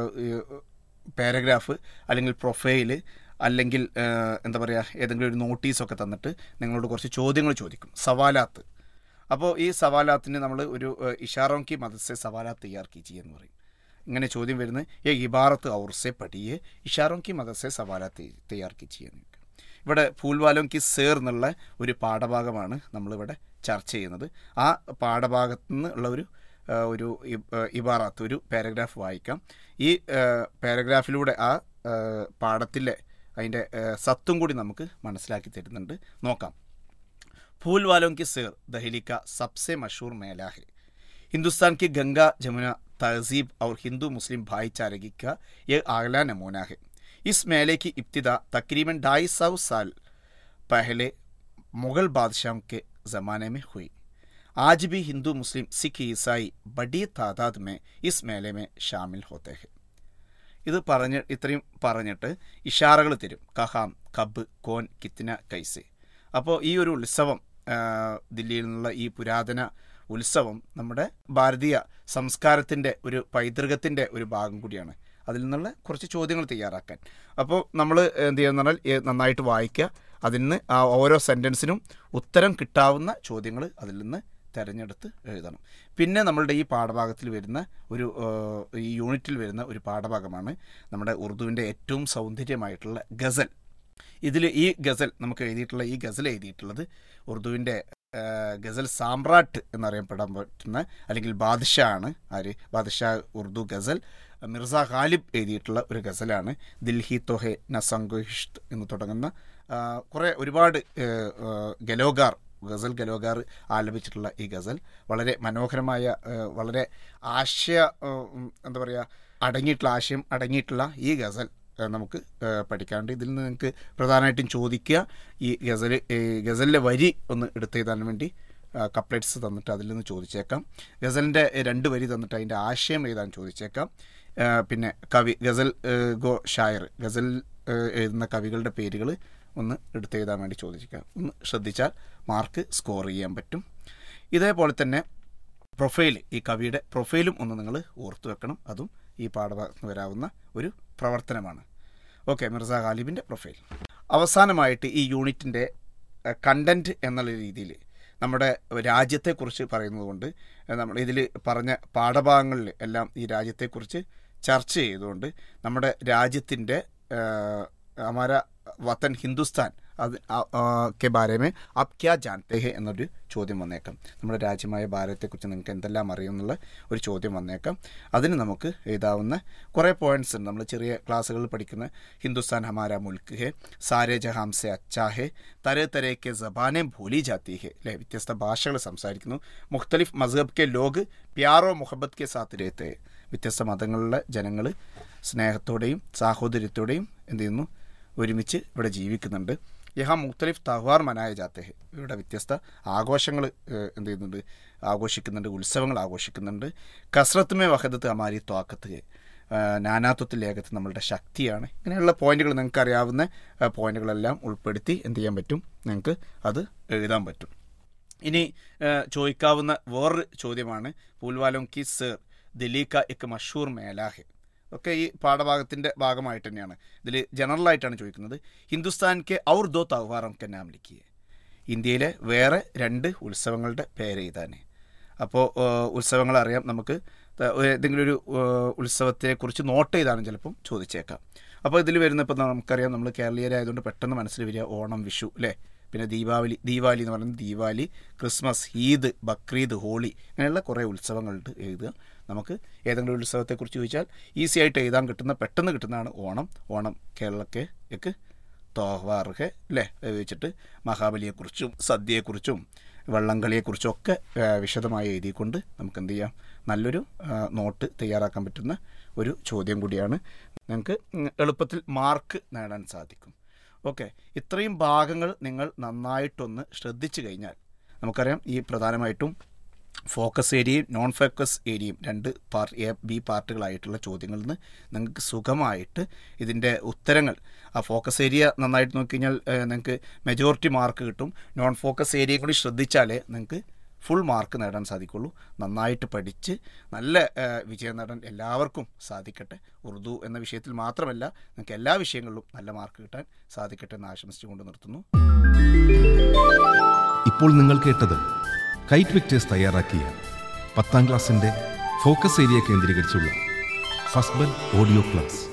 പാരഗ്രാഫ് അല്ലെങ്കിൽ പ്രൊഫൈല് അല്ലെങ്കിൽ ആ, എന്താ പറയുക ഏതെങ്കിലും ഒരു നോട്ടീസൊക്കെ തന്നിട്ട് നിങ്ങളോട് കുറച്ച് ചോദ്യങ്ങൾ ചോദിക്കും സവാലാത്ത് അപ്പോൾ ഈ സവാലാത്തിന് നമ്മൾ ഒരു ആ, ഇഷാറോം കി മദസെ സവാലാത്ത് തയ്യാർ കീജിയെ എന്ന് പറയും ഇങ്ങനെ ചോദ്യം വരുന്നത് ഏ ഇബാറത്ത് ഔർസെ പഠിയെ ഇഷാറോം കി മദസെ സവാലാത്ത് തയ്യാർ കീജിയെ എന്ന് ചോദിക്കും. ഇവിടെ ഫൂൽവാലോം കി സേർ എന്നുള്ള ഒരു പാഠഭാഗമാണ് നമ്മളിവിടെ ചർച്ച ചെയ്യുന്നത് ആ പാഠഭാഗത്തു നിന്ന് ഉള്ള ഒരു ആ, ഒരു ഇ- ആ, ഇബാറാത്ത് ഒരു പാരഗ്രാഫ് വായിക്കാം ഈ ആ, പാരഗ്രാഫിലൂടെ ആ ആ, പാഠത്തിലെ അതിൻ്റെ ആ, സത്തും കൂടി നമുക്ക് മനസ്സിലാക്കി തരുന്നുണ്ട് നോക്കാം फूल वालों की सिर दहली का सबसे मशहूर मेला है हिंदुस्तान की गंगा जमुना तहजीब और हिंदू मुस्लिम भाईचारे का यह अगला नमूना है इस मेले की इब्तदा तकरीबन ढाई सौ साल पहले मुगल बादशाहों के ज़माने में हुई आज भी हिंदू मुस्लिम सिख ईसाई बड़ी तादाद में इस मेले में शामिल होते हैं ഇത് പറഞ്ഞ് ഇത്രയും പറഞ്ഞിട്ട് ഇഷാറകൾ തരും കഹാം കബ് കോൻ കിത്തിന കൈസെ അപ്പോൾ ഈ ഒരു ഉത്സവം ആ, ദില്ലിയിൽ നിന്നുള്ള ഈ പുരാതന ഉത്സവം നമ്മുടെ ഭാരതീയ സംസ്കാരത്തിൻ്റെ ഒരു പൈതൃകത്തിൻ്റെ ഒരു ഭാഗം കൂടിയാണ് അതിൽ നിന്നുള്ള കുറച്ച് ചോദ്യങ്ങൾ തയ്യാറാക്കാൻ അപ്പോൾ നമ്മൾ എന്ത് ചെയ്യുന്ന പറഞ്ഞാൽ ഏ, നന്നായിട്ട് വായിക്കുക അതിൽ നിന്ന് ആ ഓരോ സെൻറ്റൻസിനും ഉത്തരം കിട്ടാവുന്ന ചോദ്യങ്ങൾ അതിൽ നിന്ന് തിരഞ്ഞെടുത്ത് എഴുതണം പിന്നെ നമ്മളുടെ ഈ പാഠഭാഗത്തിൽ വരുന്ന ഒരു ആ, ഈ യൂണിറ്റിൽ വരുന്ന ഒരു പാഠഭാഗമാണ് നമ്മുടെ ഉറുദുവിൻ്റെ ഏറ്റവും സൗന്ദര്യമായിട്ടുള്ള ഗസൽ ഇതിൽ ഈ ഗസൽ നമുക്ക് എഴുതിയിട്ടുള്ള ഈ ഗസൽ എഴുതിയിട്ടുള്ളത് ഉറുദുവിൻ്റെ ആ, ഗസൽ സാമ്രാട്ട് എന്നറിയപ്പെടാൻ പറ്റുന്ന അല്ലെങ്കിൽ ബാദ്ഷാ ആണ് ആര് ബാദ്ഷാ ഉറുദു ഗസൽ മിർസ ഖാലിബ് എഴുതിയിട്ടുള്ള ഒരു ഗസലാണ് ദിൽഹി തൊഹെ നസംഗുഹിഷ്ത് എന്ന് തുടങ്ങുന്ന ആ, കുറേ ഒരുപാട് ആ, ആ, ഗലോഗാർ ഗസൽ ഗലോഗാർ ആലപിച്ചിട്ടുള്ള ഈ ഗസൽ വളരെ മനോഹരമായ ആ, വളരെ ആശയ ആ, ഉം, എന്താ പറയുക അടങ്ങിയിട്ടുള്ള ആശയം അടങ്ങിയിട്ടുള്ള ഈ ഗസൽ ആ, നമുക്ക് ആ, പഠിക്കാണ്ട് ഇതിൽ നിന്ന് നിങ്ങൾക്ക് പ്രധാനമായിട്ടും ചോദിക്കുക ഈ ഗസൽ ഈ ഗസലിലെ വരി ഒന്ന് എടുത്തെഴുതാൻ വേണ്ടി കപ്ലേറ്റ്സ് തന്നിട്ട് അതിൽ നിന്ന് ചോദിച്ചേക്കാം ഗസലിൻ്റെ രണ്ട് വരി തന്നിട്ട് അതിൻ്റെ ആശയം എഴുതാൻ ചോദിച്ചേക്കാം ആ, പിന്നെ കവി ഗസൽ ആ, ഗോ ഷായർ ഗസൽ ആ, എഴുതുന്ന കവികളുടെ പേരുകൾ ഒന്ന് എടുത്തെഴുതാൻ വേണ്ടി ചോദിച്ചേക്കാം ഒന്ന് ശ്രദ്ധിച്ചാൽ മാർക്ക് സ്കോർ ചെയ്യാൻ പറ്റും ഇതേപോലെ തന്നെ പ്രൊഫൈൽ ഈ കവിയുടെ പ്രൊഫൈലും ഒന്ന് നിങ്ങൾ ഓർത്തു വെക്കണം അതും ഈ പാഠഭാഗത്ത് വരാവുന്ന ഒരു പ്രവർത്തനമാണ് ഓക്കെ മിർസ ഖാലിബിൻ്റെ പ്രൊഫൈൽ അവസാനമായിട്ട് ഈ യൂണിറ്റിൻ്റെ കണ്ടൻറ്റ് എന്നുള്ള രീതിയിൽ നമ്മുടെ രാജ്യത്തെക്കുറിച്ച് പറയുന്നത് കൊണ്ട് നമ്മൾ ഇതിൽ പറഞ്ഞ പാഠഭാഗങ്ങളിൽ എല്ലാം ഈ രാജ്യത്തെക്കുറിച്ച് ചർച്ച ചെയ്തുകൊണ്ട് നമ്മുടെ രാജ്യത്തിൻ്റെ ഹമാര വത്തൻ ഹിന്ദുസ്ഥാൻ അത് ആ- ആ, കെ ബാരമേ അബ് ക്യാ ജാൻതേ ഹെ എന്നൊരു ചോദ്യം വന്നേക്കാം നമ്മുടെ രാജ്യമായ ഭാരതത്തെക്കുറിച്ച് നിങ്ങൾക്ക് എന്തെല്ലാം അറിയുമെന്നുള്ള ഒരു ചോദ്യം വന്നേക്കാം അതിന് നമുക്ക് എഴുതാവുന്ന കുറേ പോയിന്റ്സ് ഉണ്ട് നമ്മൾ ചെറിയ ക്ലാസ്സുകളിൽ പഠിക്കുന്ന ഹിന്ദുസ്ഥാൻ ഹമാര മുൽക്ക് ഹെ സാരേ ജഹാം സെ അച്ചാ ഹെ തരേ തരേ കെ ജബാനെ ഭൂലി ജാത്തി ഹെ അല്ലെ വ്യത്യസ്ത ഭാഷകൾ സംസാരിക്കുന്നു മുഖ്തലിഫ് മസ്ഹബ് കെ ലോഗ് പ്യാറോ മുഹബത്ത് കെ സാത്ത് രേത്തെ വ്യത്യസ്ത മതങ്ങളിലെ ജനങ്ങൾ സ്നേഹത്തോടെയും സാഹോദര്യത്തോടെയും എന്ത് ചെയ്യുന്നു ഒരുമിച്ച് ഇവിടെ ജീവിക്കുന്നുണ്ട് യഹാ മുഖ്തലിഫ് തഹ്വാർ മനായ ജാത്തെ ഹെ ഇവിടെ വ്യത്യസ്ത ആഘോഷങ്ങൾ എന്ത് ചെയ്യുന്നുണ്ട് ആഘോഷിക്കുന്നുണ്ട് ഉത്സവങ്ങൾ ആഘോഷിക്കുന്നുണ്ട് കസ്രത്തുമേ വഹദത്ത് അമാരി ത്വാക്കത്ത് ഹെ നാനാത്വത്തിൽ ഏകത്ത് നമ്മളുടെ ശക്തിയാണ് ഇങ്ങനെയുള്ള പോയിന്റുകൾ നിങ്ങൾക്ക് അറിയാവുന്ന പോയിന്റുകളെല്ലാം ഉൾപ്പെടുത്തി എന്ത് ചെയ്യാൻ പറ്റും നിങ്ങൾക്ക് അത് എഴുതാൻ പറ്റും ഇനി ആ, ചോദിക്കാവുന്ന വേറൊരു ചോദ്യമാണ് പൂൽവാലോം കി സർ ദിലീക എക്ക് മഷൂർ മേലാഹെ ഒക്കെ ഈ പാഠഭാഗത്തിൻ്റെ ഭാഗമായിട്ട് തന്നെയാണ് ഇതിൽ ജനറലായിട്ടാണ് ചോദിക്കുന്നത് ഹിന്ദുസ്ഥാൻ കെ ഔർ ദോ തഹ്വാറം കെ നാം ലിഖിയെ ഇന്ത്യയിലെ വേറെ രണ്ട് ഉത്സവങ്ങളുടെ പേര് എഴുതാൻ അപ്പോൾ ഉത്സവങ്ങൾ അറിയാം നമുക്ക് ത- ഒരു- ഏതെങ്കിലും ഒരു ഏഹ്, ഉത്സവത്തെക്കുറിച്ച് നോട്ട് ചെയ്താണ് ചിലപ്പം ചോദിച്ചേക്കാം അപ്പോൾ ഇതിൽ വരുന്ന ഇപ്പോൾ നമുക്കറിയാം നമ്മൾ കേരളീയരായതുകൊണ്ട് പെട്ടെന്ന് മനസ്സിൽ വരിക ഓണം വിഷു അല്ലേ പിന്നെ ദീപാവലി ദീപാവലി എന്ന് പറയുന്നത് ദീപാവലി ക്രിസ്മസ് ഈദ് ബക്രീദ് ഹോളി അങ്ങനെയുള്ള കുറേ ഉത്സവങ്ങളുണ്ട് എഴുതുക നമുക്ക് ഏതെങ്കിലും ഒരു ഉത്സവത്തെക്കുറിച്ച് ചോദിച്ചാൽ ഈസി ആയിട്ട് എഴുതാൻ കിട്ടുന്ന പെട്ടെന്ന് കിട്ടുന്നതാണ് ഓണം ഓണം കേരളಕ್ಕೆ എക്ക് തോഹ്വാർക്ക് അല്ലേ അത് വെച്ചിട്ട് മഹാബലിയെക്കുറിച്ചും സദ്യയെക്കുറിച്ചും വള്ളംകളിയെക്കുറിച്ചും ഒക്കെ ആ, വിശദമായി എഴുതിക്കൊണ്ട് നമുക്ക് എന്ത് ചെയ്യാം നല്ലൊരു ആ, നോട്ട് തയ്യാറാക്കാൻ പറ്റുന്ന ഒരു ചോദ്യം കൂടിയാണ് നിങ്ങൾക്ക് ഉം, എളുപ്പത്തിൽ മാർക്ക് നേടാൻ സാധിക്കും ഓക്കെ ഇത്രയും ഭാഗങ്ങൾ നിങ്ങൾ നന്നായിട്ടൊന്ന് ശ്രദ്ധിച്ചു കഴിഞ്ഞാൽ നമുക്കറിയാം ഈ പ്രധാനമായിട്ടും ഫോക്കസ് ഏരിയയും നോൺ ഫോക്കസ് ഏരിയയും രണ്ട് പാർട്ട് എ ബി പാർട്ടുകളായിട്ടുള്ള ചോദ്യങ്ങളിൽ നിന്ന് നിങ്ങൾക്ക് സുഖമായിട്ട് ഇതിൻ്റെ ഉത്തരങ്ങൾ ആ ഫോക്കസ് ഏരിയ നന്നായിട്ട് നോക്കിക്കഴിഞ്ഞാൽ ഏഹ്, നിങ്ങൾക്ക് മെജോറിറ്റി മാർക്ക് കിട്ടും നോൺ ഫോക്കസ് ഏരിയയും കൂടി ശ്രദ്ധിച്ചാലേ നിങ്ങൾക്ക് ഫുൾ മാർക്ക് നേടാൻ സാധിക്കുള്ളൂ നന്നായിട്ട് പഠിച്ച് നല്ല ഏഹ്, വിജയം നേടാൻ എല്ലാവർക്കും സാധിക്കട്ടെ ഉറുദു എന്ന വിഷയത്തിൽ മാത്രമല്ല നിങ്ങൾക്ക് എല്ലാ വിഷയങ്ങളിലും നല്ല മാർക്ക് കിട്ടാൻ സാധിക്കട്ടെ എന്ന് ആശംസിച്ചുകൊണ്ട് നിർത്തുന്നു ഇപ്പോൾ നിങ്ങൾ കേട്ടത് കൈറ്റ് വിക്ടേഴ്സ് തയ്യാറാക്കിയ പത്താം ക്ലാസ്സിൻ്റെ ഫോക്കസ് ഏരിയ കേന്ദ്രീകരിച്ചുള്ള ഫസ്ബൽ ഓഡിയോ ക്ലാസ്